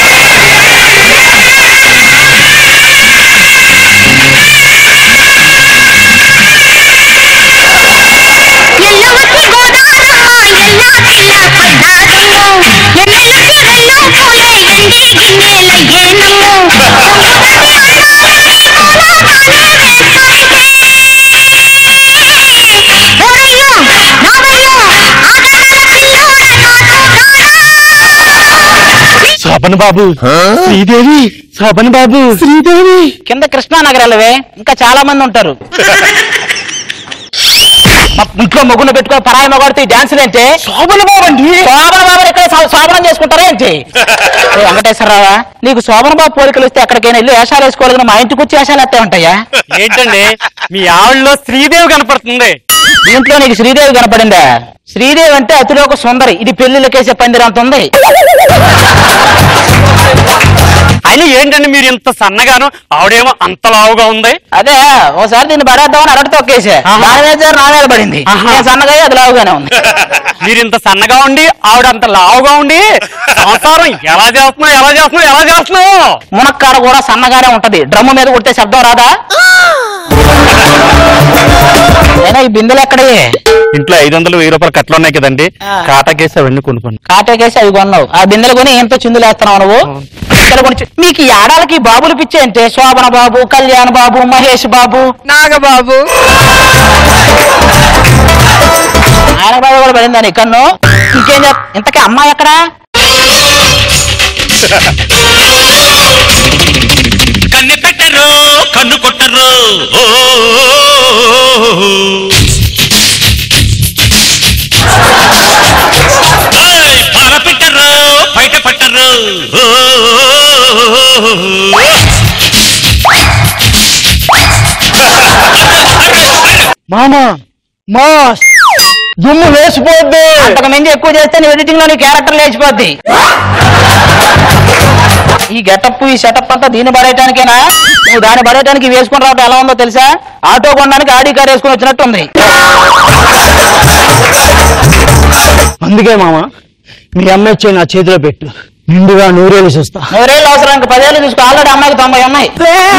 Speaker 8: శోభన్ బాబు శ్రీదేవి శోభన్ బాబు శ్రీదేవి
Speaker 2: కింద కృష్ణా నగరాలవే ఇంకా చాలా మంది ఉంటారు మా ఇంట్లో మొగ్గున పెట్టుకో పరాయి మొగాడితే డాన్సులు ఏంటి శోభన బాబు అండి శోభన బాబు ఇక్కడ శో- శోభనం చేసుకుంటారా ఏంటి ఏ వెంకటేశ్వరరావా నీకు శోభన బాబు పోలికలు వస్తే ఎక్కడికైనా వెళ్ళి వేషాలు వేసుకోవాలి మా ఇంటికి వచ్చి వేషాలు ఎత్తే ఉంటాయా
Speaker 8: ఏంటండి మీ ఆవిడలో శ్రీదేవి కనపడుతుంది
Speaker 2: దీంట్లో నీకు శ్రీదేవి కనపడిందా శ్రీదేవి అంటే అతిలోక సుందరి ఇది పెళ్లిళ్ళకేసే పందిరంత ఉంది
Speaker 8: అయినా ఏంటండి మీరు ఇంత సన్నగాను ఆవిడేమో అంత లావుగా ఉంది
Speaker 2: అదే ఓసారి దీన్ని పడేద్దామని అరటి తొక్కేసా దాని మీద జర నా మీద పడింది
Speaker 8: ఆహా.
Speaker 2: నేను సన్నగా అది లావుగానే ఉంది
Speaker 8: మీరు ఇంత సన్నగా ఉండి ఆవిడ అంత లావుగా ఉండి సంసారం ఎలా చేస్తున్నావు ఎలా చేస్తున్నావు ఎలా చేస్తున్నావు
Speaker 2: మునక్కాడ కూడా సన్నగానే ఉంటది డ్రమ్ము మీద కొట్టే శబ్దం రాదా అయినా ఈ బిందెలు ఎక్కడే
Speaker 8: ఇంట్లో ఐదు వందలు వెయ్యి రూపాయలు కట్లు ఉన్నాయి కదండి కాటాకేసి అవన్నీ కొనుక్కోండి
Speaker 2: కాటేకేసి అవి కొన్నావు ఆ బిందెలు కొని ఎంతో చిందులు వేస్తున్నావు నువ్వు బిందెలు కొని చి- మీకు ఈ ఆడాలకి ఈ బాబులు పిచ్చే అంటే శోభన బాబు కళ్యాణ్ బాబు మహేష్ బాబు
Speaker 3: నాగబాబు
Speaker 2: ఆయన బాబు కూడా పడిందా నీ కన్ను ఇంకేం చెప్ ఇంతకీ అమ్మాయి ఎక్కడా
Speaker 11: కన్ను పెట్టరు కన్ను కొట్టరు ఓ ఓయ్, పాల పెట్టరు బయట పట్టరు ఓ
Speaker 2: మామా మాస్ దుమ్ము వేసిపోద్ది అంతకు మించి ఎక్కువ చేస్తే నీ ఎడిటింగ్ లో నీ క్యారెక్టర్ లేచిపోద్ది
Speaker 7: ఈ గెటప్ ఈ సెటప్ అంతా దీన్ని పడేయటానికేనా నువ్వు దాన్ని పడేయటానికి వేసుకుని రావడం ఎలా ఉందో తెలుసా ఆటో కొనడానికి ఆడి కార్ వేసుకుని వచ్చినట్టు ఉంది
Speaker 6: అందుకే మామ మీ అమ్మాయి వచ్చి నా చేతిలో పెట్టు నిండుగా నూరేళ్ళు చూస్తా
Speaker 7: నూరేళ్ళు అవసరం ఇంకా పదేళ్ళు చూసుకో ఆల్రెడీ అమ్మాయికి తొంభై ఉన్నాయి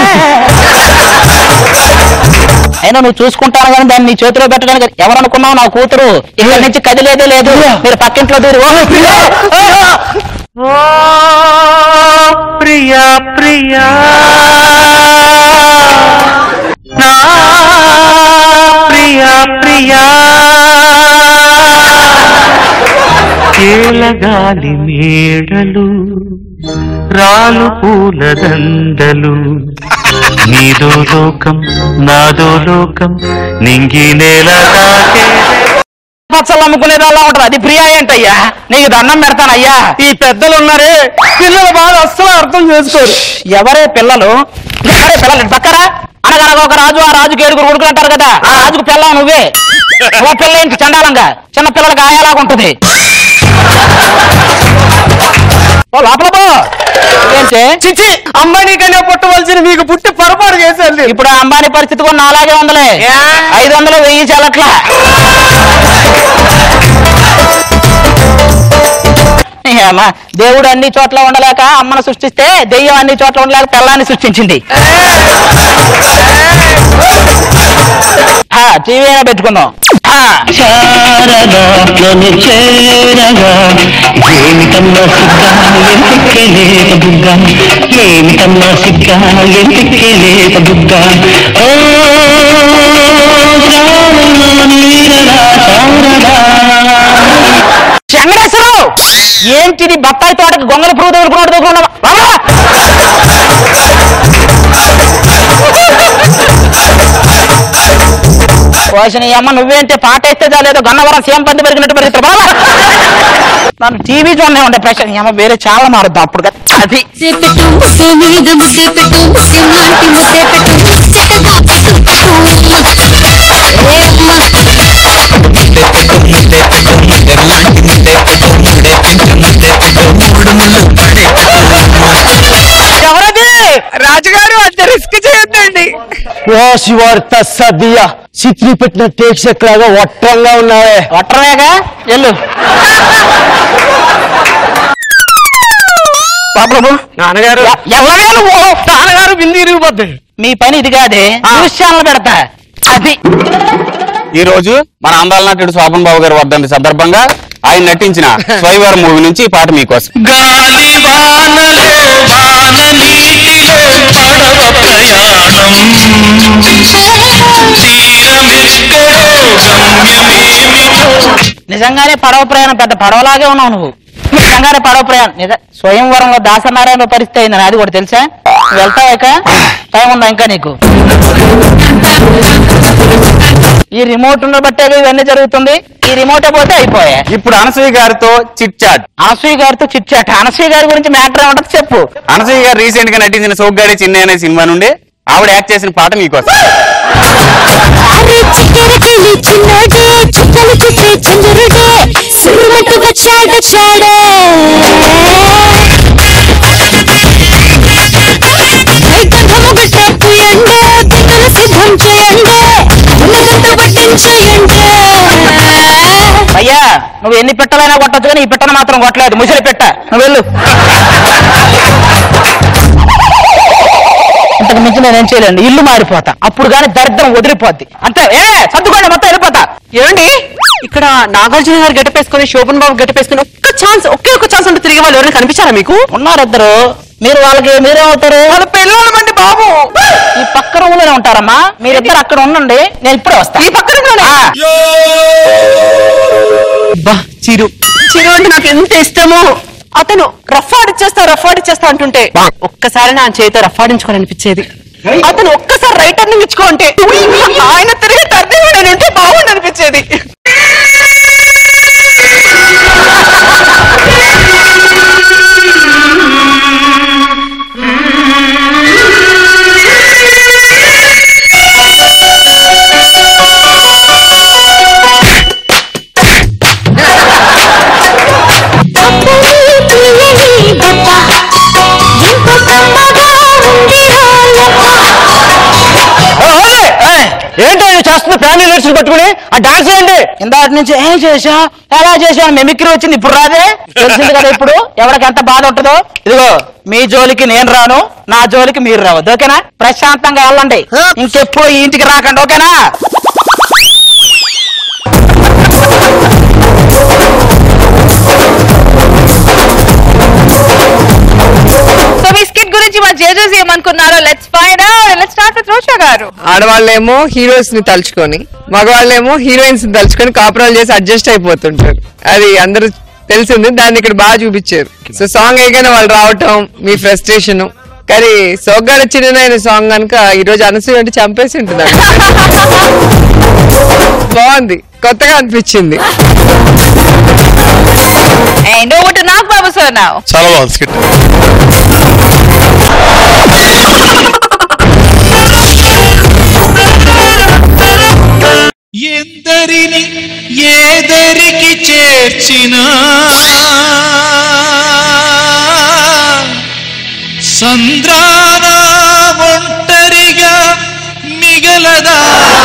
Speaker 7: అయినా నువ్వు చూసుకుంటాను కానీ దాన్ని నీ చేతిలో పెట్టడానికి ఎవరనుకున్నావు నా కూతురు ఇక్కడి నుంచి కదిలేదే లేదు మీరు పక్కింట్లో దూరి ఓ ప్రియా!
Speaker 11: ఓ ప్రియా ప్రియా నా ప్రియా ప్రియా కేలగాలి మేడలు రాలు పూల దండలు నీదో లోకం నాదో లోకం నింగి నేల దాకే
Speaker 7: పచ్చళ్ళు అమ్ముకునేది అలా ఉంటది అది ప్రియా ఏంటయ్యా నీకు దండం పెడతానయ్యా
Speaker 6: ఈ పెద్దలు ఉన్నారే పిల్లల బాధ అస్సలు అర్థం చేసుకోరు
Speaker 7: ఎవరే పిల్లలు ఎవరే పిల్లలు ఇటు పక్కరా అనగనగా ఒక రాజు ఆ రాజుకి ఏడుగురు కొడుకులు అంటారు కదా ఆ రాజుకు పిల్ల నువ్వే ఓ పిల్ల ఏంటి చండాలంగా చిన్న పిల్లలకి ఆయాలాగా ఉంటుంది ఓ లోపల పో ఏంటి
Speaker 6: చిచి అమ్మాయి కన్నా పుట్టవలసిన మీకు పుట్టి పొరపాటు చేశాను
Speaker 7: ఇప్పుడు ఆ అంబానీ పరిస్థితి కూడా నాలాగే ఉందలే ఐదు వందలు వెయ్యి చాలట్లా ఏమ్మా, దేవుడు అన్ని చోట్ల ఉండలేక అమ్మను సృష్టిస్తే దెయ్యం అన్ని చోట్ల ఉండలేక పిల్లాన్ని సృష్టించింది ఆ, టీవీ అయినా పెట్టుకుందాం ఆ,
Speaker 11: చారగా నన్ను చేరగా ఏమిటమ్మా సిగ్గా ఎంతికే లేత బుగ్గ ఏమిటమ్మా సిగ్గా ఎంతికే లేత బుగ్గ ఓ శ్రావణ నీరదా తారదా
Speaker 7: వెంకటేశ్వరరావు ఏంటిది బత్తాయి తోటకి గొంగళి పురుగు తగులుకున్నాడు దగ్గర ఉన్నావా? రావా? పోసిన ఈ అమ్మ నువ్వేంటే పాట వేస్తే చాలేదో గన్నవరం సీఎం పంది పెరిగినట్టు పెరుగుతారు బాబా నన్ను టీవీ చూడనే ఉండే ప్రెషర్ ఈ అమ్మ వేరే చాలా మారుద్దాం అప్పుడు కదా. అది
Speaker 12: ముద్దెపెట్టు ముద్దె మీద ముద్దెపెట్టు ముద్దె లాంటి ముద్దెపెట్టు ముచ్చటగా పెట్టు
Speaker 3: ఎవరది రాజుగారు అంత రిస్క్ చేయొద్దండి
Speaker 6: ఓ శివార్త సదియ చిత్రి పెట్టిన టేక్స్ ఎక్కలాగా ఒట్టంగా ఉన్నావే
Speaker 7: ఒట్టరేగా వెళ్ళు బాబు
Speaker 6: నాన్నగారు
Speaker 7: ఎవరే నువ్వు
Speaker 6: నాన్నగారు బింది ఇరిగిపోద్ది
Speaker 7: మీ పని ఇది కాదే న్యూస్ ఛానల్ పెడతా అది
Speaker 2: ఈ రోజు మన అందాల నటుడు శోభన్ బాబు గారి వర్ధంతి సందర్భంగా ఆయన నటించిన స్వైవర్ మూవీ నుంచి ఈ పాట మీకోసం
Speaker 11: గాలి వానలో వాన నీటిలో పడవ ప్రయాణం తీరమెక్కడో గమ్యమేమిటో
Speaker 7: నిజంగానే పడవ ప్రయాణం పెద్ద పడవలాగే ఉన్నావు నువ్వు నిజంగానే పడవ ప్రయాణం నిజ స్వయంవరంలో దాసనారాయణ పరిస్థితి అయిందని అది కూడా తెలుసా నువ్వు వెళ్తావాక టైం ఉందా ఇంకా నీకు ఈ రిమోట్ బట్టే ఇవన్నీ జరుగుతుంది ఈ రిమోట్ పోతే అయిపోయా
Speaker 2: ఇప్పుడు అనసూయ గారితో చిట్ చాట్
Speaker 7: అనసూయ గారితో చిట్చాట అనసూయ గారి గురించి మ్యాటర్ ఏమంటుంది చెప్పు
Speaker 2: అనసూయ గారు రీసెంట్ గా నటించిన సోగ్గాడి చిన్న అనే సినిమా నుండి ఆవిడ యాక్ట్ చేసిన పాట మీకోసం
Speaker 12: అరే చిక్కెర కిలి చిన్నడే చుక్కలు చుట్టే చంద్రుడే సురుమటు వచ్చాడు చాడే గంధము గట్టే పూయండే బిందులు సిద్ధం చేయండే ఉన్నదంతా పట్టించేయండే
Speaker 7: అయ్యా నువ్వు ఎన్ని పెట్టలైనా కొట్టచ్చు కానీ ఈ పెట్టను మాత్రం కొట్టలేదు ముసిరి పెట్ట నువ్వు వెళ్ళు ఇంతకు మించి నేనేం చేయలేను ఇల్లు మారిపోతా అప్పుడు కానీ దరిద్రం వదిలిపోద్ది అంతే ఏ సర్దుకోండి మొత్తం వెళ్ళిపోతా
Speaker 3: ఏమండి ఇక్కడ నాగార్జున గారు గెటప్ వేసుకుని శోభన్ బాబు గెటప్ వేసుకుని ఒక్క ఛాన్స్ ఒకే ఒక్క ఛాన్స్ ఉంటే తిరిగి వాళ్ళు ఎవరైనా కనిపించారా మీకు
Speaker 7: ఉన్నారు ఇద్దరు మీరు వాళ్ళకి మీరేమవుతారు
Speaker 3: వాళ్ళ పిల్లలు మండి బాబు
Speaker 7: ఈ పక్క రూమ్ లోనే ఉంటారమ్మా మీరిద్దరు అక్కడ ఉండండి నేను ఇప్పుడే వస్తా
Speaker 3: ఈ పక్క రూమ్లోనే?
Speaker 7: ఆ.
Speaker 3: బా చిరు చిరు అంటే నాకు ఎంత ఇష్టము అతను రఫ్ ఆడిచ్చేస్తా రఫ్ ఆడిచ్చేస్తా అంటుంటే ఒక్కసారి నా చేతితో రఫ్ ఆడించుకోవాలనిపించేది అతను ఒక్కసారి రైట్ టర్నింగ్ ఇచ్చుకో అంటే ఆయన తిరిగి టర్నింగ్ ఉంటే బాగుండు అనిపించేది
Speaker 12: అప్పుడే తీయని బట్ట
Speaker 6: బాక్స్ పట్టుకుని ఆ డాన్స్ చేయండి
Speaker 1: ఇందాటి నుంచి ఏం చేసా ఎలా చేసావు మెమిక్రీ వచ్చింది ఇప్పుడు రాదే తెలిసింది కదా ఇప్పుడు ఎవరికి ఎంత బాధ ఉంటుందో ఇదిగో మీ జోలికి నేను రాను నా జోలికి మీరు రావద్దు ఓకేనా ప్రశాంతంగా వెళ్ళండి ఇంకెప్పుడు ఈ ఇంటికి రాకండి ఓకేనా
Speaker 5: సో మీ స్కిట్ గురించి మా జడ్జెస్ ఏమనుకున్నారో let's find out let's start with Rosha garu
Speaker 3: ఆడవాళ్ళేమో హీరోస్ ని తలుచుకొని మగవాళ్ళేమో హీరోయిన్స్ ని తలుచుకొని కాపురాలు చేసి అడ్జస్ట్ అయిపోతుంటారు అది అందరూ తెలిసింది దాన్ని ఇక్కడ బాగా చూపించారు సో సాంగ్ అయిగానే వాళ్ళు రావటం మీ ఫ్రస్ట్రేషన్ కానీ సోగ్గాడ చిన్న సాంగ్ కనుక ఈ రోజు అనసూయ అంటే చంపేసి ఉంటుంది బాగుంది కొత్తగా అనిపించింది
Speaker 5: and over to Nag Babu sir now
Speaker 9: చాలా బాగుంది స్కిట్
Speaker 11: ఎందరిని ఏదరికి చేర్చినా సంద్రాన ఒంటరిగా మిగలదా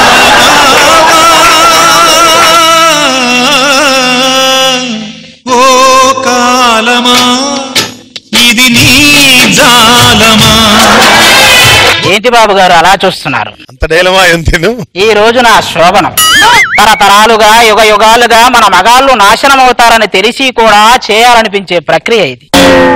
Speaker 11: ఓ కాలమా ఇది నీ జాలమా
Speaker 1: ఏంటి బాబు గారు అలా చూస్తున్నారు
Speaker 9: అంత డైలమా ఎంతేను
Speaker 1: ఈ రోజు నా శోభనం తరతరాలుగా యుగ యుగాలుగా మన మగాళ్ళు నాశనం అవుతారని తెలిసి కూడా చేయాలనిపించే ప్రక్రియ ఇది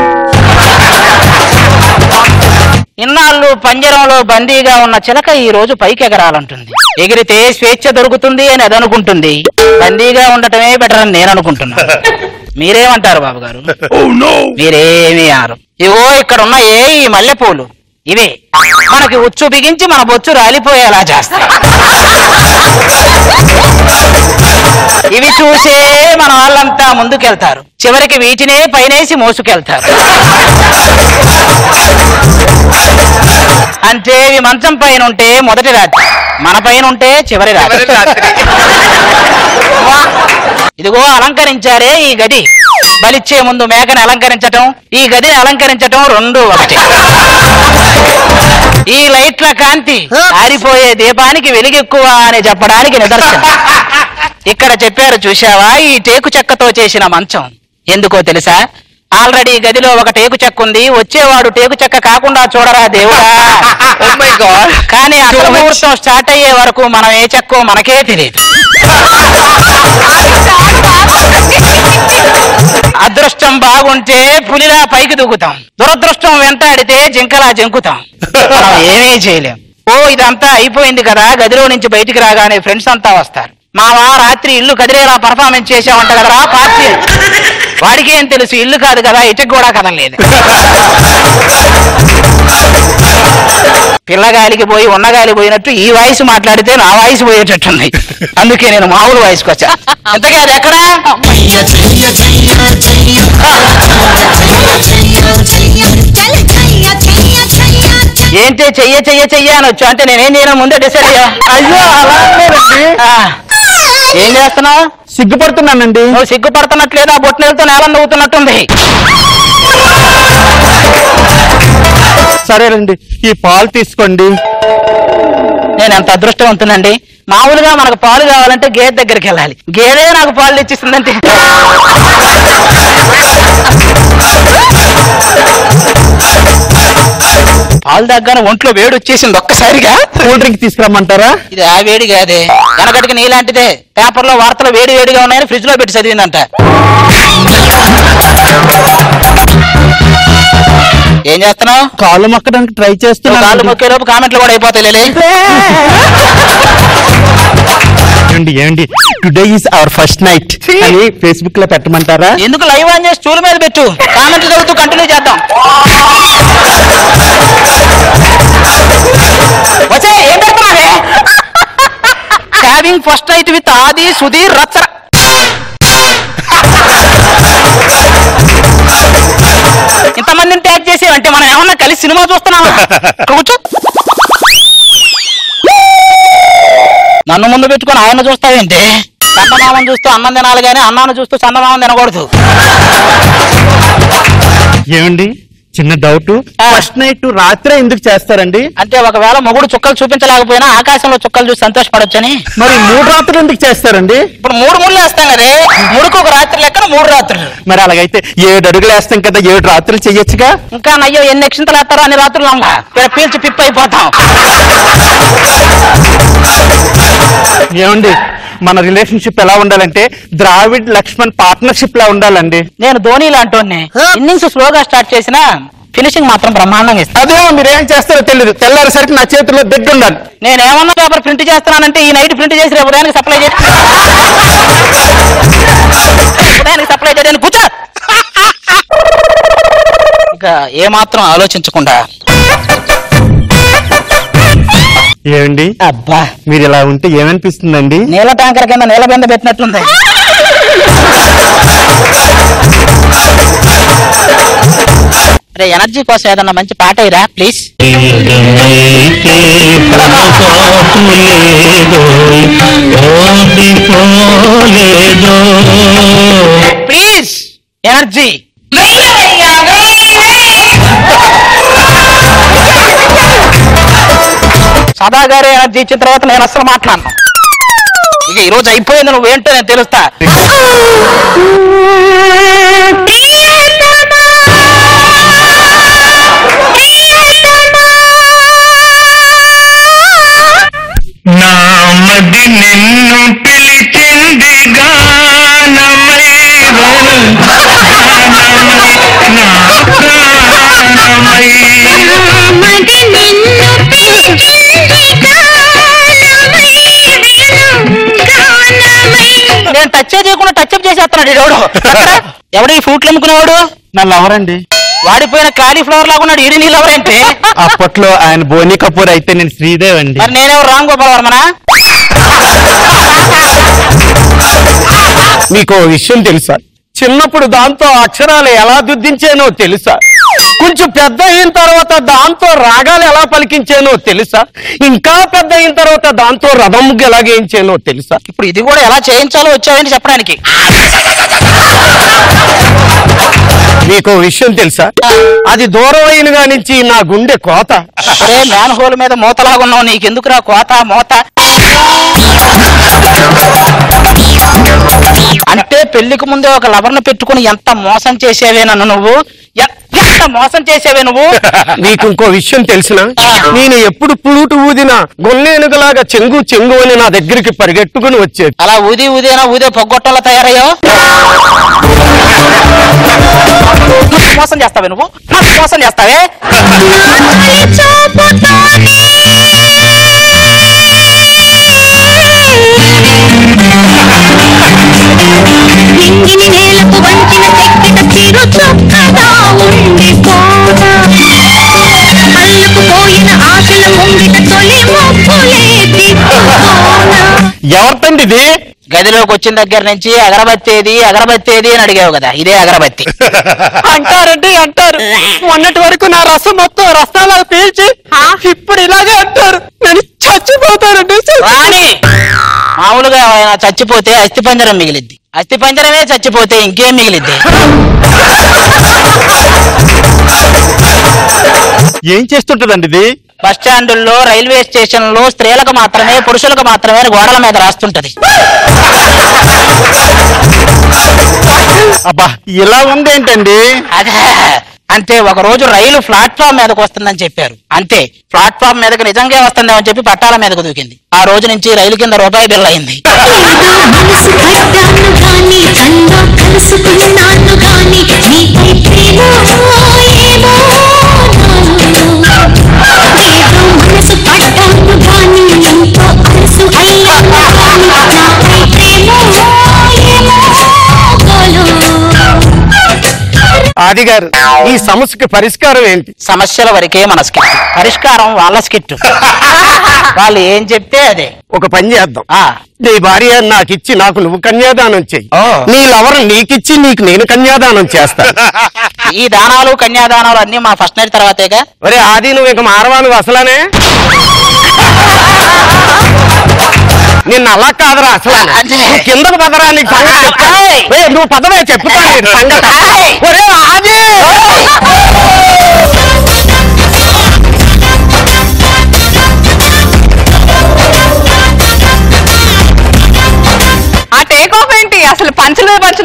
Speaker 1: ఇన్నాళ్ళు పంజరంలో బందీగా ఉన్న చిలక ఈ రోజు పైకి ఎగరాలంటుంది ఎగిరితే స్వేచ్ఛ దొరుకుతుంది అని అది అనుకుంటుంది బందీగా ఉండటమే బెటర్ అని నేను అనుకుంటున్నాను మీరేమంటారు బాబు గారు మీరేమీ ఆరు ఇవో ఇక్కడ ఉన్న ఏ ఈ మల్లెపూలు ఇవే మనకి ఉచ్చు బిగించి మన బొచ్చు రాలిపోయేలా చేస్తాయి ఇవి చూసే మన వాళ్ళంతా ముందుకెళ్తారు చివరికి వీటినే పైనేసి మోసుకెళ్తారు అంటే ఇవి మంచం పైన ఉంటే మొదటి రాత్రి మన పైన ఉంటే చివరి రాత్రి వా! ఇదిగో అలంకరించారే ఈ గది బలిచ్చే ముందు మేకని అలంకరించటం ఈ గదిని అలంకరించటం రెండు ఒకటి ఈ లైట్ల కాంతి ఆరిపోయే దీపానికి వెలుగెక్కువ అని చెప్పడానికి నిదర్శనం ఇక్కడ చెప్పారు చూశావా ఈ టేకు చెక్కతో చేసిన మంచం ఎందుకో తెలుసా ఆల్రెడీ గదిలో ఒక టేకు చెక్క ఉంది వచ్చేవాడు టేకు చెక్క కాకుండా చూడరా దేవుడా కానీ అసలు ముహూర్తం స్టార్ట్ అయ్యే వరకు మనం ఏ చెక్కో మనకే తెలియదు అదృష్టం బాగుంటే పులిలా పైకి దూకుతాం దురదృష్టం వెంటాడితే జింకలా జంకుతాం మనం ఏమీ చేయలేం ఓ ఇదంతా అయిపోయింది కదా గదిలో నుంచి బయటికి రాగానే ఫ్రెండ్స్ అంతా వస్తారు మావా రాత్రి ఇల్లు కదిలేలా పర్ఫార్మెన్స్ చేసామంట కదరా పార్టీ వాడికి ఏం తెలుసు ఇల్లు కాదు కదా ఇటకు కూడా కదలేదు పిల్లగాలికి పోయి ఉన్నగాలి పోయినట్టు ఈ వాయిస్ మాట్లాడితే నా వాయిస్ పోయేటట్టుంది అందుకే నేను మామూలు వాయిస్కి వచ్చా ఇంతకీ అది ఎక్కడా ఏంటి చెయ్య చెయ్య చెయ్య అని వచ్చు అంటే నేనేం చేయను ముందే డిసైడ్ అయ్యా
Speaker 6: అయ్యో అలా లేదండి
Speaker 1: ఆ, ఏం చేస్తున్నావు
Speaker 6: సిగ్గుపడుతున్నానండి
Speaker 1: నువ్వు సిగ్గుపడుతున్నట్లేదు ఆ బొట్టినలతో నేల నవ్వుతున్నట్టుంది
Speaker 6: సరేనండి ఈ పాలు తీసుకోండి
Speaker 1: నేను ఎంత అదృష్టవంతునండి మామూలుగా మనకు పాలు కావాలంటే గేదె దగ్గరికి వెళ్ళాలి గేదే నాకు పాలు తెచ్చిస్తుందంటే పాలు దగ్గర ఒంట్లో వేడి వచ్చేసింది ఒక్కసారిగా
Speaker 6: కూల్ డ్రింక్ తీసుకురమ్మంటారా
Speaker 1: ఇది ఆ వేడి కాదే వెనకటికి నీలాంటిదే పేపర్లో వార్తలు వేడి వేడిగా ఉన్నాయని ఫ్రిడ్జ్ లో పెట్టి చదివిందంట ఏం చేస్తున్నావు
Speaker 6: కాళ్ళు మొక్కడానికి ట్రై
Speaker 1: కాళ్ళు
Speaker 6: చేస్తున్నాను
Speaker 1: మొక్కే లోపు కామెంట్లు కూడా అయిపోతాయి లేలే.
Speaker 6: ఏమండి ఏమండి today is our first night అని ఫేస్బుక్ లో పెట్టమంటారా
Speaker 1: ఎందుకు లైవ్ ఆన్ చేసి స్టూల్ మీద పెట్టు కామెంట్లు చదువుతూ కంటిన్యూ చేద్దాం వచ్చే ఏం పెడుతున్నావే having first night with Aadi Sudheer రచ్చర ఇంతమందిని ట్యాగ్ చేసేవంటే మనం ఏమన్నా కలిసి సినిమా చూస్తున్నామా ఇక్కడ కూర్చో నన్ను ముందు పెట్టుకొని ఆయన చూస్తావేంటి చందమామం చూస్తూ అన్నం తినాలి కానీ అన్నాన్ని చూస్తూ చందమామం తినకూడదు
Speaker 6: ఏమండి చిన్న డౌట్ ఫస్ట్ నైట్ రాత్రే ఎందుకు చేస్తారండి
Speaker 7: అంటే ఒకవేళ మొగుడు చుక్కలు చూపించలేకపోయినా ఆకాశంలో చుక్కలు చూసి సంతోషపడొచ్చని
Speaker 6: మరి మూడు రాత్రులు ఎందుకు చేస్తారండి
Speaker 7: ఇప్పుడు మూడు ముళ్ళు వేస్తాం కదే ముడుకు ఒక రాత్రి లెక్కన మూడు రాత్రులు
Speaker 6: మరి అలాగైతే ఏడు అడుగులు వేస్తాం కదా ఏడు రాత్రులు చెయ్యొచ్చుగా
Speaker 7: ఇంకా నయ్యో ఎన్ని అక్షంతలు వేస్తారో అన్ని రాత్రులు అమ్మా ఇక్కడ పీల్చి పిప్పి అయిపోతాం
Speaker 6: ఏమండి మన రిలేషన్షిప్ ఎలా ఉండాలంటే ద్రావిడ్ లక్ష్మణ్ పార్ట్నర్షిప్ లా ఉండాలండి
Speaker 7: నేను ధోని లాంటి ఇన్నింగ్స్ స్లోగా స్టార్ట్ చేసిన ఫినిషింగ్ మాత్రం బ్రహ్మాండంగా ఇస్తాను
Speaker 6: అదే మీరు ఏం చేస్తారో తెలియదు తెల్లారేసరికి నా చేతిలో దగ్గర ఉండాలి
Speaker 7: నేను ఏమన్నా పేపర్ ప్రింట్ చేస్తున్నానంటే ఈ నైట్ ప్రింట్ చేసి రేపు ఉదయానికి సప్లై చేసి ఉదయానికి సప్లై చేయడానికి కూర్చో ఇక ఏమాత్రం ఆలోచించకుండా
Speaker 6: ఏమండి
Speaker 7: అబ్బా
Speaker 6: మీరు ఇలా ఉంటే ఏమనిపిస్తుందండి
Speaker 7: నీళ్ళ ట్యాంకర్ కింద నీళ్ళ బింద పెట్టినట్లుంది రే ఎనర్జీ కోసం ఏదన్నా మంచి పాట ఇరా ప్లీజ్ ప్లీజ్ ఎనర్జీ సదా గారి ఎనర్జీ ఇచ్చిన తర్వాత నేను అసలు మాట్లాడను ఇక ఈ రోజు అయిపోయింది నువ్వేంటో నేను తెలుస్తా
Speaker 11: నామది నిన్ను పిలిచింది గానమై గానమై నా ప్రాణమై
Speaker 12: మది నిన్ను పిలిచింది గానమై గానమై
Speaker 7: నేను టచ్ చేయకుండా టచ్ అప్ చేసేస్తున్నాడు ఈడోడు ఎవడు ఈ ఫ్రూట్లు అమ్ముకునేవాడు
Speaker 6: నా లవర్ అండి
Speaker 7: వాడిపోయిన కాలీఫ్లవర్ లాగా ఉన్నాడు ఈడి నీ లవర్ ఏంటి
Speaker 6: అప్పట్లో ఆయన బోని కపూర్ అయితే నేను శ్రీదేవ్ అండి
Speaker 7: మరి నేనెవరు రామ్ గోపాల్ వర్మనా
Speaker 6: మీకు ఓ విషయం తెలుసా చిన్నప్పుడు దాంతో అక్షరాలు ఎలా దుద్దించానో తెలుసా కొంచెం పెద్ద అయిన తర్వాత దాంతో రాగాలు ఎలా పలికించానో తెలుసా ఇంకా పెద్ద అయిన తర్వాత దాంతో రథం ఎలాగేయించానో తెలుసా
Speaker 7: ఇప్పుడు ఇది కూడా ఎలా చేయించాలో వచ్చావని చెప్పడానికి
Speaker 6: మీకు ఓ విషయం తెలుసా అది దూరం అయినగా నుంచి నా గుండె కోత
Speaker 7: అరే మ్యాన్ హోల్ మీద మూతలాగా ఉన్నావు నీకెందుకురా కోత మోత అంటే పెళ్లికి ముందే ఒక లవర్ను పెట్టుకుని ఎంత మోసం చేసేవే నన్ను నువ్వు ఎ- ఎంత మోసం చేసేవే నువ్వు
Speaker 6: నీకు ఇంకో విషయం తెలిసిన నేను ఎప్పుడు పులుటు ఊదినా గొన్నేనుగలాగా చెంగు చెంగు అని నా దగ్గరికి పరిగెట్టుకుని వచ్చేది
Speaker 7: అలా ఊది ఊదేనా ఊదే పొగ్గొట్టంలో తయారయ్యో నాకు మోసం చేస్తావే నువ్వు నాకు మోసం చేస్తావే
Speaker 12: ఆకలి చూపుతోనే నింగిని నేలకు వంచిన చెక్కిన చిరు చొక్కగా ఉండిపోనా అల్లుకుపోయిన ఆశల ముంగిట తొలి మొప్పులే తిప్పుకోనా
Speaker 6: ఎవరితండి ఇది
Speaker 7: గదిలోకి వచ్చిన దగ్గర నుంచి అగరబత్తి ఏది అగరబత్తి ఏది అని అడిగావు కదా ఇదే అగరబత్తి
Speaker 8: అంటారండి అంటారు మొన్నటి వరకు నా రసం మొత్తం రసాలా పీల్చి ఇప్పుడు ఇలాగే అంటారు నేను చచ్చిపోతానండి
Speaker 7: రాణి మామూలుగా ఆయన చచ్చిపోతే అస్థి పంజరం మిగిలిద్ది అస్థి పంజరమే చచ్చిపోతే ఇంకేం మిగిలిద్ది
Speaker 6: ఏం చేస్తుంటదండి ఇది
Speaker 7: బస్ స్టాండుల్లో రైల్వే స్టేషన్లో స్త్రీలకు మాత్రమే పురుషులకు మాత్రమే అని గోడల మీద రాస్తుంటది
Speaker 6: అబ్బా ఇలా ఉందేంటండి
Speaker 7: అదే అంటే ఒక రోజు రైలు ప్లాట్ఫామ్ మీదకి వస్తుందని చెప్పారు అంతే ప్లాట్ఫామ్ మీదకి నిజంగా వస్తుందేమని చెప్పి పట్టాల మీదకు దూకింది ఆ రోజు నుంచి రైలు కింద రూపాయి బిల్ అయింది
Speaker 12: మనసు పడ్డాను గాని కల్లో కలుసుకున్నాను గాని నీపై ప్రేమ ఏమో నాలో. ఏదో మనసు పడ్డాను గాని ఎంతో అలసు అయ్యాను గాని నాపై ప్రేమ ఏమో గోలో.
Speaker 6: ఆది గారు ఈ సమస్యకి పరిష్కారం ఏంటి
Speaker 7: సమస్యల వరకే మన స్కిట్ పరిష్కారం వాళ్ళ స్కిట్ వాళ్ళు ఏం చెప్తే అదే
Speaker 6: ఒక పని చేద్దాం
Speaker 7: ఆ
Speaker 6: నీ భార్య నాకిచ్చి నాకు నువ్వు కన్యాదానం చెయ్యి
Speaker 7: ఓ.
Speaker 6: నీ లవర్ నీకిచ్చి నీకు నేను కన్యాదానం చేస్తా
Speaker 7: ఈ దానాలు కన్యాదానాలు అన్ని మా ఫస్ట్ నైట్ తర్వాతేగా
Speaker 6: ఒరే ఆది నువ్వు ఇక మారవా నువ్వు అసలనే నిన్న అలా కాదురా అసలు
Speaker 7: అదే.
Speaker 6: కిందకు పదరా నీకు సంగతి చెప్తా.
Speaker 7: ఏయ్.
Speaker 6: ఏయ్, నువ్వు పదవే చెప్తా నీకు సంగతి ఒరే ఆది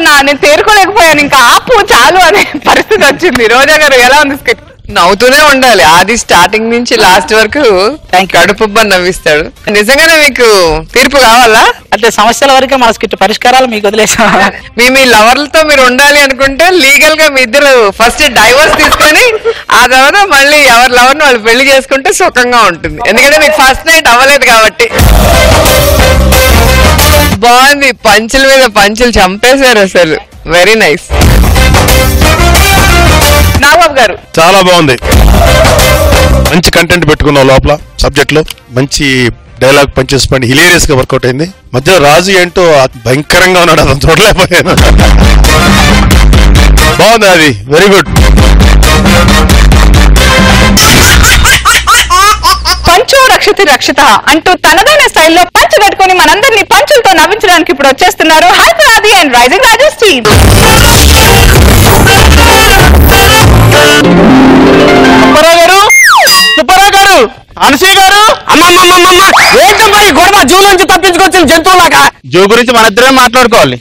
Speaker 5: నా నేను తేరుకోలేకపోయాను ఇంకా ఆపు చాలు అనే పరిస్థితి వచ్చింది రోజా గారు ఎలా ఉంది స్కిట్
Speaker 3: నవ్వుతూనే ఉండాలి ఆది స్టార్టింగ్ నుంచి లాస్ట్ వరకు కడుపుబ్బని నవ్విస్తాడు నిజంగానే మీకు తీర్పు కావాలా
Speaker 7: అంటే సమస్యల వరకే మన స్కిట్ పరిష్కారాలు మీకు వదిలేసాం
Speaker 3: మీ మీ లవర్లతో మీరు ఉండాలి అనుకుంటే లీగల్ గా మీ ఇద్దరు ఫస్ట్ డైవర్స్ తీసుకొని ఆ తర్వాత మళ్ళీ ఎవరి లవర్ వాళ్ళు పెళ్లి చేసుకుంటే సుఖంగా ఉంటుంది ఎందుకంటే మీకు ఫస్ట్ నైట్ అవ్వలేదు కాబట్టి బాగుంది పంచుల మీద పంచులు చంపేశారు అసలు వెరీ నైస్
Speaker 5: నాగబాబు గారు
Speaker 9: చాలా బాగుంది మంచి కంటెంట్ పెట్టుకున్నావు లోపల సబ్జెక్ట్ లో మంచి డైలాగ్ పంచేసి పని హిలేరియస్ గా వర్కౌట్ అయింది మధ్యలో రాజు ఏంటో భయంకరంగా ఉన్నాడు అతను చూడలేకపోయాను బాగుంది అది వెరీ గుడ్
Speaker 5: పంచో రక్షతి రక్షిత అంటూ తనదైన స్టైల్లో పంచు కట్టుకొని మనందరినీ పంచులతో నవ్వించడానికి ఇప్పుడు వచ్చేస్తున్నారు Hyderabad and rising Rajesh team
Speaker 6: Subbarao garu Subbarao గారు అనసూయ గారు అమ్మమ్మమ్మమ్మ ఏంటమ్మా ఈ గొడవ జూ నుంచి తప్పించుకొచ్చిన జంతువులాగా జూ గురించి మన ఇద్దరే మాట్లాడుకోవాలి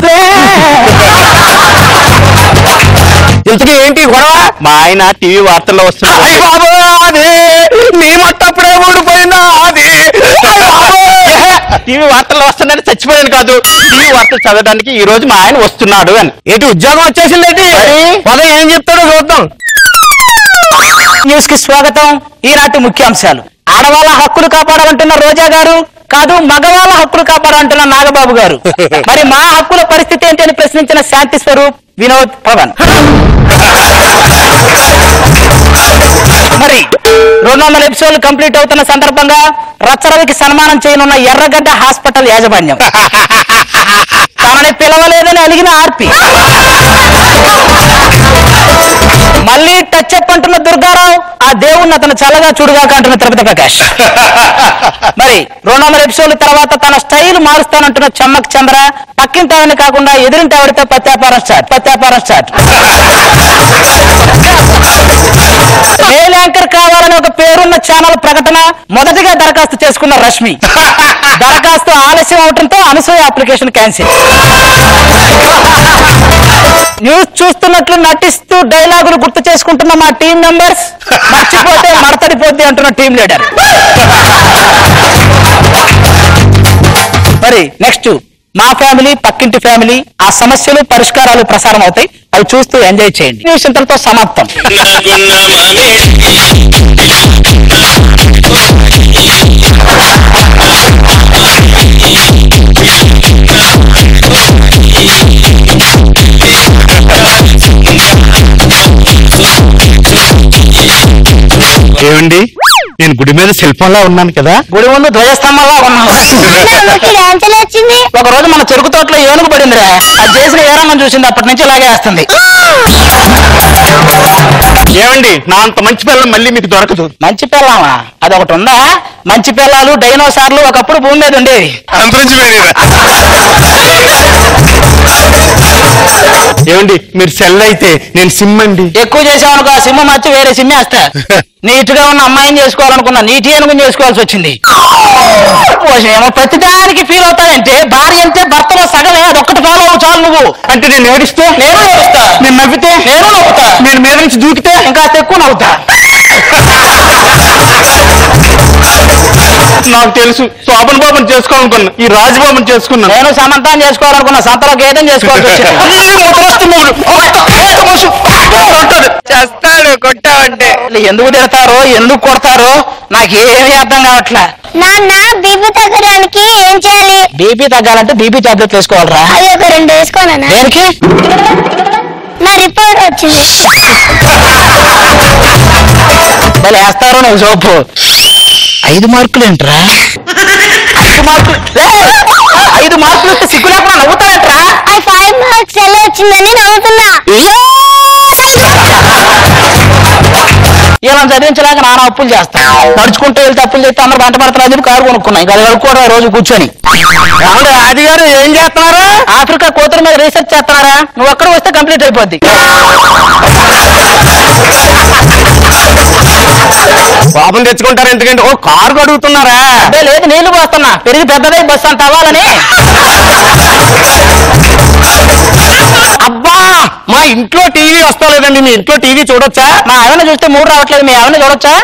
Speaker 6: ఇంతకీ ఏంటి ఈ గొడవ మా ఆయన టీవీ వార్తల్లో వస్తున్నాడు బాబు అది నీ మట్టప్పుడే ఊడిపోయిందా అది టీవీ వార్తల్లో వస్తుందని చచ్చిపోయాను కాదు టీవీ వార్తలు చదవడానికి ఈ రోజు మా ఆయన వస్తున్నాడు అని ఏంటి ఉద్యోగం వచ్చేసింది పదం ఏం చెప్తాడో చూద్దాం
Speaker 7: న్యూస్ కి స్వాగతం ఈనాటి ముఖ్యాంశాలు ఆడవాళ్ళ హక్కులు కాపాడాలంటున్న రోజా గారు కాదు మగవాళ్ళ హక్కులు కాపాడాలంటున్న నాగబాబు గారు మరి మా హక్కుల పరిస్థితి ఏంటి అని ప్రశ్నించిన శాంతి స్వరూప్ వినోద్ పవన్ మరి రెండు వందల ఎపిసోడ్లు కంప్లీట్ అవుతున్న సందర్భంగా రచ్చరవికి సన్మానం చేయనున్న ఎర్రగడ్డ హాస్పిటల్ యాజమాన్యం తనని పిలవలేదని అలిగిన ఆర్పి మళ్ళీ టచ్ అప్ అంటున్న దుర్గారావు ఆ దేవుణ్ణి అతను చల్లగా చూడుగాక అంటున్న తిరుపతి ప్రకాష్ మరి రెండు వందల ఎపిసోడ్ల తర్వాత తన స్టైల్ మారుస్తానంటున్న చమ్మక్ చంద్ర పక్కింటి ఆవిడని కాకుండా ఎదురింటి ఆవిడతో పత్యాపారం స్టార్ట్ పత్యాపారం స్టార్ట్ మేల్ యాంకర్ కావాలని ఒక పేరున్న ఛానల్ ప్రకటన మొదటిగా దరఖాస్తు చేసుకున్న రష్మి దరఖాస్తు ఆలస్యం అవడంతో అనసూయ అప్లికేషన్ క్యాన్సిల్ న్యూస్ చూస్తున్నట్లు నటిస్తూ డైలాగులు గుర్తు చేసుకుంటున్న మా టీం మెంబర్స్ మర్చిపోతే మడతడిపోద్ది అంటున్న టీం లీడర్ మరి నెక్స్ట్ మా ఫ్యామిలీ పక్కింటి ఫ్యామిలీ ఆ సమస్యలు పరిష్కారాలు ప్రసారం అవుతాయి అవి చూస్తూ ఎంజాయ్ చేయండి న్యూస్ ఇంతటితో సమాప్తం
Speaker 9: ఏమండి నేను గుడి మీద శిల్పంలా ఉన్నాను కదా
Speaker 7: గుడి ముందు ధ్వజస్తంభంలా ఉన్నావు
Speaker 10: డాన్స్ వచ్చింది
Speaker 7: ఒక రోజు మన చెరుకు తోటలో ఏనుగు పడిందిరా అది చేసిన ఏరమ్మని చూసింది అప్పటి నుంచి ఇలాగే వేస్తుంది
Speaker 6: ఏమండి నా అంత మంచి పిల్లలు మళ్ళీ మీకు దొరకదు
Speaker 7: మంచి పిల్లమా అది ఒకటి ఉందా మంచి పిల్లలు డైనోసార్లు ఒకప్పుడు భూమి మీద ఉండేవి
Speaker 9: అంతరించిపోయినా
Speaker 6: ఏమండి మీరు సెల్ అయితే నేను సిమ్ అండి
Speaker 7: ఎక్కువ చేసామనుకో ఆ సిమ్మ మర్చి వేరే సిమ్మ వేస్తా నీట్ గా ఉన్న అమ్మాయిని చేసుకోవాలనుకున్నా నీటి ఏనుగుని చేసుకోవాల్సి వచ్చింది ఏమో ప్రతిదానికి ఫీల్ అవుతావంటే భార్య అంటే భర్తలో సగమే అది ఒక్కటి ఫాలో అవ్వు చాలు నువ్వు
Speaker 6: అంటే నేను ఏడిస్తే
Speaker 7: నేను నవ్వుతా
Speaker 6: నేను నవ్వితే
Speaker 7: నేను నవ్వుతా
Speaker 6: నేను మీద నుంచి దూకితే
Speaker 7: ఇంకా ఎక్కువ నవ్వుతా
Speaker 6: నాకు తెలుసు శోభన్ బాబుని చేసుకోవాలనుకున్నా ఈ రాజబాబుని చేసుకున్నాను
Speaker 7: నేను సమంతం చేసుకోవాలనుకున్నా సంతలో గేదెం చేసుకోవాల్సి వచ్చింది
Speaker 3: చేస్తాడు కొట్టావంటే
Speaker 7: వీళ్ళు ఎందుకు తిడతారో ఎందుకు కొడతారో నాకేమీ అర్థం కావట్లే
Speaker 10: నాన్న బీపీ తగ్గడానికి ఏం చేయాలి
Speaker 7: బీపీ తగ్గాలంటే బీపీ టాబ్లెట్ వేసుకోవాలరా
Speaker 10: అవి ఒక రెండు వేసుకోనా
Speaker 7: దేనికి
Speaker 10: నా రిపోర్ట్ వచ్చింది
Speaker 7: మళ్ళీ వేస్తారు నాకు సోపు ఐదు మార్కులు ఏంట్రా ఐదు మార్కులు లే! ఐదు మార్కులు వస్తే సిగ్గు లేకుండా నవ్వుతాయంట్రా
Speaker 10: ఆ ఫైవ్ మార్క్స్ ఎలా వచ్చిందని నవ్వుతున్నా
Speaker 7: ఇలా చదివించలేక నాన్న అప్పులు చేస్తా నడుచుకుంటూ వెళ్తే అప్పులు చేస్తే అందరూ వెంట పడుతున్నారు అని చెప్పి కారు కొనుక్కున్నాయి ఇంకా అది కడుక్కోవడం రోజు కూర్చొని
Speaker 6: ఏమండి ఆది గారు ఏం చేస్తున్నారు
Speaker 7: ఆఫ్రికా కూతురు మీద రీసెర్చ్ చేస్తున్నారా నువ్వు అక్కడ వస్తే కంప్లీట్ అయిపోద్ది
Speaker 6: బాబుని తెచ్చుకుంటారు ఎందుకంటే ఓ కారు కడుగుతున్నారా
Speaker 7: అదే లేదు నీళ్లు పోస్తున్నా పెరిగి పెద్దదై బస్సు అంత అవ్వాలని
Speaker 6: అబ్బా మా ఇంట్లో టీవీ వస్తలేదండి మీ ఇంట్లో టీవీ చూడొచ్చా
Speaker 7: మా ఆవిడ చూస్తే మూడు రావట్లేదు మీ ఆవిడ చూడొచ్చా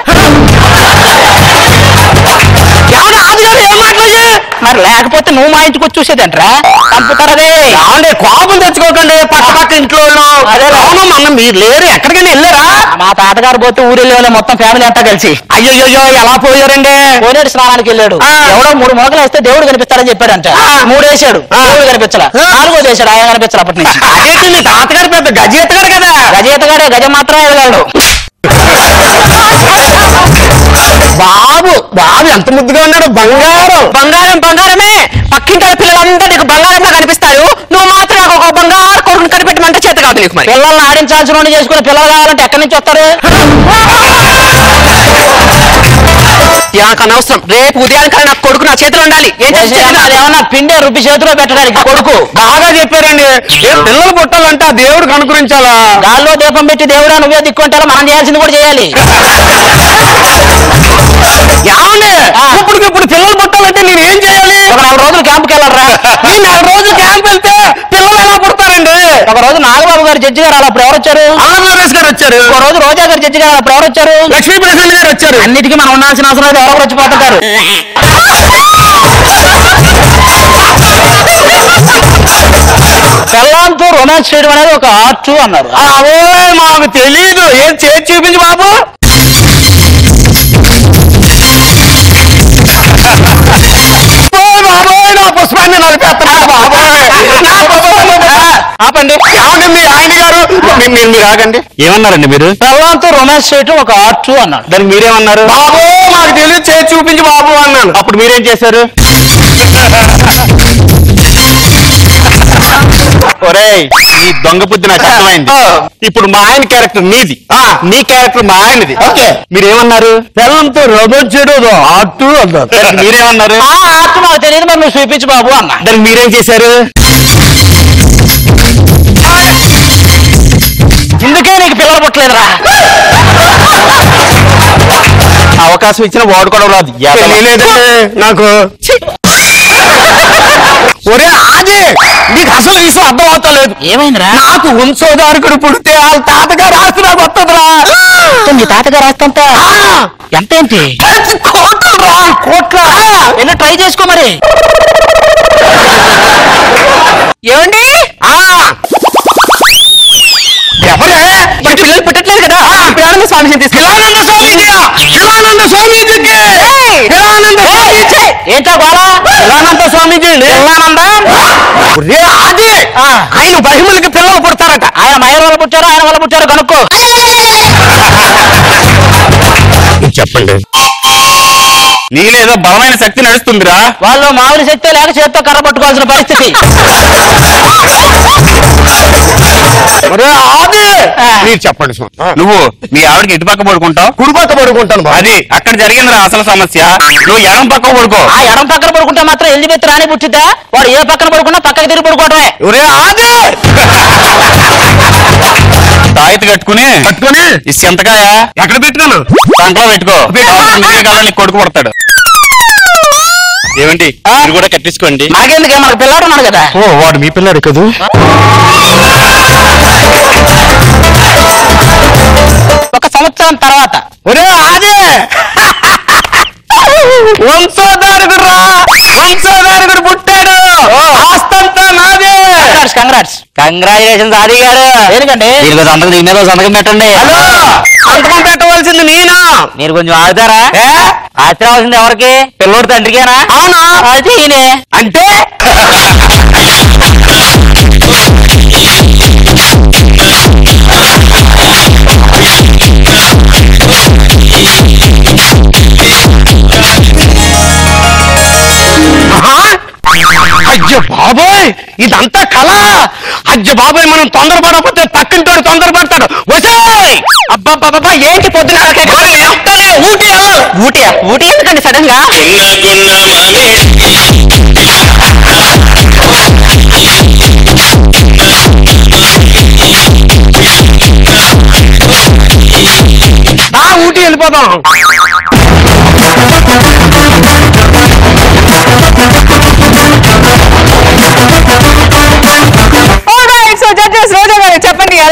Speaker 6: ఏమండి ఆదిగారు ఏం మాట్లాడి
Speaker 7: మరి లేకపోతే నువ్వు మా ఇంటికి వచ్చి చూసేదంట్రా కంపుతారు అదే
Speaker 6: ఏమండి కోపం తెచ్చుకోకండి పక్క పక్క ఇంట్లో ఉన్నాం
Speaker 7: అదే.
Speaker 6: అవును మొన్న మీరు లేరు ఎక్కడికైనా వెళ్ళారా
Speaker 7: మా తాతగారు పోతే ఊరెళ్ళే మొత్తం ఫ్యామిలీ అంతా కలిసి
Speaker 6: అయ్యో ఎలా పోయారండి
Speaker 7: కోనేరు స్నానానికి వెళ్ళాడు
Speaker 6: ఆ.
Speaker 7: ఎవడో మూడు మొలకలు వేస్తే దేవుడు కనిపిస్తాడని చెప్పాడంట మూడు వేసాడు దేవుడు కనిపించలా నాలుగోది వేసాడు ఆయన కనిపించాలి అప్పటి నుంచి
Speaker 6: అదేంటి మీ తాతగారు పెద్ద గజేతగారు కదా
Speaker 7: గజేతగాడే గజం మాత్రమే వెళ్ళాడు
Speaker 6: బాబు బాబు ఎంత ముద్దుగా ఉన్నాడు బంగారం
Speaker 3: బంగారం బంగారమే పక్కింటి పిల్లలంతా నీకు బంగారంగా కనిపిస్తారు నువ్వు మాత్రం నాకు ఒక బంగారు కొడుకుని కనిపెట్టమంటే చేత కాదు నీకు మరి
Speaker 7: పిల్లల్ని ఆడించాల్సిన వాడిని చేసుకునే పిల్లలు కావాలంటే ఎక్కడి నుంచి వస్తారు
Speaker 3: నాకు అనవసరం రేపు ఉదయానికల్లా నాకు కొడుకు నా చేతిలో ఉండాలి ఏం చేసి చేసినా అదే.
Speaker 7: ఏమన్నా పిండే రుబ్బి చేతిలో పెట్టడానికి కొడుకు
Speaker 6: బాగా చెప్పారండి ఏ పిల్లలు పుట్టాలంటే ఆ దేవుడికి అనుగ్రహించాలా
Speaker 7: గాల్లో దీపం పెట్టి దేవుడా నువ్వే దిక్కుంటారా మనం చేయాల్సింది కూడా చేయాలి
Speaker 6: ఏమండి
Speaker 7: ఆ.
Speaker 6: ఇప్పుడు ఇప్పుడు పిల్లలు పుట్టాలంటే నేను ఏం చేయాలి
Speaker 7: ఒక నాలుగు రోజులు క్యాంప్కి వెళ్ళరా
Speaker 6: ఈ నెల రోజులు క్యాంప్ వెళ్తే పిల్లలు ఎలా పుడతారండి
Speaker 7: ఒక రోజు నాగబాబు గారు జడ్జి గారు అప్పుడు ఎవరు వచ్చారు
Speaker 6: ఆంధ్రప్రదేశ్ గారు వచ్చారు
Speaker 7: ఒక రోజు రోజా గారు జడ్జి గారు అప్పుడు ఎవరు వచ్చారు
Speaker 6: లక్ష్మీ ప్రసన్న గారు వచ్చారు
Speaker 7: అన్నిటికీ మనం ఉండాల్సిన అవసరం లేదు ఎవరు వచ్చిపోతుంటారు పెళ్ళాంతో రొమాన్స్ చేయడం అనేది ఒక ఆర్ట్ అన్నారు
Speaker 6: అవో మాకు తెలీదు ఏం చేసి చూపించు బాబు ఓ బాబోయ్, నా పుష్పాన్ని నలిపేస్తున్నా బాబోయ్. నా పుష్పాన్ని నలిపే-
Speaker 7: ఆపండి
Speaker 6: ఏమండి మీ ఆయన గారు మీ- మీరు మీరు ఆగండి
Speaker 2: ఏమన్నారండి మీరు
Speaker 7: పెళ్ళాంతో రొమాన్స్ చేయడం ఒక ఆర్ట్ అన్నాడు
Speaker 2: దానికి మీరేమన్నారు
Speaker 6: బాబు మాకు తెలియదు చేసి చూపించు బాబు అన్నాను
Speaker 2: అప్పుడు మీరేం చేశారు ఒరేయ్ ఈ దొంగ బుద్ధి నాకు అర్థమైంది ఇప్పుడు మా ఆయన క్యారెక్టర్ నీది నీ క్యారెక్టర్ మా ఆయనది
Speaker 6: ఓకే.
Speaker 2: మీరేమన్నారు
Speaker 6: పిల్లలతో రొమాన్స్ చేయడం అటు అన్నారు
Speaker 2: దానికి మీరేమన్నారు
Speaker 7: ఆ ఆర్ట్ మాకు తెలియదు మరి నువ్వు చూపించు బాబు అన్న
Speaker 2: దానికి మీరేం చేశారు
Speaker 7: ఇందుకే నీకు పిల్లలు పుట్టలేదురా
Speaker 2: అవకాశం ఇచ్చిన వాడుకోవడం రాదు యాదవ.
Speaker 6: తెలియలేదండి నాకు ఒరే ఆది నీకు అసలు విషయం అర్థం అవుతలేదు
Speaker 7: ఏమైందిరా
Speaker 6: నాకు వంశోదారకుడు పుడితే వాళ్ళ తాతగారు ఆస్తి నాకు వస్తుందిరా
Speaker 7: మీ తాతగారు రాస్తంతా ఎంత ఏంటి
Speaker 6: కోట్లు రా కోట్ల
Speaker 7: వెళ్ళి ట్రై చేసుకో మరి
Speaker 3: ఏమండి
Speaker 6: ఎవరే
Speaker 3: మరి పిల్లలు పుట్టట్లేదు కదా పిల్లలు స్వామిని తీసుకెళ్ళి
Speaker 6: శివానంద స్వామీజీ శివానంద స్వామీజీకి శివానంద స్వామీజీ
Speaker 7: ఏంటా గోళ
Speaker 6: శివానంద స్వామీజీ
Speaker 7: పిల్లానందా
Speaker 6: ఒరే ఆది
Speaker 7: ఆ.
Speaker 6: ఆయన మహిమలకి పిల్లలు పుడతారట
Speaker 7: ఆయన మహిళ వల్ల పుట్టారు ఆయన వల్ల పుట్టారు కనుక్కో
Speaker 2: చెప్పండి నీలేదో బలమైన శక్తి నడుస్తుందిరా
Speaker 7: వాళ్ళు మామూలు శక్తి లేక చేత్తో కర్ర పట్టుకోవాల్సిన పరిస్థితి
Speaker 6: ఒరే ఆది మీరు చెప్పండి స్వామి
Speaker 2: నువ్వు మీ ఆవిడకి ఎటు పక్క పడుకుంటావు
Speaker 6: కుడి పక్క పడుకుంటాను బాబు.
Speaker 2: అది అక్కడ జరిగిందిరా అసలు సమస్య నువ్వు ఎడం పక్క పడుకో
Speaker 7: ఆ ఎడం పక్కన పడుకుంటే మాత్రం ఎలిజబెత్ రాణి పుట్టిద్దా వాడు ఏ పక్కన పడుకున్నా పక్కకి తిరిగి పడుకోవడమే
Speaker 6: ఒరే ఆది
Speaker 2: తాయితీ కట్టుకుని
Speaker 6: పట్టుకొని
Speaker 2: ఈ సెంతకాయ
Speaker 6: ఎక్కడ పెట్టుకోను
Speaker 2: సంకలో పెట్టుకో నీకే కాలం నీకు కొడుకు పడతాడు ఏమండి మీరు కూడా కట్టించుకోండి
Speaker 7: నాకెందుకే మనకు పిల్లాడు ఉన్నాడు కదా
Speaker 6: ఓ వాడు మీ పిల్లాడు కదూ
Speaker 7: ఒక సంవత్సరం తర్వాత
Speaker 6: ఒరే ఆది వంశోదారకుడు రా వంశోదారకుడు పుట్టాడు ఆస్తంతా నాదే
Speaker 7: కంగ్రాట్స్ కంగ్రాట్స్
Speaker 2: కంగ్రాచులేషన్స్ ఆది గారు
Speaker 7: దేనికండి
Speaker 2: దీనికి సంతకం దీని మీద సంతకం పెట్టండి
Speaker 6: హలో సంతకం పెట్టవలసింది నేను
Speaker 2: మీరు కొంచెం ఆగుతారా
Speaker 6: ఏ?
Speaker 2: ఆశ్చర్యవలసింది ఎవరికి పిల్లోడు తండ్రికేనా
Speaker 6: అవునా
Speaker 2: అది ఈయనే.
Speaker 6: అంటే ఆహా! అయ్యో బాబోయ్ ఇదంతా కళ అయ్యో బాబోయ్ మనం తొందరపడకపోతే పక్కింటోడు తొందరపడతాడు వచ్చాయ్
Speaker 3: అబ్బాబ్బాబ్బా ఏంటి పొద్దున
Speaker 6: ఊటీ
Speaker 3: ఊటీ ఊటీ ఎందుకండి సడన్ గా
Speaker 6: ఊటీ వెళ్ళిపోదాం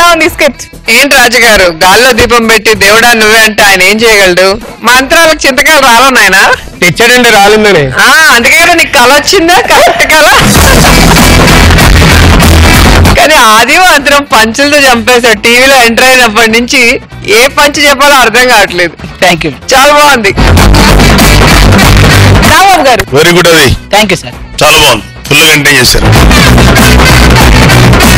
Speaker 5: ఉంది స్కిట్
Speaker 3: ఏంటి రాజుగారు గాల్లో దీపం పెట్టి దేవుడా నువ్వే అంటే ఆయన ఏం చేయగలడు మంత్రాలకు చింతకాయలు రావా నాయన
Speaker 6: తెచ్చాడండి రాలిందని
Speaker 3: ఆ అందుకే నీకు కళ వచ్చిందా కరెక్ట్ కళ కానీ ఆది మాత్రం పంచులతో చంపేశాడు టీవీలో ఎంటర్ అయినప్పటి నుంచి ఏ పంచ్ చెప్పాలో అర్థం కావట్లేదు
Speaker 7: థ్యాంక్ యూ
Speaker 3: చాలా బాగుంది రాబాబు గారు
Speaker 9: వెరీ గుడ్ అది
Speaker 7: థ్యాంక్ యూ సార్
Speaker 9: చాలా బాగుంది ఫుల్ ఎంటర్టైన్ చేశారు